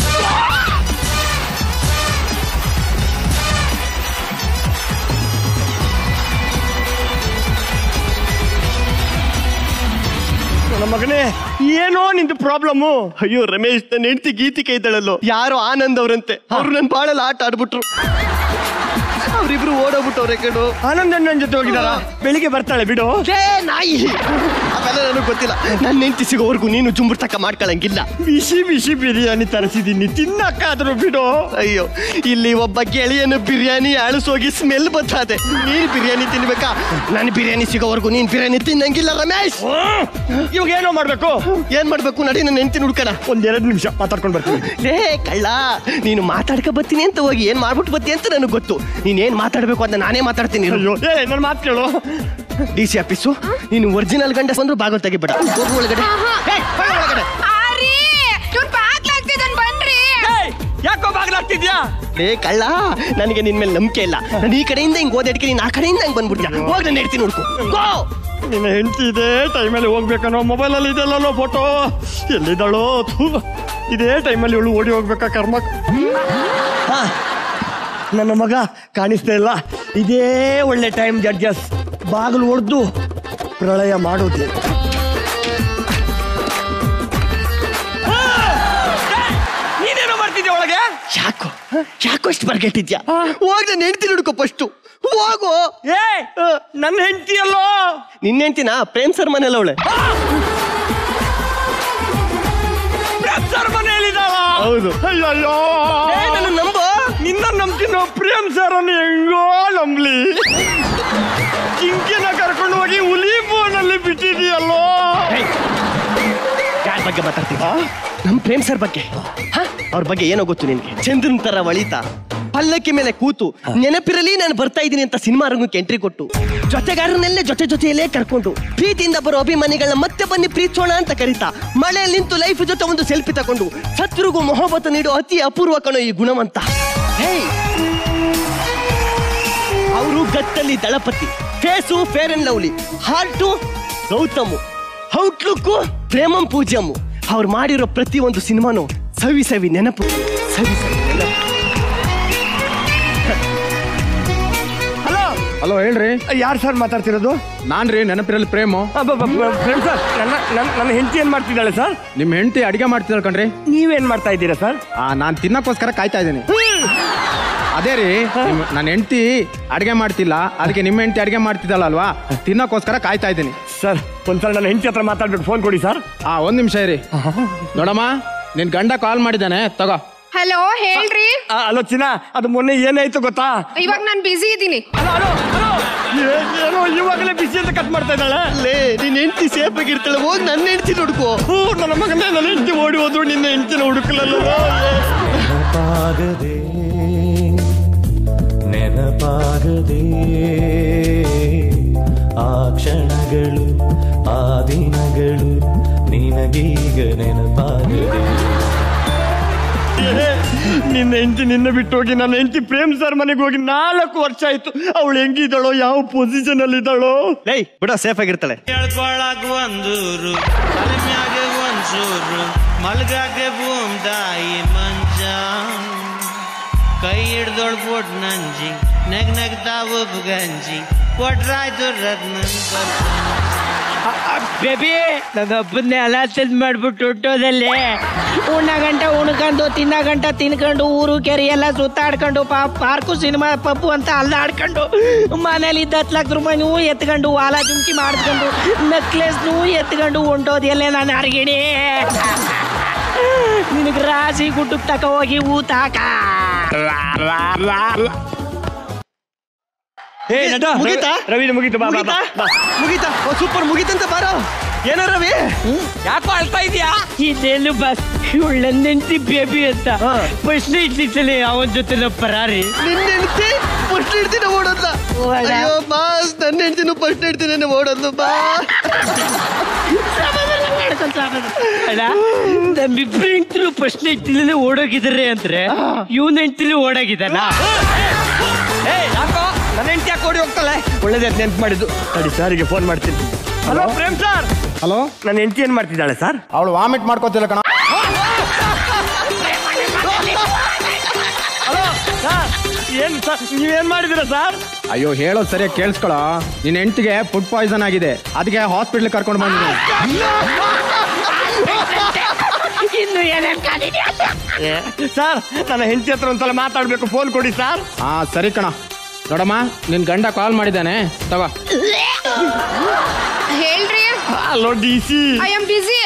ಮಗನೇ ಏನೋ ನಿಂದು ಪ್ರಾಬ್ಲಮ್ಮು ಅಯ್ಯೋ ರಮೇಶ್ ನನ್ನ ಹೆಂಡತಿ ಗೀತಿಕೆ ಇದ್ದಾಳಲ್ಲೋ ಯಾರೋ ಆನಂದ್ ಅವರಂತೆ ಅವ್ರು ನನ್ನ ಬಾಳಲ್ಲಿ ಆಟ ಆಡ್ಬಿಟ್ರು ಅವ್ರಿಬ್ರು ಓಡೋಗ್ಬಿಟ್ಟವ್ರೆ ಕಣು ಆನಂದ್ ನನ್ನ ಜೊತೆ ಹೋಗಿದಾರ ಬೆಳಿಗ್ಗೆ ಬರ್ತಾಳೆ ಬಿಡು ನಾಯಿ ಅವೆಲ್ಲ ನನಗೆ ಗೊತ್ತಿಲ್ಲ ನನ್ನ ಹೆಂಡತಿ ಸಿಗೋವರೆಗೂ ನೀನು ಜುಂಬುರ್ ತಕ್ಕ ಮಾಡ್ಕೊಳಂಗಿಲ್ಲ ಬಿಸಿ ಬಿಸಿ ಬಿರಿಯಾನಿ ತರಿಸಿದೀನಿ ತಿನ್ನಕ್ಕಾದ್ರೂ ಬಿಡು ಅಯ್ಯೋ ಇಲ್ಲಿ ಒಬ್ಬ ಗೆಳೆಯನು ಬಿರಿಯಾನಿ ಅಳಿಸೋಗಿ ಸ್ಮೆಲ್ ಬರ್ತದೆ ನೀನ್ ಬಿರಿಯಾನಿ ತಿನ್ಬೇಕಾ ನಾನು ಬಿರಿಯಾನಿ ಸಿಗೋವರೆಗೂ ನೀನ್ ಬಿರಿಯಾನಿ ತಿನ್ನಂಗಿಲ್ಲ ರಮೇಶ್ ಇವಾಗ ಏನೋ ಮಾಡ್ಬೇಕು ಏನ್ ಮಾಡ್ಬೇಕು ನಡಿ ನನ್ನ ಹೆಂಡತಿ ಹುಡ್ಕಣ ಒಂದೆರಡು ನಿಮಿಷ ಮಾತಾಡ್ಕೊಂಡು ಬರ್ತೀನಿ ಲೇ ಕಳ್ಳ ನೀನು ಮಾತಾಡ್ಕೊ ಬರ್ತೀನಿ ಅಂತ ಹೋಗಿ ಏನ್ ಮಾಡ್ಬಿಟ್ಟು ಬರ್ತೀನಿ ಅಂತ ನನಗೆ ಗೊತ್ತು ನೀನ್ ಏನ್ ಮಾತಾಡ್ಬೇಕು ಅಂತ ನಾನೇ ಮಾತಾಡ್ತೀನಿ ನನ್ನ ಮಾತು ಕೇಳು ಡಿ ಸಿ ಆಫೀಸು ನೀನು ಒರಿಜಿನಲ್ ಗಂಡ ಬಂದ್ರು ಬಾಗಿಲು ತೆಗಿಬೇಡ ಹೋಗು ಒಳಗಡೆ ಏಯ್, ಹೋಗು ಒಳಗಡೆ ಯಾಕೋ ಬಾಗ್ಲಾಗ್ತಿದ್ಯಾ ಲೇ ಕಳ್ಳ ನನಗೆ ನಿನ್ ಮೇಲೆ ನಂಬಿಕೆ ಇಲ್ಲ ನಾನು ಈ ಕಡೆಯಿಂದ ಹಿಂಗ್ ಓದಾಡ್ಕೆ ನೀನ್ ಆ ಕಡೆಯಿಂದ ಹಿಂಗ್ ಬಂದ್ಬಿಟ್ಯಾ ಹೋಗ್ ನನ್ನ ಹೆಂಡ್ತಿ ನೋಡ್ಕೊ ಗೋ ನಿನ್ನ ಹೆಂಡತಿ ಇದೆ ಟೈಮಲ್ಲಿ ಹೋಗ್ಬೇಕನ್ನೋ ಮೊಬೈಲಲ್ಲಿ ಇದೆಲ್ಲೋ ಫೋಟೋ ಎಲ್ಲಿದ್ದಾಳೋ ಥೂ ಇದೇ ಟೈಮಲ್ಲಿ ಇವಳು ಓಡಿ ಹೋಗ್ಬೇಕಾ ಕರ್ಮ ಹಾ, ನನ್ನ ಮಗ ಕಾಣಿಸ್ತಾ ಇಲ್ಲ ಇದೇ ಒಳ್ಳೆ ಟೈಮ್ ಜಡ್ಜಸ್ ಬಾಗಿಲು ಹೊಡೆದು ಪ್ರಳಯ ಮಾಡೋದು ನೀನೇನೋ ಮಾಡ್ತಿದ್ಯಾ ಒಳಗೆ ಯಾಕೋ ಯಾಕೋ ಇಷ್ಟು ಬರ್ಗೆಟ್ಟಿದ್ಯಾ ಹೋಗ್ ನನ್ನ ಹೆಂಡತಿ ಹುಡ್ಕೋ ಫಸ್ಟು ಹೋಗು ಏ ನನ್ನ ಹೆಂಡತಿ ಅಲ್ಲೋ ನಿನ್ನ ಹೆಂಡತಿನ ಪ್ರೇಮ್ ಸರ್ ಮನೆಯಲ್ಲ ಅವಳೆ ಸರ್ ಮನೆಯಲ್ಲಿದ್ದಾಳ ಹೌದು ಅಯ್ಯೋ ನನ್ನ ನಂಬ ನಿನ್ನ ನಂಬ್ತೀನೋ ಪ್ರೇಮ್ ಸರ್ ಅನ್ನು ಹೆಂಗೋ ನಂಬ್ಲಿ ಜಿಂಕೆನ ಕರ್ಕೊಂಡು ಹೋಗಿ ಹುಲಿ ಬೋನಲ್ಲಿ ಬಿಟ್ಟಿದೀಯಲ್ಲೋ ಯಾರ ಬಗ್ಗೆ ಮಾತಾಡ್ತೀವಿ ನಮ್ ಪ್ರೇಮ್ ಸರ್ ಬಗ್ಗೆ ಹ? ಅವ್ರ ಬಗ್ಗೆ ಏನೋ ಗೊತ್ತು ನಿನ್ಗೆ ಚಂದ್ರನ್ ತರ ವಳಿತ ಪಲ್ಲಕ್ಕಿ ಮೇಲೆ ಕೂತು ನೆನಪಿರಲಿ ನಾನು ಬರ್ತಾ ಇದ್ದೀನಿ ಅಂತ ಸಿನಿಮಾ ರಂಗಕ್ಕೆ ಎಂಟ್ರಿ ಕೊಟ್ಟು ಜೊತೆಗಾರರನ್ನೆಲ್ಲೇ ಜೊತೆ ಜೊತೆಯಲ್ಲೇ ಕರ್ಕೊಂಡು ಪ್ರೀತಿಯಿಂದ ಬರೋ ಅಭಿಮಾನಿಗಳನ್ನ ಮತ್ತೆ ಬನ್ನಿ ಪ್ರೀತಿಸೋಣ ಅಂತ ಕರೀತಾ ಮಳೆಯಲ್ಲಿ ನಿಂತು ಲೈಫ್ ಜೊತೆ ಒಂದು ಸೆಲ್ಫಿ ತಗೊಂಡು ಸತ್ರಿಗೂ ಮೊಹಬ್ಬತ್ ನೀಡೋ ಅತಿ ಅಪೂರ್ವ ಕಣೋ ಈ ಗುಣವಂತ ಹೇಯ್ ಅವರು ಗತ್ತಲ್ಲಿ ದಳಪತಿ face fair and lovely heart Gautham outlook Premam Poojyam ಅವ್ರು ಮಾಡಿರೋ ಪ್ರತಿ ಒಂದು ಸಿನಿಮಾನು ಸವಿ ಸವಿ ನೆನಪು ಸವಿ ಸವಿ ನೆನಪು ಹಲೋ ಹಲೋ ಹೇಳ್ರಿ ಯಾರು ಸರ್ ಮಾತಾಡ್ತಿರೋದು ನಾನ್ ರೀ ನೆನಪಿರಲಿ ಪ್ರೇಮು ಪ್ರೇಮ್ ಸರ್ ನನ್ನ ನನ್ನ ನನ್ನ ಹೆಂಡತಿ ಏನ್ ಮಾಡ್ತಿದ್ದಾಳೆ ಸರ್ ನಿಮ್ ಹೆಂಡತಿ ಅಡಿಗೆ ಮಾಡ್ತಿದ್ದಾಳೆ ಕಣ್ರಿ ನೀವೇನ್ ಮಾಡ್ತಾ ಇದ್ದೀರಾ ಸರ್ ಆ ನಾನ್ ತಿನ್ನಕ್ಕೋಸ್ಕರ ಕಾಯ್ತಾ ಇದ್ದೀನಿ ಅದೇ ರೀ ನಿಮ್- ನನ್ನ ಹೆಂಡತಿ ಅಡಿಗೆ ಮಾಡ್ತಿಲ್ಲ ಅದಕ್ಕೆ ನಿಮ್ಮ ಹೆಂಡತಿ ಅಡಿಗೆ ಮಾಡ್ತಿದ್ದಾಳಲ್ವಾ ತಿನ್ನಕ್ಕೋಸ್ಕರ ಕಾಯ್ತಾ ಇದ್ದೀನಿ ಸರ್ ಒಂದ್ಸಲ ನನ್ನ ಹೆಂಡತಿ ಹತ್ರ ಮಾತಾಡ್ಬಿಟ್ಟು ಫೋನ್ ಕೊಡಿ ಸರ್ ಆ ಒಂದ್ ನಿಮಿಷ ಇರಿ ನೋಡಮ್ಮ ನಿನ್ ಗಂಡ ಕಾಲ್ ಮಾಡಿದ್ದಾನೆ ತಗೋ ಹಲೋ ಹೇಳ್ರಿ ಅಲೋ ಚಿನ್ನ ಅದು ಮೊನ್ನೆ ಏನಾಯ್ತು ಗೊತ್ತಾ ಇವಾಗ ನಾನು ಬಿಸಿ ಇದ್ದೀನಿ ಏ- ಏನೋ ಇವಾಗಲೇ ಬಿಸಿ ಅಂತ ಕಟ್ ಮಾಡ್ತಾ ಇದ್ದಾಳೆ ಲೇ ನಿನ್ನ ಹೆಂಡತಿ ಸೇಫ್ ಆಗಿರ್ತಾಳೆ ಹೋಗಿ ನನ್ನ ಹೆಂಡತಿ ಹುಡುಕೋ ಹೂ ನನ್ನ ಮಗನೇ ನನ್ನ ಹೆಂಡತಿ ಓಡಿ ಹೋದ್ರು ನಿನ್ನ ಹೆಂಡತಿನ ಹುಡುಕಲಲ್ಲ ನೆನಪಾಗದೆ ನೆನಪಾಗದೆ ಆ ಕ್ಷಣಗಳು ಆ ದಿನಗಳು ನಿನಗೀಗ ನೆನಪಾಗದೆ ನಿನ್ನ ಹೆಂಡತಿ ನಿನ್ನ ಬಿಟ್ಟು ಹೋಗಿ ನನ್ನ ಹೆಂಡತಿ ಪ್ರೇಮ್ ಸರ್ ಮನೆಗೆ ಹೋಗಿ ನಾಲ್ಕು ವರ್ಷ ಆಯ್ತು ಅವಳು ಹೆಂಗಿದ್ದಾಳೋ ಯಾವ ಪೊಸಿಷನ್ ಅಲ್ಲಿ ಇದ್ದಾಳೋ ಲೈ ಬಿಡ ಸೇಫ್ ಆಗಿರ್ತಾಳೆ ಹೇಳ್ಕೊಳಕ್ ಒಂದೂರು ತಲೆ ಮ್ಯಾಗೆ ಒಂಚೂರು ಮಲ್ಗಾಗೆ ಬೂಮ್ದಾಯಿ ಮಂಜ ಕೈ ಹಿಡ್ದೊಳ್ ಕೊಟ್ ನಂಜಿ ನೆಗ್ ನೆಗ್ತಾ ಒಬ್ಬ ಗಂಜಿ ಕೊಟ್ರಾಯ್ತು ರತ್ನನ್ ಬೇಬಿ ನನ್ನ ಹಬ್ಬದನ್ನೇ ಅಲ ತಿಂದ್ ಮಾಡ್ಬಿಟ್ಟು ಹುಟ್ಟೋದಲ್ಲಿ ಉಣ್ಣ ಗಂಟ ಉಣ್ಕೊಂಡು ತಿನ್ನ ಗಂಟ ತಿನ್ಕೊಂಡು ಊರು ಕೆರೆ ಎಲ್ಲ ಸುತ್ತಾಡ್ಕೊಂಡು ಪಾ ಪಾರ್ಕು ಸಿನಿಮಾ ಪಬ್ಬು ಅಂತ ಅಲ್ಲಾಡ್ಕೊಂಡು ಮನೇಲಿ ಇದ್ದ ಹತ್ತು ಲಕ್ಷ ರೂಪಾಯಿನೂ ಎತ್ಕೊಂಡು ವಾಲ ಜುಮ್ಕಿ ಮಾಡ್ಕೊಂಡು ನೆಕ್ಲೆಸ್ನೂ ಎತ್ಕೊಂಡು ಹೊಂಟೋದೆಲ್ಲೇ ನಾನು ಅರ್ಗಿಣಿ ನಿನಗೆ ರಾಶಿ ಗುಡ್ಡಕ್ಕೆ ತಕ ಹೋಗಿ ಊತಾಕ ಏ ನಟ ಮುಗೀತಾ? ರವಿ ಮುಗೀತು ಬಾ ಬಾ, ಬಾ ಬಾ. ಮುಗೀತಾ ಓ ಸೂಪರ್ ಮುಗೀತಂತ ಬಾರೋ ಏನೋ ರವಿ ಯಾಕೋ ಅಳ್ತಾ ಇದೀಯಾ ಇದೇನು ಬಸ್ ಒಳ್ಳೆ ನೆಂಟಿ ಬೇಬಿ ಅಂತ ಫಸ್ಟ್ ಇಟ್ಲಿತ್ತಲೆ ಅವನ ಜೊತೆ ನಾವು ಪರಾರಿ ನಿನ್ನ ಹೆಂಡತಿ ಫಸ್ಟ್ ಹಿಡ್ತೀನಿ ಓಡೋದ್ಲ ಓಡ. ಅಯ್ಯೋ ಬಾಸ್ ನನ್ನ ಹೆಂಡತಿನೂ ಫಸ್ಟ್ ಹಿಡ್ತೀನಿ ಓಡೋದ್ಲು ಬಾ ನಮ್ಮಿಬ್ರು ಹೆಂಡ್ತಿರು ಫಸ್ಟ್ ಹೆಂಡ್ತಿಲೇ ಓಡೋಗಿದ್ದಾರೆ ಅಂದ್ರೆ ಇವನ್ ಹೆಂಡ್ತಿಲಿ ಓಡೋಗಿದ್ದಾನ ಏ ಯಾಕೋ ನನ್ನ ಹೆಂಡತಿ ಯಾಕೆ ಓಡಿ ಹೋಗ್ತಾಳೆ ಒಳ್ಳೇದೇ ನೆನ್ಪು ಮಾಡಿದ್ದು ಸರಿ ಸಾರಿಗೆ ಫೋನ್ ಮಾಡ್ತೀನಿ ಹಲೋ ಪ್ರೇಮ್ ಸರ್ ಹಲೋ ನನ್ನ ಹೆಂಡತಿ ಏನ್ ಮಾಡ್ತಿದ್ದಾಳೆ ಸರ್ ಅವಳು ವಾಮಿಟ್ ಮಾಡ್ಕೋತಿಲ್ಲ ಕಣ ಹಲೋ ಸರ್ ಏನ್ ಸರ್ ನೀವೇನ್ ಮಾಡಿದಿರ ಸರ್ ಅಯ್ಯೋ ಹೇಳೋದು ಸರಿಯಾಗಿ ಕೇಳಿಸ್ಕೊಳ ನಿನ್ನ ಹೆಂಡತಿಗೆ ಫುಡ್ ಪಾಯ್ಸನ್ ಆಗಿದೆ ಅದಕ್ಕೆ ಹಾಸ್ಪಿಟ್ಲ್ ಕರ್ಕೊಂಡು ಬಂದಿದ್ದೀನಿ ಇನ್ನು ಏನೇನ್ ಸರ್ ನನ್ನ ಹೆಂಡತಿ ಹತ್ರ ಒಂದ್ಸಲ ಮಾತಾಡ್ಬೇಕು ಫೋನ್ ಕೊಡಿ ಸರ್ ಹಾ ಸರಿ ಕಣ ನೋಡಮ್ಮ ನಿನ್ ಗಂಡ ಕಾಲ್ ಮಾಡಿದ್ದಾನೆ ತಗೋ ಹೇಳ್ರಿ hello D C I am busy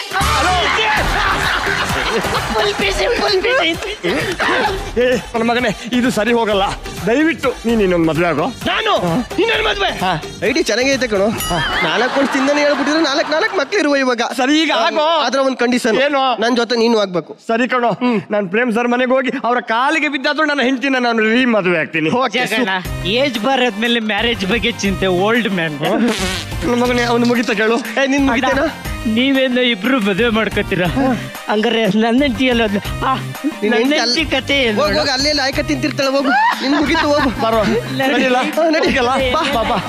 full busy full busy ಏ ನನ್ನ ಮಗನೇ ಇದು ಸರಿ ಹೋಗಲ್ಲ ದಯವಿಟ್ಟು ನೀನ್ ಇನ್ನೊಂದು ಮದ್ವೆ ಆಗೋ ನಾನು ಇನ್ನೊಂದು ಮದ್ವೆ ಐಡಿ ಚೆನ್ನಾಗೈತೆ ಕಣೋ ನಾಲ್ಕು ವರ್ಷ ತಿಂದಾನೆ ಹೇಳ್ಬಿಟ್ಟಿದ್ರೆ ನಾಲ್ಕು ನಾಲ್ಕು ಮಕ್ಳು ಇರುವ ಇವಾಗ ಸರಿ ಈಗ ಆಗೋ ಅದ್ರ ಒಂದು ಕಂಡೀಷನ್ ಏನು ನನ್ ಜೊತೆ ನೀನು ಆಗ್ಬೇಕು ಸರಿ ಕಣೋ ನಾನು ಪ್ರೇಮ್ ಸರ್ ಮನೆಗೆ ಹೋಗಿ ಅವರ ಕಾಲಿಗೆ ಬಿದ್ದಾದ್ರೂ ನನ್ನ ಹೆಂಡತಿನ ನಾನು ರೀ ಮದುವೆ ಆಗ್ತೀನಿ ಏಜ್ ಬರದ್ಮೇಲೆ ಮ್ಯಾರೇಜ್ ಬಗ್ಗೆ ಚಿಂತೆ ಓಲ್ಡ್ ಮ್ಯಾನ್ ನನ್ನ ಮಗನೇ ಅವನು ಮುಗಿತ ಕೇಳು ಏ ನಿನ್ ಮುಗಿತೇನಾ ನೀವೇನು ಇಬ್ರು ಮದುವೆ ಮಾಡ್ಕೋತೀರಾ ಹಂಗಾರೆ ನನ್ನ ಹೆಂಡತಿಯಲ್ಲ ನಿನ್ ನನ್ನ ಹೆಂಡ್ತಿ ಹೆಂಡತಿ ಕತೆ ಏನು? ಹೋಗ್ ಹೋಗ್ ಅಲ್ಲೇ ಆಯ್ಕ ತಿಂತಿರ್ತಾಳೆ ಹೋಗು ನಿನ್ ಮುಗೀತು ಹೋಗು ಬರೋ ನಡಿಲ್ಲ ಹಾ, ನಡಿ. ಹೋಗಲ್ಲ? ಬಾ ಬಾ ಬಾ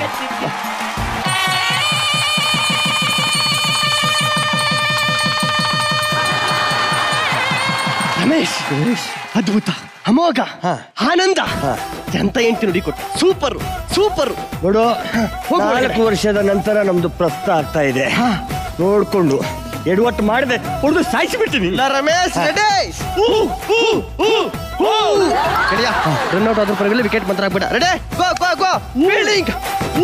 ರಮೇಶ್ ಅದ್ಭುತ ಅಮೋಘ ಆನಂದ ಎಂತ ಎಂಟು ನುಡಿ ಕೊಟ್ಟು ಸೂಪರ್ ಸೂಪರ್ ನೋಡು ನಾಲ್ಕು ವರ್ಷದ ನಂತರ ನಮ್ದು ಪ್ರಸ್ತ ಆಗ್ತಾ ಇದೆ ನೋಡ್ಕೊಂಡು ಎಡವಟ್ಟು ಮಾಡಿದೆ ಹೊಡೆದು ಸಾಯಿಸಿ ಬಿಡ್ತೀನಿ ರಮೇಶ್ ರೆಡಿ ರನ್ ಔಟ್ ಆದ್ರೂ ಪರವಾಗಿಲ್ಲ ವಿಕೆಟ್ ಮಾತ್ರ ಆಗ್ಬೇಡ ರೆಡಿ ಗೋ ಗೋ ಗೋ ಫೀಲ್ಡಿಂಗ್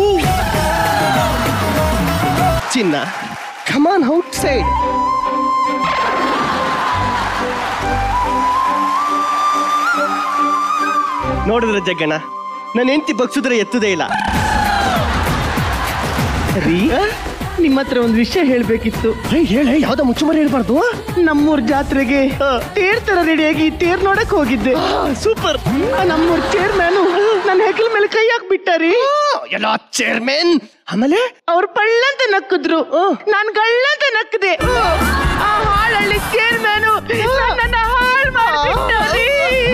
ಚಿನ್ನ ಕಮಾನ್ ಔಟ್ ಸೈಡ್ ನೋಡಿದ್ರೆ ಜಗ್ಗಣ್ಣ ನನ್ನ ಹೆಂಡತಿ ಬಗ್ಸಿದ್ರೆ ಎತ್ತುದೇ ಇಲ್ಲ ರೀ ನಿಮ್ಮ ಹತ್ರ ಒಂದು ವಿಷಯ ಹೇಳ್ಬೇಕಿತ್ತು ಹೇಳ ಯಾವ್ದೋ ಮುಚ್ಚುಮರಿ ಹೇಳ್ಬಾರ್ದು ನಮ್ಮೂರ್ ಜಾತ್ರೆಗೆ ತೇರ್ ತರ ರೆಡಿಯಾಗಿ ತೇರ್ ನೋಡಕ್ ಹೋಗಿದ್ದೆ ಸೂಪರ್ ನಮ್ಮೂರ್ ಚೇರ್ಮ್ಯಾನು ನನ್ನ ಹೆಗಲ ಮೇಲೆ ಕೈ ಹಾಕ್ಬಿಟ್ಟಾರಿ ಎಲ್ಲ ಚೇರ್ಮನ್ ಆಮೇಲೆ ಅವ್ರು ಪಳ್ಳಂತ ನಕ್ಕಿದ್ರು ನಾನ್ ಗಳ್ಳಂತ ನಕ್ಕದೆ ಆ ಹಾಳಳ್ಳಿ ಚೇರ್ಮ್ಯಾನು ನನ್ನ ಹಾಳು ಮಾಡ್ಬಿಟ್ಟಾರಿ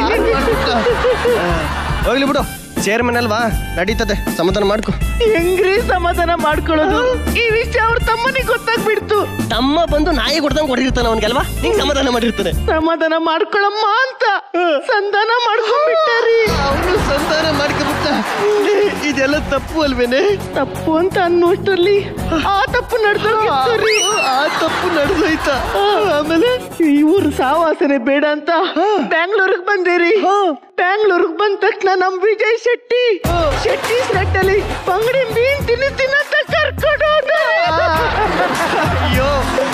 ಹೋಗ್ಲಿ ಬಿಡು ಚೇರ್ಮನ್ ಅಲ್ವಾ ನಡೀತದೆ ಸಮಾಧಾನ ಮಾಡ್ಕೊ ಹೆಂಗ್ರಿ ಸಮಾಧಾನ ಮಾಡ್ಕೊಳ್ಳೋದು ಈ ವಿಷಯ ಅವ್ರ ತಮ್ಮನಿಗೆ ಗೊತ್ತಾಗ್ಬಿಡ್ತು ತಮ್ಮ ಬಂದು ನಾಯಿ ಹೊಡೆದಂಗ್ ಹೊಡೆದಿರ್ತಾನೆ ಅವನಿಗಲ್ವಾ ನಿಂಗ್ ಸಮಾಧಾನ ಮಾಡಿರ್ತಾನೆ ಸಮಾಧಾನ ಮಾಡ್ಕೊಳಮ್ಮ ಅಂತ ಸಂಧಾನ ಮಾಡ್ಕೊಂಡ್ಬಿಟ್ಟಾರಿ ಅವನು ಸಂಧಾನ ಮಾಡ್ಕೊಬಿಟ್ಟ ಇದೆಲ್ಲ ತಪ್ಪು ಅಲ್ವೇನೆ ತಪ್ಪು ಅಂತ ಅನ್ನೋಷ್ಟರಲ್ಲಿ ಆ ತಪ್ಪು ನಡೆದೋಗಿತ್ತು ಆ ತಪ್ಪು ನಡೆದೋಯ್ತಾ ಆಮೇಲೆ ಇವ್ರ ಸಾವಾಸನೆ ಬೇಡ ಅಂತ ಬ್ಯಾಂಗ್ಳೂರ್ಗ್ ಬಂದೇರಿ ಬ್ಯಾಂಗ್ಳೂರ್ಗ್ ಬಂದ ತಕ್ಷಣ ನಮ್ ವಿಜಯ್ ಶೆಟ್ಟಿ ಶೆಟ್ಟಿ ಸೆಟ್ ಅಲ್ಲಿ ಬಂಗಡಿ ಮೀನ್ ತಿನ್ನಿ ತಿನ್ನಂತ ಕರ್ಕೊಂಡು ಹೋದ ಅಯ್ಯೋ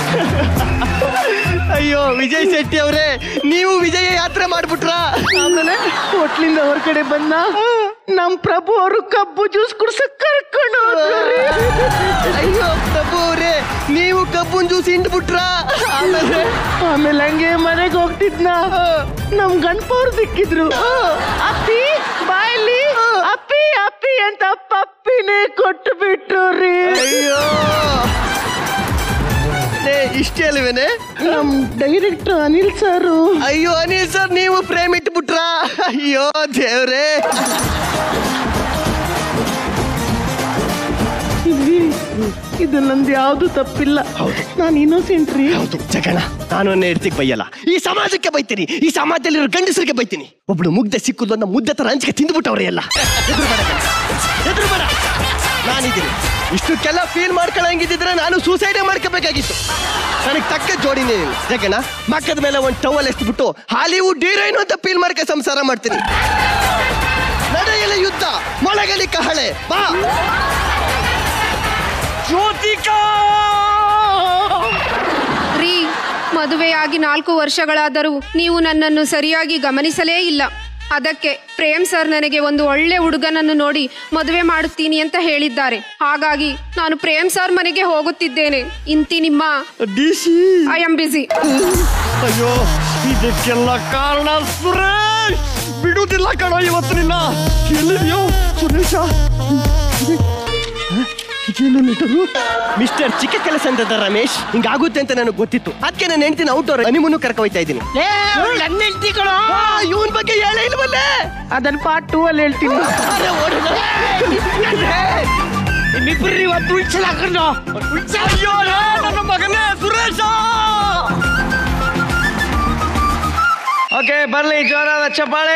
ಅಯ್ಯೋ ವಿಜಯ್ ಶೆಟ್ಟಿ ಅವರೇ ನೀವು ವಿಜಯ ಯಾತ್ರೆ ಮಾಡ್ಬಿಟ್ರಾ ಆಮೇಲೆ ಹೋಟ್ಲಿಂದ ಹೊರಗಡೆ ಬಂದ ನಮ್ ಪ್ರಭು ಅವರು ಕಬ್ಬು ಜ್ಯೂಸ್ ಕುಡ್ಸಕ್ ಕರ್ಕೊಂಡು ಹೋದ್ರಿ. ಅಯ್ಯೋ ಪ್ರಭು ಅವರೇ ನೀವು ಕಬ್ಬುನ್ ಜ್ಯೂಸ್ ಹಿಂಡ್ಬಿಟ್ರಾ ಆಮೇಲೆ ಆಮೇಲೆ ಹಂಗೆ ಮನೆಗೆ ಹೋಗ್ತಿದ್ನ ನಮ್ ಗಣಪವ್ರು ಸಿಕ್ಕಿದ್ರು ಅಪ್ಪಿ ಬಾಯಲ್ಲಿ ಅಪ್ಪಿ ಅಪ್ಪಿ ಅಂತ ಪಪ್ಪಿನೇ ಕೊಟ್ಟು ಬಿಟ್ರು ರೀ ಅಯ್ಯೋ ಲೇ, ಇಷ್ಟೇ ಅಲ್ವೇನೆ ನಮ್ ಡೈರೆಕ್ಟರ್ ಅನಿಲ್ ಸರ್ ಅಯ್ಯೋ ಅನಿಲ್ ಸರ್ ನೀವು ಪ್ರೇಮ್ ಇಟ್ಬಿಟ್ರಾ ಅಯ್ಯೋ ದೇವ್ರೇ ಇಲ್ಲಿ ಇದು ನಂದು ಯಾವ್ದು ತಪ್ಪಿಲ್ಲ ನಾನು ಇನ್ನೋಸೆಂಟ್ ರೀ ಹೌದು ಜಗಣ ನಾನು ನನ್ನ ಹೆಂಡ್ತಿಗೆ ಬೈಯಲ್ಲ ಈ ಸಮಾಜಕ್ಕೆ ಬೈತೀನಿ ಈ ಸಮಾಜದಲ್ಲಿರೋ ಗಂಡಸರಿಗೆ ಬೈತೀನಿ ಒಬ್ಳು ಮುಗ್ದೆ ಸಿಕ್ಕುದು ಅನ್ನೋ ಮುದ್ದೆ ತರ ಹಂಚಿಕೆ ತಿಂದ್ಬಿಟ್ಟವ್ರೆ ಎಲ್ಲ ಎದುರು ಬೇಡ ಕಣೆ. ಎದುರು ಬೇಡ ನಾನಿದ್ದೀನಿ ಇಷ್ಟಕ್ಕೆಲ್ಲ ಫೀಲ್ ಮಾಡ್ಕೊಳ್ಳಂಗಿದ್ರೆ ನಾನು ಸೂಸೈಡೇ ಮಾಡ್ಕೋಬೇಕಾಗಿತ್ತು ನನಗೆ ತಕ್ಕ ಜೋಡಿನೇ ಇಲ್ಲ ಜಗಣ ಮಕ್ಕದ ಮೇಲೆ ಒಂದು ಟವಲ್ ಎಸ್ಬಿಟ್ಟು ಹಾಲಿವುಡ್ ಹೀರೋಯಿನ್ ಅಂತ ಫೀಲ್ ಮಾಡ್ಕೊ ಸಂಸಾರ ಮಾಡ್ತೀನಿ ನಡೆಯಲಿ ಯುದ್ಧ ಮೊಳಗಲಿ ಕಹಳೆ ಬಾ ಜ್ಯೋತಿಕಾ ರೀ ಮದುವೆಯಾಗಿ ನಾಲ್ಕು ವರ್ಷಗಳಾದರೂ ನೀವು ನನ್ನನ್ನು ಸರಿಯಾಗಿ ಗಮನಿಸಲೇ ಇಲ್ಲ ಅದಕ್ಕೆ ಪ್ರೇಮ್ ಸರ್ ನನಗೆ ಒಂದು ಒಳ್ಳೆ ಹುಡುಗನನ್ನು ನೋಡಿ ಮದುವೆ ಮಾಡುತ್ತೀನಿ ಅಂತ ಹೇಳಿದ್ದಾರೆ ಹಾಗಾಗಿ ನಾನು ಪ್ರೇಮ್ ಸರ್ ಮನೆಗೆ ಹೋಗುತ್ತಿದ್ದೇನೆ ಇಂತಿ ನಿಮ್ಮ ಐ ಆಮ್ ಬಿಸಿ ಅಯ್ಯೋ ಇದಕ್ಕೆಲ್ಲ ಕಾರಣ ಸುರೇಶ್ ಬಿಡುವುದಿಲ್ಲ ಕಣೋ ಇವತ್ತು ನಿನ್ನ ಎಲ್ಲಿದೆಯೋ ಸುರೇಶ ಮಿಸ್ಟರ್ ಚಿಕ್ಕ ಕೆಲಸ ಅಂತ ರಮೇಶ್ ಹಿಂಗಾಗುತ್ತೆ ಅಂತ ನನಗೆ ಗೊತ್ತಿತ್ತು ಅದಕ್ಕೆ ನನ್ನ ಹೆಂಡತಿನ ಔಟ್ಡೋರ್ ಹನಿಮೂನು ಕರ್ಕೊ ಹೋಯ್ತಾ ಇದ್ದೀನಿ ನನ್ನ ಹೆಂಡ್ತಿ ಕಣೋ ಇವನ್ ಬಗ್ಗೆ ಹೇಳೇ ಇಲ್ವಲ್ಲೇ ಅದನ್ನ ಪಾರ್ಟ್ ಟೂ ಅಲ್ಲಿ ಹೇಳ್ತೀನಿ ನಿಮ್ಮಿಬ್ರು ಇವತ್ತು ಉಳ್ಸಲಾಕೊಂಡು ಅಯ್ಯೋ ರೇ, ನನ್ನ ಮಗನೇ ಸುರೇಶ ಓಕೆ ಬರ್ಲಿ ಜೋರಾದ ಚಪ್ಪಾಳೆ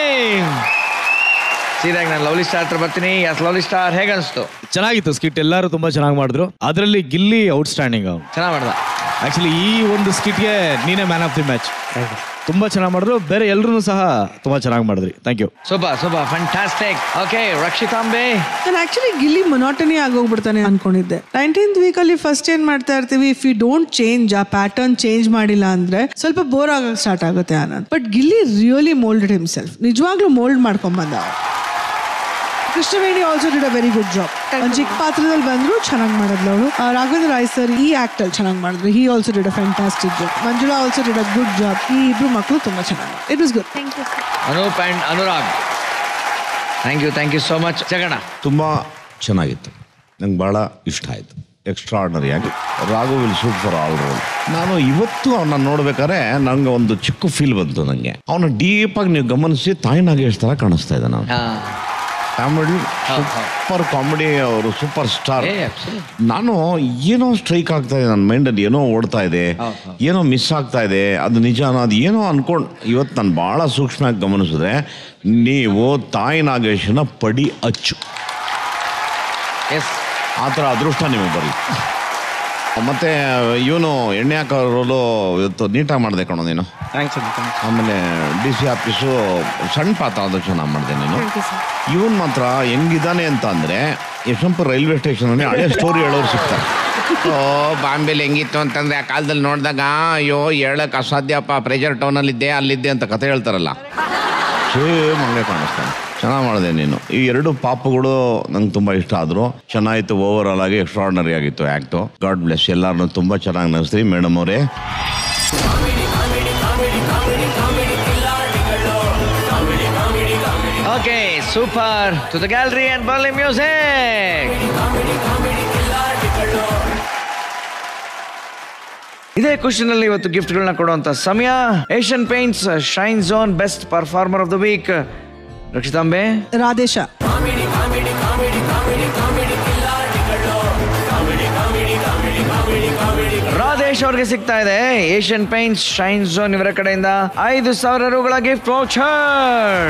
ಸೀದಾಗಿ ನಾನು ಲವ್ಲಿ ಸ್ಟಾರ್ ಹತ್ರ ಬರ್ತೀನಿ ಎಸ್ ಲವ್ಲಿ ಸ್ಟಾರ್ ಹೇಗನ್ಸ್ತು ಚೆನ್ನಾಗಿತ್ತು ಸ್ಕಿಟ್ ಎಲ್ಲರೂ ತುಂಬಾ ಚೆನ್ನಾಗಿ ಮಾಡಿದ್ರು ಅದರಲ್ಲಿ ಗಿಲ್ಲಿ ಔಟ್ಸ್ಟ್ಯಾಂಡಿಂಗ್ ಚೆನ್ನಾಗಿ ಮಾಡ್ದ ಆಕ್ಚುಲಿ ಈ ಒಂದು ಸ್ಕಿಟ್ಗೆ ನೀನೇ ಮ್ಯಾನ್ ಆಫ್ ದಿ ಮ್ಯಾಚ್ ತುಂಬಾ ಚೆನ್ನಾಗಿ ಮಾಡಿದ್ರು ಬೇರೆ ಎಲ್ಲರೂ ಸಹ ತುಂಬಾ ಚೆನ್ನಾಗಿ ಮಾಡಿದ್ರಿ thank you super super fantastic okay ರಕ್ಷಿತಾಂಬೆ ನಾನು ಆಕ್ಚುಲಿ ಗಿಲ್ಲಿ ಮೊನಾಟನಿ ಆಗೋಗ್ಬಿಡ್ತಾನೆ ಅನ್ಕೊಂಡಿದ್ದೆ ನೈನ್ಟೀನ್ತ್ ವೀಕ್ ಅಲ್ಲಿ ಫಸ್ಟ್ ಏನ್ ಮಾಡ್ತಾ ಇರ್ತೀವಿ if you don't change a pattern change ಮಾಡಿಲ್ಲ ಅಂದ್ರೆ ಸ್ವಲ್ಪ ಬೋರ್ ಆಗಕ್ಕೆ ಸ್ಟಾರ್ಟ್ ಆಗುತ್ತೆ Anand but Gilli really moulded himself ನಿಜವಾಗ್ಲೂ ಮೋಲ್ಡ್ ಮಾಡ್ಕೊಂಡ್ ಬಂದ ಅವ್ನು. Krishnaveni also did a very good job ಒಂದು ಚಿಕ್ಕ ಪಾತ್ರದಲ್ಲಿ ಬಂದ್ರು ಚೆನ್ನಾಗಿ ಮಾಡಿದ್ಲು ಅವಳು ರಾಘವೇಂದ್ರ ರಾಯ್ ಸರ್ ಈ ಆಕ್ಟ್ ಅಲ್ಲಿ ಚೆನ್ನಾಗಿ ಮಾಡಿದ್ರು he also did a fantastic job Manjula also did a good job ಈ ಇಬ್ರು ಮಕ್ಕಳು ತುಂಬಾ ಚೆನ್ನಾಗಿ it was good thank you Anoop and Anurag thank you thank you so much ಜಗಣ ತುಂಬ ಚೆನ್ನಾಗಿತ್ತು ನಂಗೆ ಭಾಳ ಇಷ್ಟ ಆಯಿತು ಎಕ್ಸ್ಟ್ರಾರ್ಡನರಿ ಆಗಿ Raghu will suit for all role ನಾನು ಇವತ್ತು ಅವನ್ನ ನೋಡ್ಬೇಕಾದ್ರೆ ನಂಗೆ ಒಂದು ಚಿಕ್ಕ ಫೀಲ್ ಬಂತು ನನಗೆ ಅವನ ಡೀಪಾಗಿ ನೀವು ಗಮನಿಸಿ ತಾಯಿ ನಾಗೇಶ್ ಥರ ಕಾಣಿಸ್ತಾ ಇದ್ದ ನಾನು ಕಾಮಿಡಿ ಸೂಪರ್ ಕಾಮಿಡಿ ಅವರು ಸೂಪರ್ ಸ್ಟಾರ್ ನಾನು ಏನೋ ಸ್ಟ್ರೈಕ್ ಆಗ್ತಾ ಇದೆ ನನ್ನ ಮೈಂಡಲ್ಲಿ ಏನೋ ಓಡ್ತಾ ಇದೆ ಏನೋ ಮಿಸ್ ಆಗ್ತಾ ಇದೆ ಅದು ನಿಜಾನ ಅದು ಏನೋ ಅನ್ಕೊಂಡು ಇವತ್ತು ನಾನು ಭಾಳ ಸೂಕ್ಷ್ಮವಾಗಿ ಗಮನಿಸಿದ್ರೆ ನೀವು ತಾಯಿ ನಾಗೇಶನ ಪಡಿ ಅಚ್ಚು ಎಸ್ ಆ ಥರ ಅದೃಷ್ಟ ನಿಮಗೆ ಬರಲಿ ಮತ್ತೆ ಇವನು ಎಣ್ಣೆ ಹಾಕೋ ರೋಲು ಇವತ್ತು ನೀಟಾಗಿ ಮಾಡಿದೆ ಕಣೋ ನೀನು ಥ್ಯಾಂಕ್ಸ್ ಆಮೇಲೆ ಡಿ ಸಿ ಆಫೀಸು ಸಣ್ಣ ಪಾತ್ರ ಅದು ಚೆನ್ನಾಗಿ ಮಾಡಿದೆ ನೀನು ಇವನ್ ಮಾತ್ರ ಹೆಂಗಿದಾನೆ ಅಂತ ಅಂದ್ರೆ ಯಶವಂತಪುರ ರೈಲ್ವೆ ಸ್ಟೇಷನ್ ಅಲ್ಲಿ ಹಳೆ ಸ್ಟೋರಿ ಹೇಳೋರು ಸಿಗ್ತಾರೆ ಓ ಬಾಂಬೆಲಿ ಹೆಂಗಿತ್ತು ಅಂತಂದ್ರೆ ಆ ಕಾಲದಲ್ಲಿ ನೋಡಿದಾಗ ಅಯ್ಯೋ ಹೇಳಕ್ ಅಸಾಧ್ಯಪ್ಪ ಪ್ರೆಜರ್ ಟೌನಲ್ಲಿದ್ದೆ ಅಲ್ಲಿದ್ದೆ ಅಂತ ಕತೆ ಹೇಳ್ತಾರಲ್ಲ ಸೇಮ್ ಹಂಗೆ ಕಾಣಿಸ್ತಾನೆ ಚೆನ್ನಾಗಿ ಮಾಡಿದೆ ನೀನು ಈ ಎರಡು ಪಾಪಗಳು ನಂಗೆ ತುಂಬ ಇಷ್ಟ ಆದರು ಚೆನ್ನಾಗಿತ್ತು ಓವರ್ ಆಲ್ ಆಗಿ ಎಕ್ಸ್ಟ್ರಾರ್ಡನರಿ ಆಗಿತ್ತು ಆ್ಯಕ್ಟು ಗಾಡ್ ಬ್ಲೆಸ್ ಎಲ್ಲರನ್ನೂ ತುಂಬ ಚೆನ್ನಾಗಿ ನಗಿಸ್ರಿ ಮೇಡಮ್ ಅವರೇ okay super to the gallery and ಬರ್ಲಿ ಮ್ಯೂಸಿಕ್ ಇದೇ ಖುಷಿನಲ್ಲಿ ಇವತ್ತು ಗಿಫ್ಟ್ಗಳನ್ನ ಕೊಡುವಂತ ಸಮಯ Asian Paints shine zone best performer of the week ರಕ್ಷಿತಾಂಬೆ ರಾಧೇಶ ರಾಧೇಶ್ ಅವ್ರಿಗೆ ಸಿಗ್ತಾ ಇದೆ ಏಷ್ಯನ್ ಪೇಂಟ್ಸ್ ಶೈನ್ ಝೋನ್ ಇವರ ಕಡೆಯಿಂದ ಐದು ಸಾವಿರ ರೂಗಳ gift voucher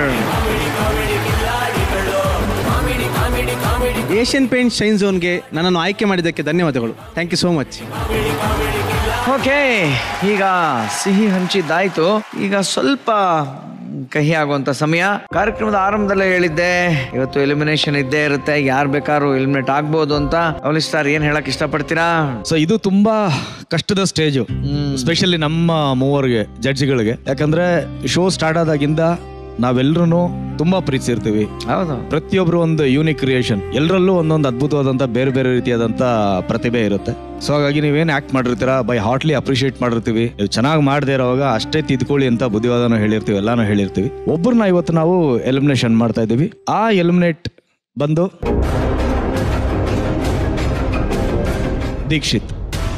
Asian paint shine ಝೋನ್ಗೆ ನನ್ನನ್ನು ಆಯ್ಕೆ ಮಾಡಿದ್ದಕ್ಕೆ ಧನ್ಯವಾದಗಳು thank you so much okay ಈಗ ಸಿಹಿ ಹಂಚಿದ್ದಾಯ್ತು ಈಗ ಸ್ವಲ್ಪ ಕಹಿ ಆಗುವಂತ ಸಮಯ ಕಾರ್ಯಕ್ರಮದ ಆರಂಭದಲ್ಲೇ ಹೇಳಿದ್ದೆ ಇವತ್ತು ಎಲಿಮಿನೇಷನ್ ಇದ್ದೇ ಇರುತ್ತೆ ಯಾರು ಬೇಕಾದ್ರೂ ಎಲಿಮಿನೇಟ್ ಆಗ್ಬೋದು ಅಂತ ಅವಲಿ ಸ್ಟಾರ್ ಏನ್ ಹೇಳಕ್ ಇಷ್ಟಪಡ್ತೀರಾ ಸೊ ಇದು ತುಂಬಾ ಕಷ್ಟದ ಸ್ಟೇಜು ಸ್ಪೆಷಲಿ ನಮ್ಮ ಮೂವರಿಗೆ ಜಡ್ಜ್ಗಳಿಗೆ ಯಾಕಂದ್ರೆ ಶೋ ಸ್ಟಾರ್ಟ್ ಆದಾಗಿಂದ ನಾವೆಲ್ಲರೂ ತುಂಬಾ ಪ್ರೀತಿಸಿರ್ತೀವಿ ಹೌದು ಪ್ರತಿಯೊಬ್ರು ಒಂದು ಯೂನಿಕ್ ಕ್ರಿಯೇಷನ್ ಎಲ್ಲರಲ್ಲೂ ಒಂದೊಂದು ಅದ್ಭುತವಾದಂತ ಬೇರೆ ಬೇರೆ ರೀತಿಯಾದಂತ ಪ್ರತಿಭೆ ಇರುತ್ತೆ ಸೊ ಹಾಗಾಗಿ ನೀವೇನ್ ಆಕ್ಟ್ ಮಾಡಿರ್ತೀರಾ ಬೈ ಹಾರ್ಟ್ಲಿ ಅಪ್ರಿಶಿಯೇಟ್ ಮಾಡಿರ್ತೀವಿ ನೀವು ಚೆನ್ನಾಗಿ ಮಾಡದೇ ಇರೋವಾಗ ಅಷ್ಟೇ ತಿದ್ಕೊಳ್ಳಿ ಅಂತ ಬುದ್ಧಿವಾದನೂ ಹೇಳಿರ್ತೀವಿ ಎಲ್ಲಾನು ಹೇಳಿರ್ತೀವಿ ಒಬ್ಬರನ್ನ ಇವತ್ತು ನಾವು ಎಲಿಮಿನೇಷನ್ ಮಾಡ್ತಾ ಇದ್ದೀವಿ ಆ ಎಲಿಮಿನೇಟ್ ಬಂದು ದೀಕ್ಷಿತ್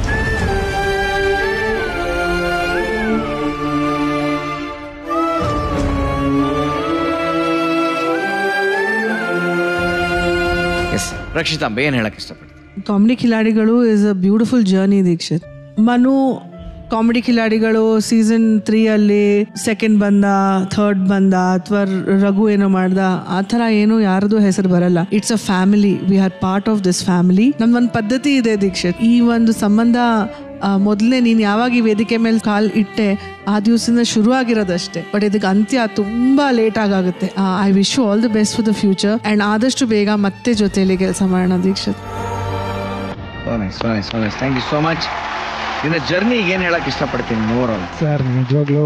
ಎಸ್ ರಕ್ಷಿತಾಂಬೆ ಏನ್ ಹೇಳಕ್ ಇಷ್ಟಪಡ್ತೀರಾ ಕಾಮಿಡಿ ಕಿಲಾಡಿಗಳು is a beautiful journey Dikshit Manu comedy ಕಿಲಾಡಿಗಳು ಸೀಸನ್ ತ್ರೀ ಅಲ್ಲಿ ಸೆಕೆಂಡ್ ಬಂದ ಥರ್ಡ್ ಬಂದ ಅಥವಾ ರಘು ಏನೋ ಮಾಡ್ದ ಆ ಥರ ಏನು ಯಾರದು ಹೆಸರು ಬರಲ್ಲ it's a family we are part of this family ನಮ್ದೊಂದು ಪದ್ಧತಿ ಇದೆ ದೀಕ್ಷಿತ್ ಈ ಒಂದು ಸಂಬಂಧ ಮೊದಲನೇ ನೀನು ಯಾವಾಗ ಈ ವೇದಿಕೆ ಮೇಲೆ ಕಾಲ್ ಇಟ್ಟೆ ಆ ದಿವಸದಿಂದ ಶುರು ಆಗಿರೋದಷ್ಟೇ ಬಟ್ ಇದಕ್ಕೆ ಅಂತ್ಯ ತುಂಬಾ ಲೇಟ್ ಆಗುತ್ತೆ I wish you all the best for the future and ಆದಷ್ಟು ಬೇಗ ಮತ್ತೆ ಜೊತೆಯಲ್ಲಿ ಕೆಲಸ ಮಾಡೋಣ Dikshit thank you so much ಇನ್ನು ಜರ್ನಿ ಏನ್ ಹೇಳಕ್ ಇಷ್ಟಪಡ್ತೀನಿ ಮೂವರಲ್ಲಿ ಸರ್ ನಿಜವಾಗ್ಲೂ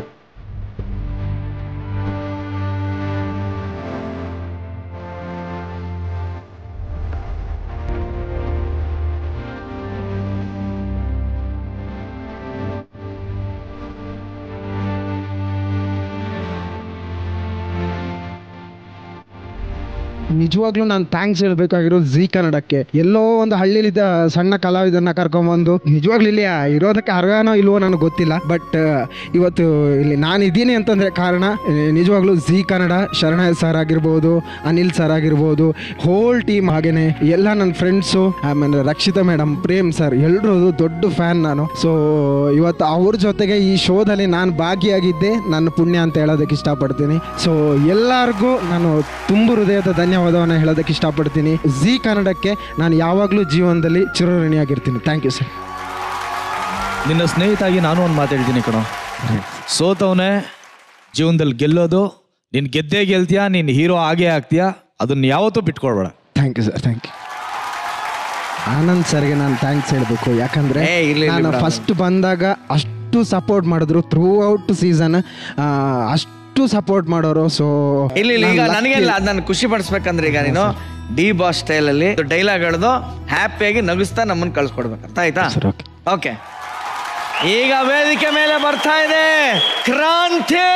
ನಿಜವಾಗ್ಲೂ ನಾನು ಥ್ಯಾಂಕ್ಸ್ ಹೇಳ್ಬೇಕಾಗಿರೋದು ಜಿ ಕನ್ನಡಕ್ಕೆ ಎಲ್ಲೋ ಒಂದು ಹಳ್ಳಿಲಿದ್ದ ಸಣ್ಣ ಕಲಾವಿದನ್ನ ಕರ್ಕೊಂಬಂದು ನಿಜವಾಗ್ಲೂ ಇಲ್ಲಿ ಇರೋದಕ್ಕೆ ಅರ್ಹನೋ ಇಲ್ವೋ ನನಗೆ ಗೊತ್ತಿಲ್ಲ ಬಟ್ ಇವತ್ತು ಇಲ್ಲಿ ನಾನು ಇದ್ದೀನಿ ಅಂತಂದ್ರೆ ಕಾರಣ ಆ, ನಿಜವಾಗ್ಲೂ ಜಿ ಕನ್ನಡ ಶರಣ ಸರ್ ಆಗಿರ್ಬೋದು ಅನಿಲ್ ಸರ್ ಆಗಿರ್ಬೋದು ಹೋಲ್ ಟೀಮ್ ಹಾಗೇನೆ ಎಲ್ಲ ನನ್ನ ಫ್ರೆಂಡ್ಸು ಆಮೇಲೆ ರಕ್ಷಿತಾ ಮೇಡಮ್ ಪ್ರೇಮ್ ಸರ್ ಎಲ್ಲರೂ ದೊಡ್ಡ ಫ್ಯಾನ್ ನಾನು ಸೊ ಇವತ್ತು ಅವ್ರ ಜೊತೆಗೆ ಈ ಶೋದಲ್ಲಿ ನಾನು ಭಾಗಿಯಾಗಿದ್ದೆ ನನ್ನ ಪುಣ್ಯ ಅಂತ ಹೇಳೋದಕ್ಕೆ ಇಷ್ಟಪಡ್ತೀನಿ ಸೊ ಎಲ್ಲರಿಗೂ ನಾನು ತುಂಬು ಹೃದಯದ ಧನ್ಯವಾದವನ್ನು ಹೇಳೋದಕ್ಕೆ ಇಷ್ಟಪಡ್ತೀನಿ ಜಿ ಕನ್ನಡಕ್ಕೆ ನಾನು ಯಾವಾಗಲೂ ಜೀವನದಲ್ಲಿ ಚಿರಋಣಿಯಾಗಿರ್ತೀನಿ ಥ್ಯಾಂಕ್ ಯು ಸರ್ ನಿನ್ನ ಸ್ನೇಹಿತಾಗಿ ನಾನು ಒಂದು ಮಾತಾಡ್ತೀನಿ ಕಣೋ ಸೋತವನೇ ಜೀವನದಲ್ಲಿ ಗೆಲ್ಲೋದು ನೀನು ಗೆದ್ದೇ ಗೆಲ್ತೀಯಾ ನೀನು ಹೀರೋ ಆಗೇ ಆಗ್ತೀಯಾ ಅದನ್ನ ಯಾವತ್ತೂ ಬಿಟ್ಕೊಡ್ಬೇಡ thank you sir thank you Anand ಸರ್ಗೆ ನಾನು ಥ್ಯಾಂಕ್ಸ್ ಹೇಳ್ಬೇಕು ಯಾಕಂದ್ರೆ ಏ, ಇರ್ಲಿ, ಇರ್ಲಿ ನಾನು ಬಿಡು. ಫಸ್ಟ್ ಬಂದಾಗ ಅಷ್ಟು ಸಪೋರ್ಟ್ ಮಾಡಿದ್ರು ಥ್ರೂ ಔಟ್ ಸೀಸನ್ ಅಷ್ಟು ಸಪೋರ್ಟ್ ಮಾಡೋರು ಸೊ ಇಲ್ಲ ಇಲ್ಲ ಈಗ ನನಗೆಲ್ಲ ಅದ್ ನಾನು ಖುಷಿ ಪಡಿಸ್ಬೇಕಂದ್ರೆ ಈಗ ನೀನು ಡಿ ಬಾಸ್ ಸ್ಟೈಲ್ ಅಲ್ಲಿ ಡೈಲಾಗ್ ಹೇಳ್ದು ಹ್ಯಾಪಿಯಾಗಿ ನಗಿಸ್ತಾ ನಮ್ಮನ್ನ ಕಳ್ಸ್ಕೊಡ್ಬೇಕು ಅರ್ಥ ಆಯ್ತಾ ಓಕೆ ಈಗ ವೇದಿಕೆ ಮೇಲೆ ಬರ್ತಾ ಇದೆ ಕ್ರಾಂತಿ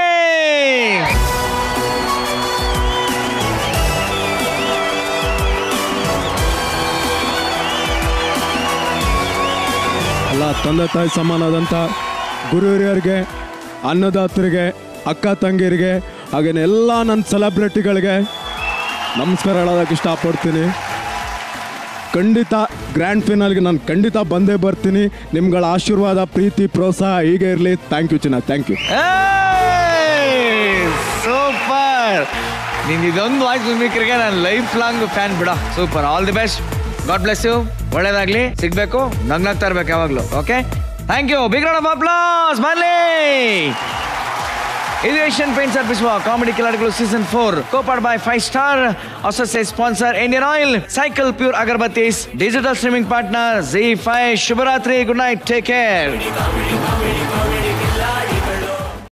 ಎಲ್ಲ ತಂದೆ ತಾಯಿ ಸಮಾನವಾದಂಥ ಗುರು ಹಿರಿಯರಿಗೆ ಅನ್ನದಾತರಿಗೆ ಅಕ್ಕ ತಂಗಿಯರಿಗೆ ಹಾಗೇನೆ ಎಲ್ಲ ನನ್ನ ಸೆಲೆಬ್ರಿಟಿಗಳಿಗೆ ನಮಸ್ಕಾರ ಹೇಳೋದಕ್ಕೆ ಇಷ್ಟಪಡ್ತೀನಿ ಖಂಡಿತ ಗ್ರ್ಯಾಂಡ್ ಫಿನಾಲ್ಗೆ ನಾನು ಖಂಡಿತ ಬಂದೇ ಬರ್ತೀನಿ ನಿಮ್ಗಳ ಆಶೀರ್ವಾದ ಪ್ರೀತಿ ಪ್ರೋತ್ಸಾಹ ಹೀಗೆ ಇರಲಿ ಥ್ಯಾಂಕ್ ಯು ಚಿನ್ನ ಥ್ಯಾಂಕ್ ಯು ಸೂಪರ್ ನೀನ್ ಇದೊಂದು ವಾಯ್ಸ್ ಮಿಮಿಕ್ರಿಗೆ ನಾನು ಲೈಫ್ ಲಾಂಗ್ ಫ್ಯಾನ್ ಬಿಡ super all the best God bless you ಒಳ್ಳೇದಾಗ್ಲಿ ಸಿಗ್ಬೇಕು ನಗ್ನಾಗ್ತಾ ಇರ್ಬೇಕು ಯಾವಾಗ್ಲೂ okay thank you big round of applause ಬರ್ಲಿ ಇದು ಏಷ್ಯನ್ ಪೇಂಟ್ಸ್ ಅರ್ಪಿಸುವ ಕಾಮಿಡಿ ಕಿಲಾಡಿಗಳು season four ಕೋಪಾಡ್ by five star associate sponsor Indian oil cycle pure ಅಗರಬತ್ತೀಸ್ digital streaming partner Zee five ಶುಭರಾತ್ರಿ ಗುಡ್ ನೈಟ್ ಟೇಕ್ ಕೇರ್